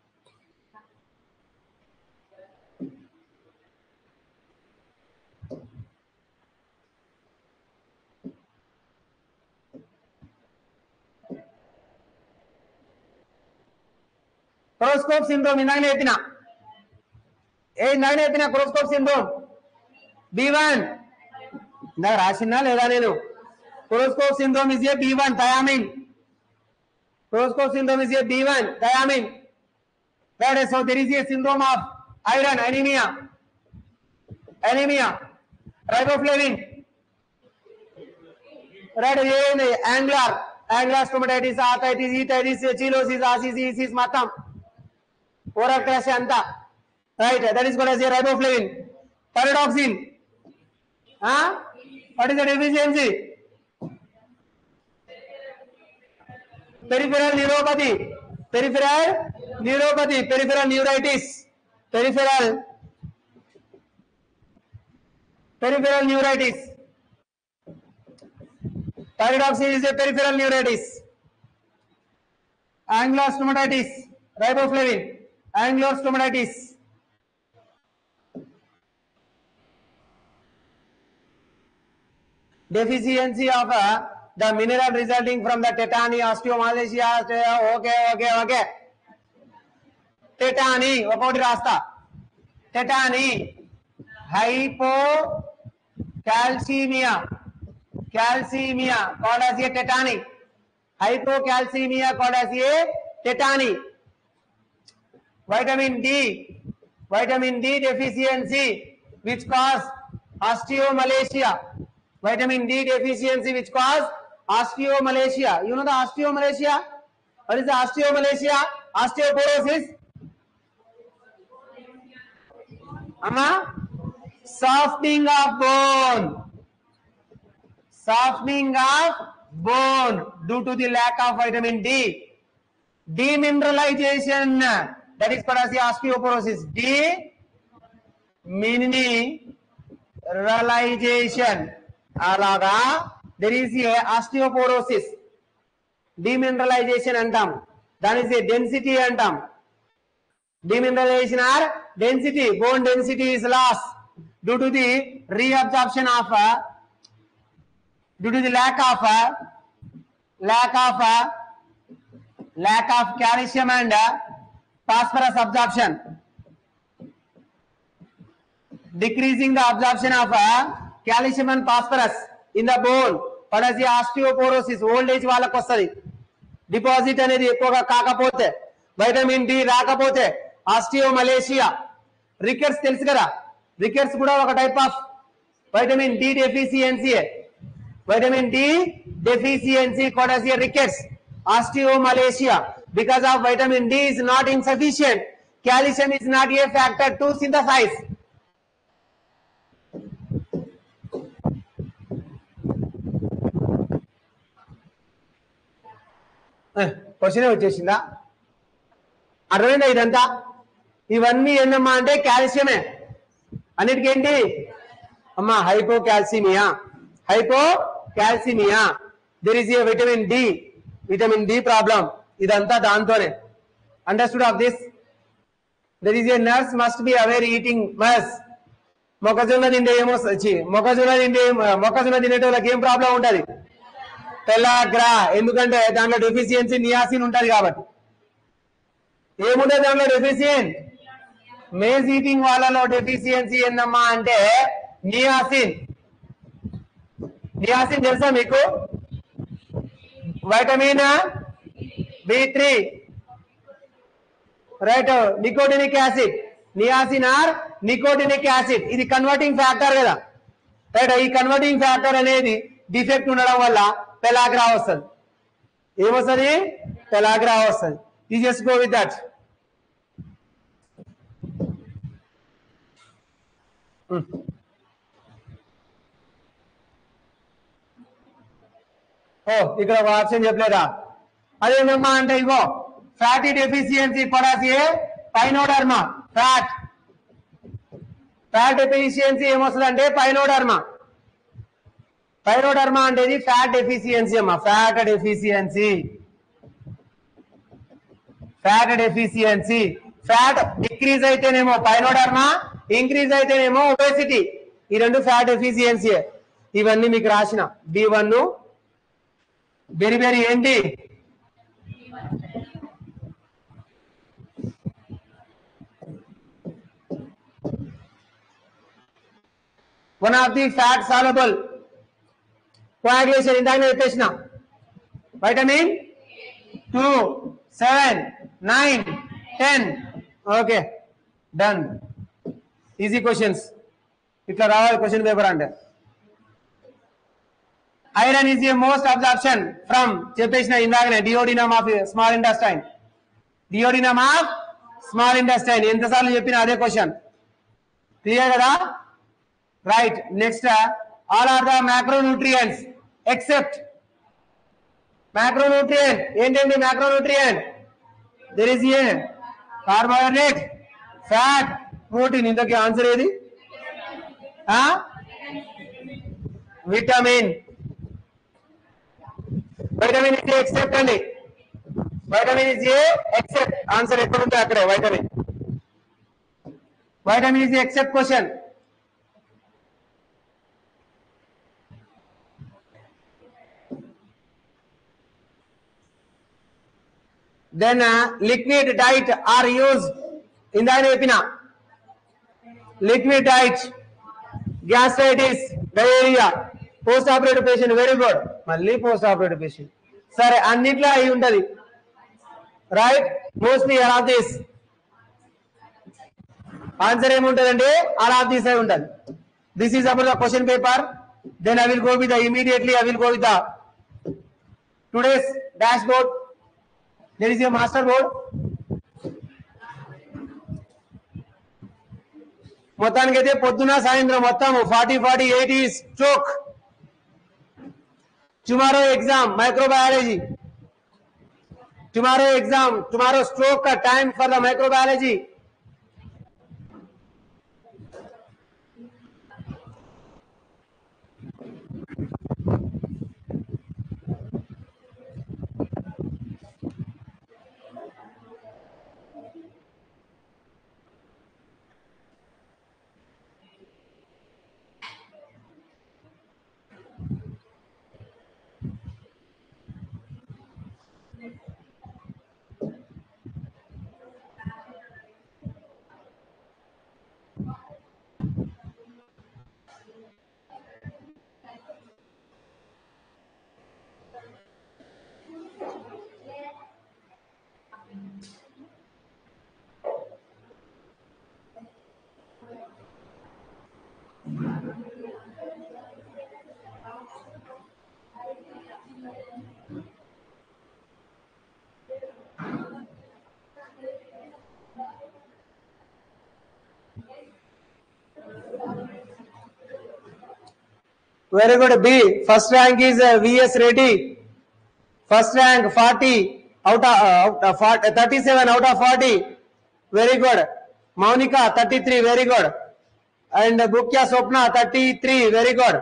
Korsakoff syndrome ఇందాక చెప్పిన ఏ ఇందాక చెప్పిన క్రోస్కోప్ సిండ్రోమ్ బి వన్ ఇందాక రాసిందా లేదా నేను Korsakoff syndrome is a B one thiamine Roscoe syndrome is a B1, thiamine. Right, so there is a syndrome of iron, anemia. Anemia. Riboflavin. Right, ఏంది angular, angular stomatitis, arthritis, etitis, chelosis, ascisis, మొత్తం oral crash అంతా right that is called as a riboflavin. Pyridoxine. Huh? What is the deficiency? peripheral neuropathy peripheral neuropathy peripheral neuritis peripheral peripheral neuritis pyridoxine is a peripheral neuritis angular stomatitis riboflavin angular stomatitis deficiency of uh, the mineral resulting from the tetany, osteomalacia, osteo- okay, okay, okay. Tetany ఒకటి రాస్తా tetany hypocalcaemia calcaemia called a tetany hypocalcaemia called a tetany vitamin D, vitamin D deficiency which cause osteomalacia. Vitamin D deficiency which cause osteomalacia. You know the osteomalacia? What is the osteomalacia? Osteoporosis. Amma? Softening of bone. Softening of bone due to the lack of vitamin D. Demineralization. That is called as the osteoporosis. Demineralization. అలాగా there is a osteoporosis demineralisation అంటాం దాని ఇస్ ఏ డెన్సిటీ అంటాం demineralization or density bone density is lost due to the reabsorption of uh, due to the lack of uh, lack of uh, lack of calcium and uh, phosphorus absorption decreasing the absorption of uh, calcium and phosphorus in the bone what is the osteoporosis old age వాళ్ళకి వస్తుంది డిపాజిట్ అనేది ఎక్కువగా కాకపోతే వైటమిన్ డి రాకపోతే ఆస్టియోమలేషియా రికెట్స్ తెలుసు కదా రికెట్స్ కూడా ఒక type of vitamin D deficiency vitamin D deficiency called rickets osteomalacia because of vitamin D is not insufficient calcium is not a factor to synthesise question వచ్చేసిందా అర్థమైందా ఇదంతా ఇవన్నీ ఏందమ్మా అంటే కాల్షియమే అన్నిటికేంటి అమ్మా hypocalcaemia hypocalcaemia there is a vitamin D vitamin D problem ఇదంతా దాంతోనే understood of this there is a nurse must be aware eating మస్ మొక్కజొన్న తింటే ఏమో ఛీ, మొక్కజొన్న తింటే ఏం- మొక్కజొన్న తినేటోళ్ళకి ఏం ప్రాబ్లం ఉంటది తెల్లగ్రా ఎందుకంటే దాంట్లో డెఫిషియన్సీ నియాసిన్ ఉంటది కాబట్టి ఏముంటది దాంట్లో డెఫిషియన్ మేజ్ ఈటింగ్ వాళ్ళలో డెఫిషియన్సీ ఏందమ్మా అంటే నియాసిన్ నియాసిన్ తెలుసా మీకు vitamin B three right nicotinic acid niacin or nicotinic acid ఇది కన్వర్టింగ్ ఫ్యాక్టర్ కదా రైట్ ఈ కన్వర్టింగ్ ఫ్యాక్టర్ అనేది డిఫెక్ట్ ఉండడం వల్ల పెలాగ్రా వస్తుంది ఏమొస్తుంది పెలాగ్రా వస్తుంది you just go with that ఓ ఇక్కడ ఒక ఆప్షన్ చెప్పలేదా అదేంటమ్మా అంటే ఇగో ఫ్యాటీ డెఫిషియన్సీ పొడాసి పైనోడర్మా ఫ్యాట్ ఫ్యాట్ డెఫిషియన్సీ ఏమొస్తుంది అంటే పైనోడర్మా పైరోడర్మా అంటే ఫ్యాట్ డెఫిషియన్సీ అమ్మా fat deficiency fat deficiency fat decrease అయితేనేమో పైనోడర్మా ఇంక్రీజ్ అయితేనేమో ఒబేసిటీ ఈ రెండు ఫ్యాట్ డెఫిషియన్సీ ఇవన్నీ మీకు రాసిన బి వన్ బెరి బెరి ఏంటి one of the fat soluble coagulation ఇందాక నేను చెప్పేసిన vitamin two seven nine ten okay done easy questions ఇట్లా రావాలి క్వశ్చన్ పేపర్ అంటే iron is a most absorption from చెప్పేసిన ఇందాకనే duodenum of small intestine duodenum of small intestine ఎంతసార్లు చెప్పిన అదే క్వశ్చన్ క్లియర్ కదా right next all are the macronutrients except macronutrient ఏంటండి macronutrient there is a carbohydrate fat protein ఇంతకీ ఆన్సర్ ఏది విటమిన్ వైటమిన్ ఇస్ ఎక్సెప్ట్ అండి vitamin is a except answer ఎక్కడ ఉంటే అక్కడే vitamin vitamin is except question then liquid diet are use ఇందాక చెప్పిన liquid diet gastritis diarrhoea post operative patient very good మళ్ళీ పోస్ట్ ఆపరేటివ్ పేషెంట్ సరే అన్నిట్లో అయి ఉంటది right mostly all of this answer ఏముంటదండి ఆల్ ఆఫ్ దిస్ అయి ఉంటది this is about the question paper then I will go with the immediately I will go with the today's dashboard there is a master board మొత్తానికైతే పొద్దున సాయంత్రం మొత్తం forty forty eighty stroke tomorrow exam microbiology tomorrow exam tomorrow stroke का time for the microbiology Very good. B. First rank is uh, VS Reddy. First rank 40 out of, uh, out of 40, uh, 37 out of 40. Very good. Monica 33. Very good. And uh, Bukya Sopna 33. Very good.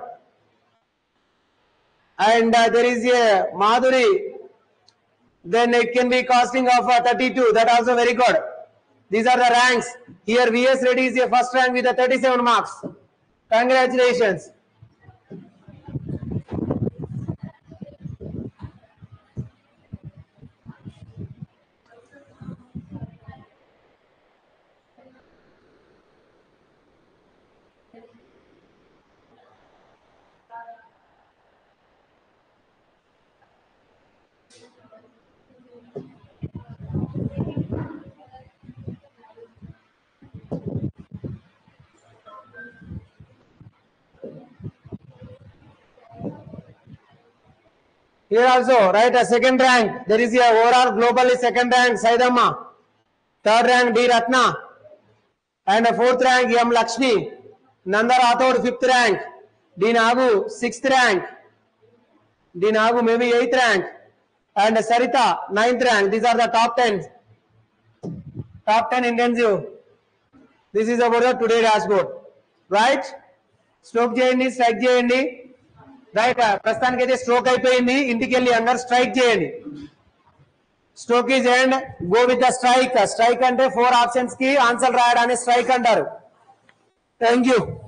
And uh, there is a Madhuri. Then it can be costing of uh, 32. That also very good. These are the ranks. Here VS Reddy is a first rank with a 37 marks. Congratulations. Here also, right, a second rank. There is a overall globally second rank, Saidamma. Third rank, D. Ratna. And a fourth rank, M. Lakshmi. Nanda Rathod, fifth rank. D. Nagu, sixth rank. D. Nagu, maybe eighth rank. And Sarita, ninth rank. These are the top ten. Top ten intensive. This is about the today dashboard. Right? Stroke చేయండి స్ట్రైక్ చేయండి రైట్ ప్రస్తుతానికి అయితే స్ట్రోక్ అయిపోయింది ఇంటికి వెళ్ళి అందరు స్ట్రైక్ చేయండి stroke is and go with the strike strike అంటే ఫోర్ ఆప్షన్స్ కి ఆన్సర్ రాయడాన్ని స్ట్రైక్ అంటారు థ్యాంక్ యూ